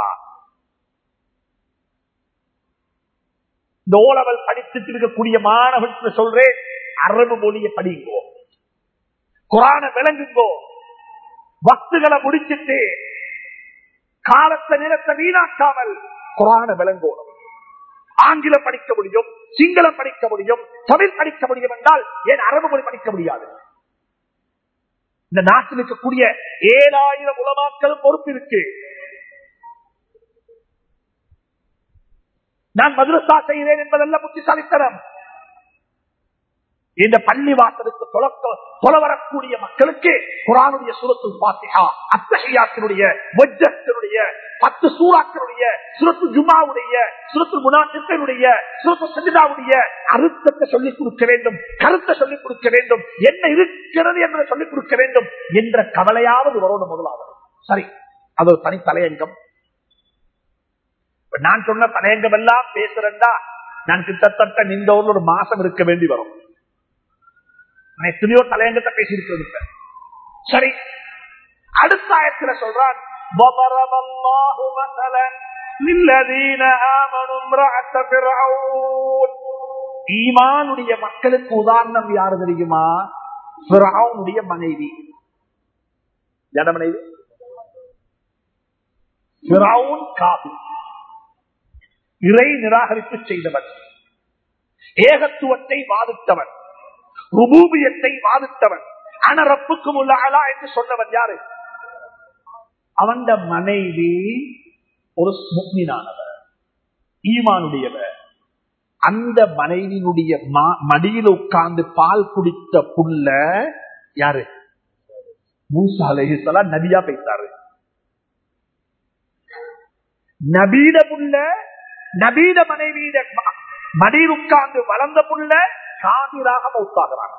இந்த ஓலவல் படித்துட்டு இருக்கக்கூடிய மாணவர்களுக்கு சொல்றேன் அரபு மொழியை படிங்கோ குரான விளங்குங்கோ வஸ்துகளை முடிச்சிட்டு காலத்தை நிறத்தை வீணாக்காமல் குரான விளங்கோணும் ஆங்கிலம் படிக்க முடியும் சிங்களம் படிக்க முடியும் தமிழ் படிக்க முடியும் என்றால் ஏன் அரபு மொழி படிக்க முடியாது இந்த நாட்டில் இருக்கக்கூடிய ஏழாயிரம் உலமாக்களும் பொறுப்பு இருக்கு நான் மதுரசா செய்கிறேன் என்பதல்ல புத்திசாலித்தனம் இந்த பள்ளி வாசலுக்கு தொலை வரக்கூடிய மக்களுக்கு குரானுடைய சுரத்து பாத்தியா அத்தகையாத்தினுடைய வஜ்ஜத்தினுடைய பத்து சூறாக்களுடைய சுரத்து ஜுமாவுடைய சுரத்து முனாசித்தனுடைய சுரத்து சஜிதாவுடைய அறுத்தத்தை சொல்லிக் கொடுக்க வேண்டும் கருத்தை சொல்லிக் கொடுக்க வேண்டும் என்ன இருக்கிறது என்பதை சொல்லிக் கொடுக்க வேண்டும் என்ற கவலையாவது வரோடு முதலாவது சரி அது ஒரு தனி தலையங்கம் நான் சொன்ன தலையங்கம் எல்லாம் பேசுறேன்டா நான் கிட்டத்தட்ட இந்த ஊர்ல ஒரு மாசம் இருக்க வேண்டி வரும் நான் எத்தனையோ தலையங்கத்தை பேசியிருக்கிறது இப்ப சரி அடுத்த ஆயத்துல சொல்றான் وضرب الله مثلا للذين آمنوا امرأة فرعون ஈமானுடைய மக்களுக்கு உதாரணம் யாரு தெரியுமா பிராவுடைய மனைவி யார மனைவி பிராவுன் காபி இறை நிராகரிப்பு செய்தவன் ஏகத்துவத்தை வாதிட்டவன் ருபூபியத்தை வாதிட்டவன் அனரப்புக்கும் உள்ள அலா என்று சொன்னவன் யாரு அவன் மனைவி ஒரு முக்மீனானவர் ஈமானுடையவர் அந்த மனைவியினுடைய மடியில் உட்கார்ந்து பால் குடித்த புள்ள யாரு மூசா அலைஹிஸ்ஸலா நபியா பேசாரு நபீட புள்ள நபீட மனைவியிட மடியில் உட்கார்ந்து வளர்ந்த புள்ள காதிராக மௌத்தாகிறாங்க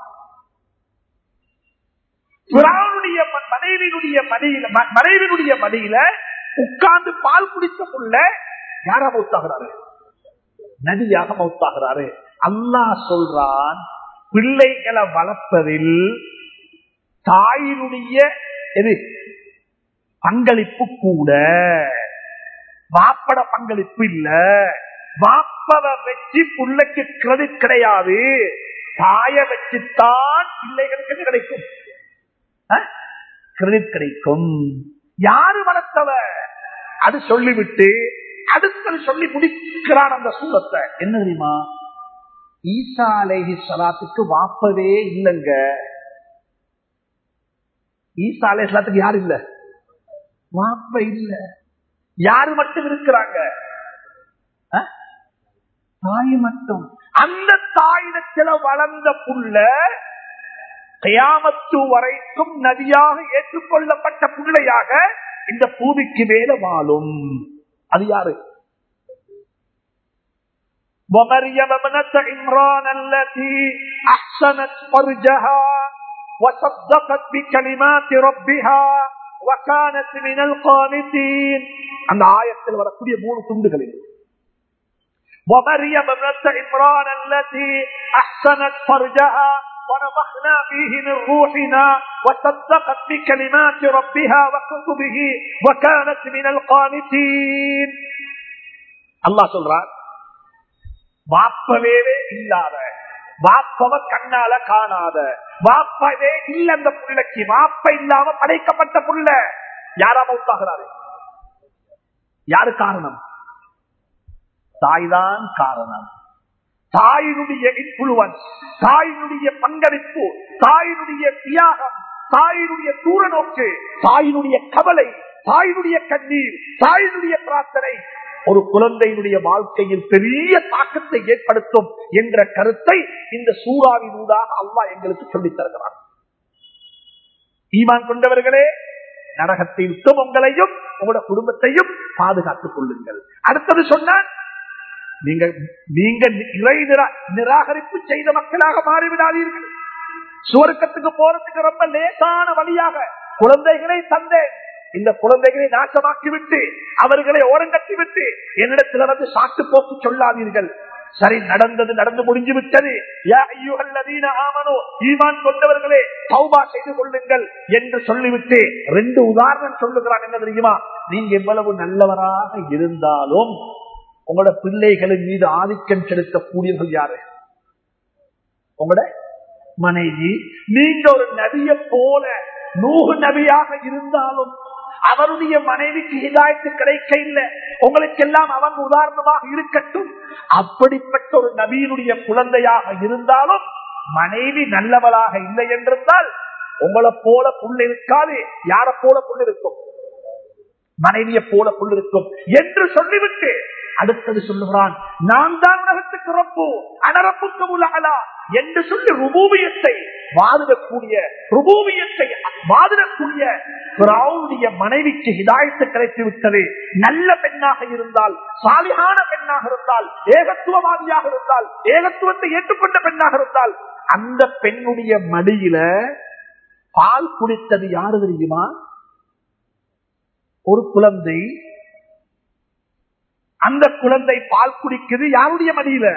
பிரானுடைய மனைவியினுடைய மடியில மனைவியினுடைய மடியில உட்கார்ந்து பால் குடித்த புள்ள யாரா மௌத்தாகிறாரு நதியாக மௌத்தாகிறாரு அல்லாஹ் சொல்றான் பிள்ளைகளை வளர்ப்பதில் தாயினுடைய எது பங்களிப்பு கூட வாப்பட பங்களிப்பு இல்ல வாப்பவ வச்சு புள்ளைக்கு கிரெடிட் கிடையாது தாய வச்சுத்தான் பிள்ளைகளுக்கு கிடைக்கும் கிரெடிட் கிடைக்கும் யாரு வளர்த்தவ அது சொல்லிவிட்டு அடுத்தது சொல்லி முடிக்கிறான் அந்த சூழத்தை என்ன தெரியுமா ஈசா அலேஹி சலாத்துக்கு வாப்பவே இல்லைங்க ஈசா அலே சலாத்துக்கு யாரு இல்ல வாப்ப இல்ல யாரு மட்டும் இருக்கிறாங்க தாய் மட்டும் அந்த தாயிடத்துல வளர்ந்த புள்ள கயாமத்து வரைக்கும் நதியாக ஏற்றுக்கொள்ளப்பட்ட பிள்ளையாக இந்த பூமிக்கு மேல வாழும் அது யாரு ومريم ابنة عمران التي أحسنت فرجها وصدقت بكلمات ربها وكانت من القانتين அந்த ஆயத்தில் வரக்கூடிய மூணு துண்டுகளில் ومريم ابنة عمران التي أحسنت فرجها ونفخنا فيه من روحنا وصدقت بكلمات ربها وكتبه وكانت من القانتين الله சொல்றார் வாப்பவே இல்லாத வாப்பவ கண்ணால காணாத வாப்பவே இல்ல அந்த புள்ளைக்கு வாப்ப இல்லாம படைக்கப்பட்ட புள்ள யாரா மௌத்தாகிறாரு யாரு காரணம் தாய்தான் காரணம் தாயினுடைய இன்ஃபுளுவன்ஸ் தாயினுடைய பங்களிப்பு தாயினுடைய தியாகம் தாயினுடைய தூர நோக்கு தாயினுடைய கவலை தாயினுடைய கண்ணீர் தாயினுடைய பிரார்த்தனை ஒரு குழந்தையினுடைய வாழ்க்கையில் பெரிய தாக்கத்தை ஏற்படுத்தும் என்ற கருத்தை இந்த சூறாவினூடாக அல்லா எங்களுக்கு சொல்லித் தருகிறார் ஈமான் கொண்டவர்களே நரகத்தை விட்டும் உங்களையும் உங்களோட குடும்பத்தையும் பாதுகாத்துக் கொள்ளுங்கள் அடுத்தது சொன்ன நீங்க நீங்க இறை நிராகரிப்பு செய்த மக்களாக மாறிவிடாதீர்கள் சுவர்க்கத்துக்கு போறதுக்கு ரொம்ப லேசான வழியாக குழந்தைகளை தந்தேன் இந்த குழந்தைகளை நாசமாக்கி விட்டு அவர்களை ஓரங்கட்டி விட்டு என்னிடத்தில் வந்து சாட்டு போக்கு சொல்லாதீர்கள் சரி நடந்தது நடந்து முடிஞ்சு விட்டது ஈமான் கொண்டவர்களே சௌபா செய்து கொள்ளுங்கள் என்று சொல்லிவிட்டு ரெண்டு உதாரணம் சொல்லுகிறான் என்ன தெரியுமா நீங்க எவ்வளவு நல்லவராக இருந்தாலும் உங்களோட பிள்ளைகளின் மீது ஆதிக்கம் செலுத்தக்கூடியவர்கள் யாரு உங்களோட மனைவி நீங்க ஒரு நபிய போல நூகு நபியாக இருந்தாலும் அவருடைய மனைவிக்கு இதாயத்து கிடைக்க இல்லை உங்களுக்கெல்லாம் அவங்க உதாரணமாக இருக்கட்டும் அப்படிப்பட்ட ஒரு நபியினுடைய குழந்தையாக இருந்தாலும் மனைவி நல்லவளாக இல்லை என்றிருந்தால் உங்களை போல புல் இருக்காது யார போல புல் இருக்கும் மனைவியை போல புல் இருக்கும் என்று சொல்லிவிட்டு அடுத்தது சொல்லுகிறான் நான் தான் உலகத்துக்கு ரப்பு அனரப்புக்கு உலகலா என்று சொல்லி ருபூபியத்தை வாதிடக்கூடிய ருபூபியத்தை வாதிடக்கூடிய பிராவுடைய மனைவிக்கு ஹிதாயத்து கிடைத்து விட்டது நல்ல பெண்ணாக இருந்தால் சாலிகான பெண்ணாக இருந்தால் ஏகத்துவவாதியாக இருந்தால் ஏகத்துவத்தை ஏற்றுக்கொண்ட பெண்ணாக இருந்தால் அந்த பெண்ணுடைய மடியில பால் குடித்தது யாரு தெரியுமா ஒரு குழந்தை அந்த குழந்தை பால் குடிக்குது யாருடைய மடியில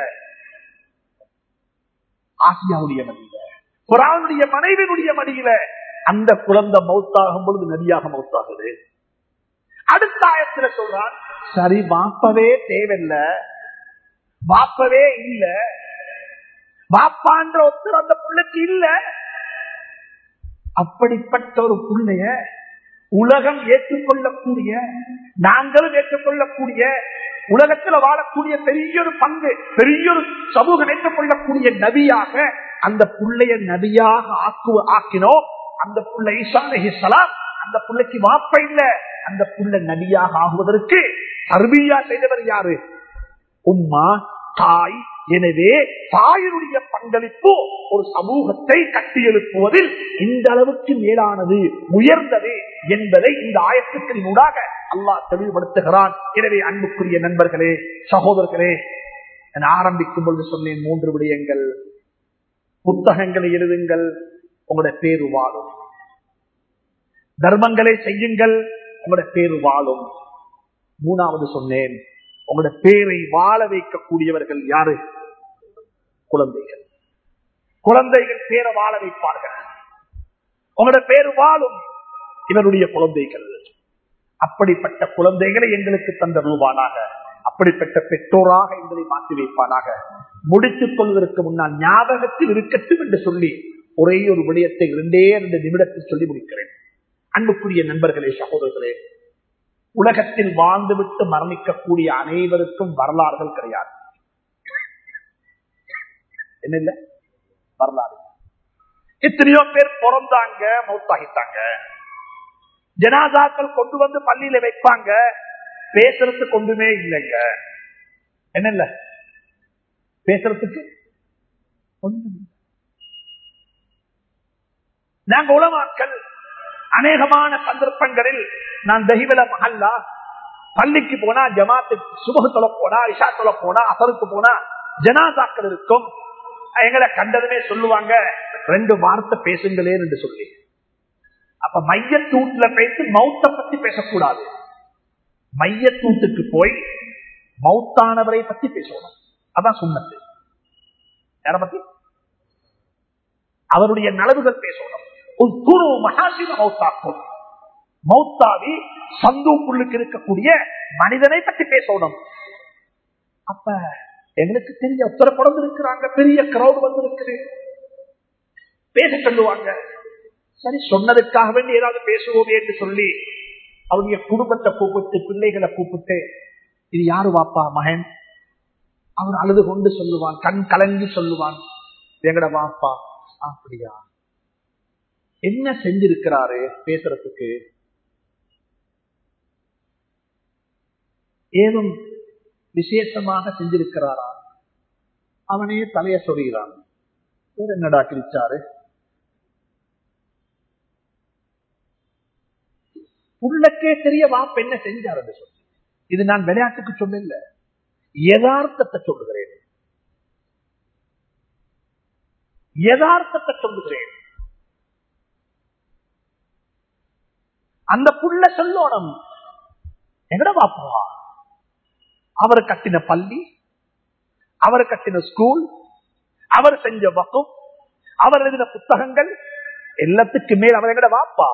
ஆசியாவுடைய மடியில குரானுடைய மனைவியினுடைய மடியில அந்த குழந்தை மௌத்தாகும் பொழுது நதியாக மௌத்தாகுது அடுத்த ஆயத்துல சொல்றான் சரி வாப்பவே தேவையில்ல வாப்பவே இல்ல வாப்பான்ற ஒருத்தர் அந்த பிள்ளைக்கு இல்ல அப்படிப்பட்ட ஒரு பிள்ளைய உலகம் ஏற்றுக்கொள்ளக்கூடிய நாங்களும் ஏற்றுக்கொள்ளக்கூடிய உலகத்துல வாழக்கூடிய பெரிய ஒரு பங்கு பெரிய ஒரு சமூகம் ஏற்றுக்கொள்ளக்கூடிய நபியாக அந்த புள்ளைய நபியாக ஆக்குவ ஆக்கினோம் அந்த புள்ள ஈசா அலைஹிஸ்ஸலாம் அந்த புள்ளைக்கு வாப்ப இல்ல அந்த புள்ள நபியாக ஆகுவதற்கு தர்பியா செய்தவர் யாரு உம்மா தாய் எனவே தாயினுடைய பங்களிப்பு ஒரு சமூகத்தை கட்டியெழுப்புவதில் இந்த அளவுக்கு மேலானது உயர்ந்தது என்பதை இந்த ஆயத்துக்களின் ஊடாக அல்லாஹ் தெளிவுபடுத்துகிறான் எனவே அன்புக்குரிய நண்பர்களே சகோதரர்களே நான் ஆரம்பிக்கும் பொழுது சொன்னேன் மூன்று விடயங்கள் புத்தகங்களை எழுதுங்கள் உங்களுடைய பேரு வாழும் தர்மங்களை செய்யுங்கள் உங்களுடைய பேரு வாழும் மூணாவது சொன்னேன் உங்களுடைய பேரை வாழ வைக்கக்கூடியவர்கள் யாரு குழந்தைகள் குழந்தைகள் பேரை வாழ வைப்பார்கள் உங்களுடைய பேரு வாழும் இவருடைய குழந்தைகள் அப்படிப்பட்ட குழந்தைகளை எங்களுக்கு தந்த ரூபானாக அப்படிப்பட்ட பெற்றோராக எங்களை மாற்றி வைப்பானாக முடித்துக் கொள்வதற்கு முன்னால் ஞாபகத்தில் இருக்கட்டும் என்று சொல்லி ஒரே ஒரு விடயத்தை இரண்டே ரெண்டு நிமிடத்தில் சொல்லி முடிக்கிறேன் அன்புக்குரிய நண்பர்களே சகோதரர்களே உலகத்தில் வாழ்ந்துவிட்டு மரணிக்கக்கூடிய அனைவருக்கும் வரலாறுகள் கிடையாது என்ன இல்ல வரலாறு எத்தனையோ பேர் பிறந்தாங்க மௌத்தாகிட்டாங்க ஜனாதாக்கள் கொண்டு வந்து பள்ளியில வைப்பாங்க பேசுறதுக்கு ஒன்றுமே இல்லைங்க என்ன இல்ல பேசுறதுக்கு ஒன்றும் இல்லை. நாங்க உலமாக்கள் அநேகமான சந்தர்ப்பங்களில் நான் தகிவல மஹல்லா பள்ளிக்கு போனா ஜமாத்து சுபகத்துல போனா இஷா தொலை போனா அசருக்கு போனா ஜனாதாக்கள் இருக்கும் எங்களை கண்டதுமே சொல்லுவாங்க ரெண்டு வார்த்தை பேசுங்களே என்று சொல்லி அப்ப மையத்தூட்டுல பேசி மௌத்த பத்தி பேசக்கூடாது மையத்தூட்டுக்கு போய் மௌத்தானவரை பத்தி பேசணும் அதான் சுண்ணத்து யார பத்தி அவருடைய நலவுகள் பேசணும் ஒரு குரு மகாசிவ மௌத்தாக்கும் மௌத்தாவி சந்தூக்குள்ளுக்கு இருக்கக்கூடிய மனிதனை பற்றி பேசணும் அப்ப எங்களுக்கு தெரிய உத்தர படம் இருக்கிறாங்க பெரிய கிரௌட் வந்து இருக்குது பேச சொல்லுவாங்க சரி சொன்னதுக்காக வேண்டி ஏதாவது பேசுவோமே என்று சொல்லி அவங்க குடும்பத்தை கூப்பிட்டு பிள்ளைகளை கூப்பிட்டு இது யாரு வாப்பா மகன் அவர் அழுது கொண்டு சொல்லுவான் கண் கலங்கி சொல்லுவான் எங்கட வாப்பா அப்படியா என்ன செஞ்சிருக்கிறாரு பேசுறதுக்கு ஏதும் விசேஷமாக செஞ்சிருக்கிறாரா அவனே தலைய சொல்கிறான் வேற என்னடா கிழிச்சாரு உள்ளக்கே தெரிய வாப்ப என்ன செஞ்சார் என்று சொல்லி இது நான் விளையாட்டுக்கு சொல்லல யதார்த்தத்தை சொல்லுகிறேன் யதார்த்தத்தை சொல்லுகிறேன் அந்த புள்ள சொல்லணும் எங்கட பாப்பா அவர் கட்டின பள்ளி அவர் கட்டின ஸ்கூல் அவர் செஞ்ச வகம் அவர் எழுதின புத்தகங்கள் எல்லாத்துக்கு மேல் அவர் எங்கட வாப்பா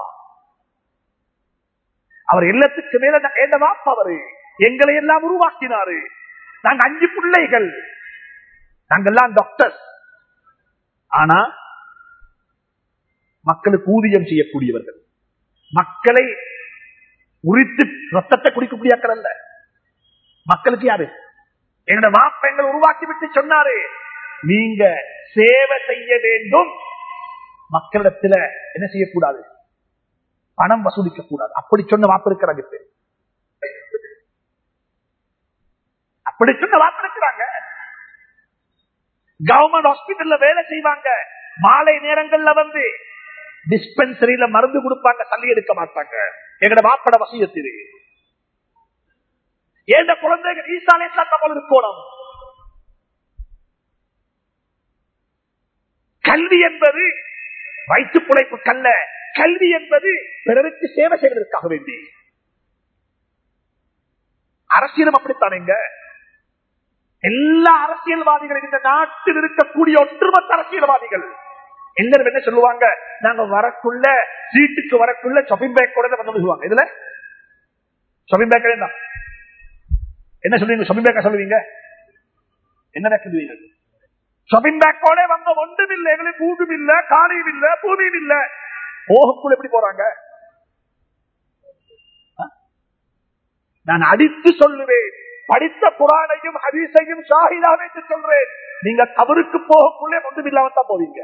அவர் எல்லாத்துக்கு மேல என்ன வாப்பா அவரு எங்களை எல்லாம் உருவாக்கினாரு நாங்க அஞ்சு பிள்ளைகள் நாங்கெல்லாம் டாக்டர் ஆனா மக்களுக்கு ஊதியம் செய்யக்கூடியவர்கள் மக்களை உரித்து ரத்தத்தை குடிக்கக்கூடிய அக்கள் அல்ல மக்களுக்கு யாரு என்னோட வாப்ப எங்களை உருவாக்கி விட்டு சொன்னாரு நீங்க சேவை செய்ய வேண்டும் மக்களிடத்துல என்ன செய்யக்கூடாது பணம் வசூலிக்க கூடாது அப்படி சொன்ன வாப்பு இருக்கிறாங்க அப்படி சொன்ன வாக்களிக்கிறாங்க கவர்மெண்ட் ஹாஸ்பிட்டல்ல வேலை செய்வாங்க மாலை நேரங்கள்ல வந்து டிஸ்பென்சரியில மருந்து கொடுப்பாங்க தள்ளி எடுக்க மாட்டாங்க எங்கட வாப்பட வசியத்திரு ஏந்த குழந்தைகள் ஈசாலே சத்தம் இருக்கணும் கல்வி என்பது வயிற்று புழைப்பு கல்ல கல்வி என்பது பிறருக்கு சேவை செய்வதற்காக வேண்டி அரசியலும் அப்படித்தானுங்க எல்லா அரசியல்வாதிகளும் இந்த நாட்டில் இருக்கக்கூடிய ஒட்டுமொத்த அரசியல்வாதிகள் எல்லாரும் என்ன சொல்லுவாங்க நாங்க வரக்குள்ள சீட்டுக்கு வரக்குள்ள ஷாப்பிங் பேக் கூட வந்து சொல்லுவாங்க இதுல ஷாப்பிங் பேக் என்ன என்ன சொல்லுவீங்க ஷாப்பிங் பேக்கா சொல்லுவீங்க என்ன சொல்லுவீங்க ஷாப்பிங் பேக்கோட வந்த ஒன்றும் இல்லை எங்களுக்கு பூமியும் இல்ல காணியும் இல்ல பூமியும் இல்ல போகக்குள்ள எப்படி போறாங்க நான் அடித்து சொல்லுவேன் படித்த குரானையும் ஹதீஸையும் ஷாஹிதாக வைத்து சொல்றேன் நீங்க தவறுக்கு போகக்குள்ளே ஒன்றும் இல்லாம தான் போவீங்க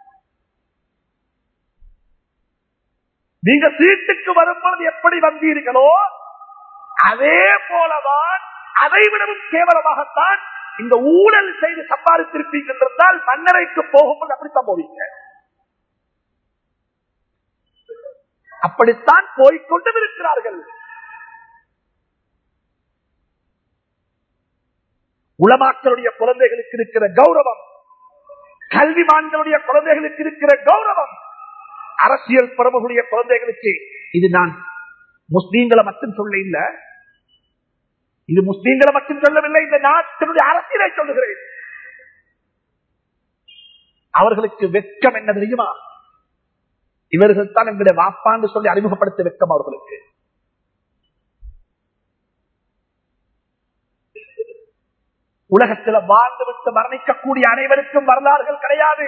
நீங்க சீட்டுக்கு வரும்பொழுது எப்படி வந்தீர்களோ அதே போலதான் அதை விடவும் கேவலமாகத்தான் இந்த ஊழல் செய்து சம்பாதித்திருப்பீங்க என்றால் மன்னரைக்கு போகும்போது அப்படித்தான் போவீங்க அப்படித்தான் போய்கொண்டும் இருக்கிறார்கள் உலமாக்களுடைய குழந்தைகளுக்கு இருக்கிற கௌரவம் கல்விமான்களுடைய குழந்தைகளுக்கு இருக்கிற கௌரவம் அரசியல் பிரமுகளுடைய குழந்தைகளுக்கு இது நான் முஸ்லீம்களை மட்டும் சொல்ல இல்ல இது முஸ்லீம்களை மட்டும் சொல்லவில்லை இந்த நாட்டினுடைய அரசியலை சொல்லுகிறேன் அவர்களுக்கு வெட்கம் என்ன தெரியுமா இவர்கள் தான் எங்களுடைய வாப்பான்னு சொல்லி அறிமுகப்படுத்த வெட்கம் அவர்களுக்கு உலகத்தில் வாழ்ந்து விட்டு மரணிக்கக்கூடிய அனைவருக்கும் வரலாறுகள் கிடையாது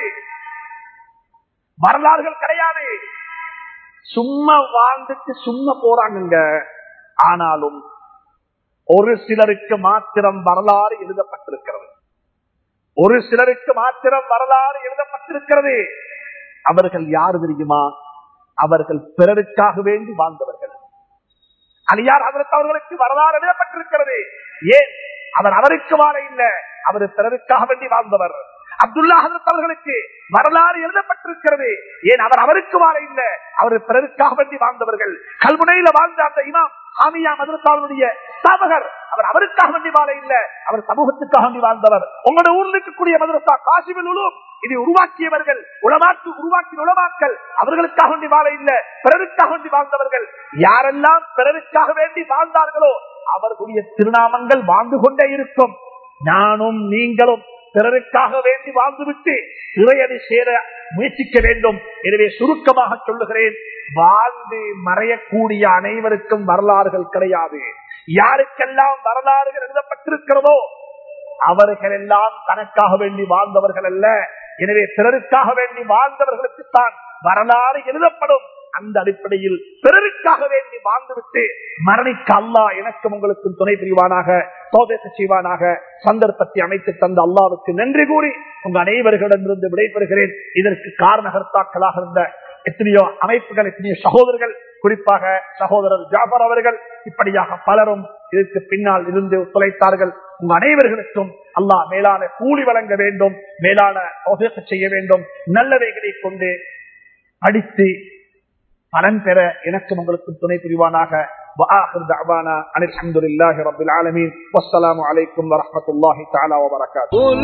வரலாறுகள் கிடையாது சும்மா வாழ்ந்துட்டு சும்மா போறாங்க ஆனாலும் ஒரு சிலருக்கு மாத்திரம் வரலாறு எழுதப்பட்டிருக்கிறது ஒரு சிலருக்கு மாத்திரம் வரலாறு எழுதப்பட்டிருக்கிறது அவர்கள் யாரு தெரியுமா அவர்கள் பிறருக்காக வேண்டி வாழ்ந்தவர்கள் அலியார் அதற்கு அவர்களுக்கு வரலாறு எழுதப்பட்டிருக்கிறது ஏன் அவர் அவருக்கு வாழ இல்ல அவர் பிறருக்காக வேண்டி வாழ்ந்தவர் அப்துல்லா ஹசரத் அவர்களுக்கு வரலாறு எழுதப்பட்டிருக்கிறது ஏன் அவர் அவருக்கு வாழ இல்ல அவர் பிறருக்காக வேண்டி வாழ்ந்தவர்கள் கல்முனையில வாழ்ந்த அந்த இமாம் ஆமியா மதுரத்தாவுடைய ஸ்தாபகர் அவர் அவருக்காக வேண்டி வாழ இல்ல அவர் சமூகத்துக்காக வேண்டி வாழ்ந்தவர் உங்களோட ஊர்ல இருக்கக்கூடிய மதுரசா காசிமில் உலும் இதை உருவாக்கியவர்கள் உளமாக்கு உருவாக்கிய உளமாக்கல் அவர்களுக்காக வேண்டி வாழ இல்ல பிறருக்காக வேண்டி வாழ்ந்தவர்கள் யாரெல்லாம் பிறருக்காக வேண்டி வாழ்ந்தார்களோ அவர்களுடைய திருநாமங்கள் வாழ்ந்து கொண்டே இருக்கும் நானும் நீங்களும் பிறருக்காக வேண்டி வாழ்ந்துவிட்டு இறையடி சேர முயற்சிக்க வேண்டும் எனவே சுருக்கமாக சொல்லுகிறேன் வாழ்ந்து மறையக்கூடிய அனைவருக்கும் வரலாறுகள் கிடையாது யாருக்கெல்லாம் வரலாறுகள் எழுதப்பட்டிருக்கிறதோ அவர்கள் எல்லாம் தனக்காக வேண்டி வாழ்ந்தவர்கள் அல்ல எனவே பிறருக்காக வேண்டி வாழ்ந்தவர்களுக்குத்தான் வரலாறு எழுதப்படும் அந்த அடிப்படையில் பிறருக்காக வேண்டி வாழ்ந்துவிட்டு மரணிக்க அல்லா எனக்கும் உங்களுக்கும் துணை புரிவானாக சோதேச செய்வானாக சந்தர்ப்பத்தை அமைத்து தந்த அல்லாவுக்கு நன்றி கூறி உங்க அனைவர்களிடமிருந்து விடைபெறுகிறேன் இதற்கு காரணகர்த்தாக்களாக இருந்த எத்தனையோ அமைப்புகள் எத்தனையோ சகோதரர்கள் குறிப்பாக சகோதரர் ஜாபர் அவர்கள் இப்படியாக பலரும் இதற்கு பின்னால் இருந்து ஒத்துழைத்தார்கள் உங்க அனைவர்களுக்கும் அல்லாஹ் மேலான கூலி வழங்க வேண்டும் மேலான செய்ய வேண்டும் நல்லவைகளை கொண்டு படித்து பலன் பெற எனக்கும் உங்களுக்கும் துணை புரிவானாக وآخر دعوانا أن الحمد لله رب العالمين والسلام عليكم ورحمة الله تعالى وبركاته قل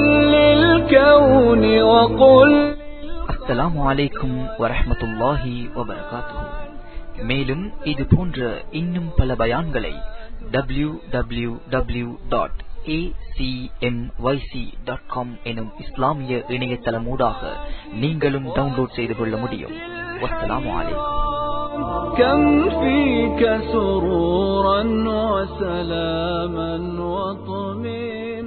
للكون وقل அஸ்ஸலாமு அலைக்கும் வரஹ்மத்துல்லாஹி வபரகாத்துஹு மேலும் இது போன்ற இன்னும் பல பயான்களை டபிள்யூ டபிள்யூ டபிள்யூ டாட் எனும் இஸ்லாமிய இணையதளமூடாக நீங்களும் டவுன்லோட் செய்து கொள்ள முடியும் வஸ்ஸலாமு அலைக்கும் كم فيك سرورا وسلاما وطمئنا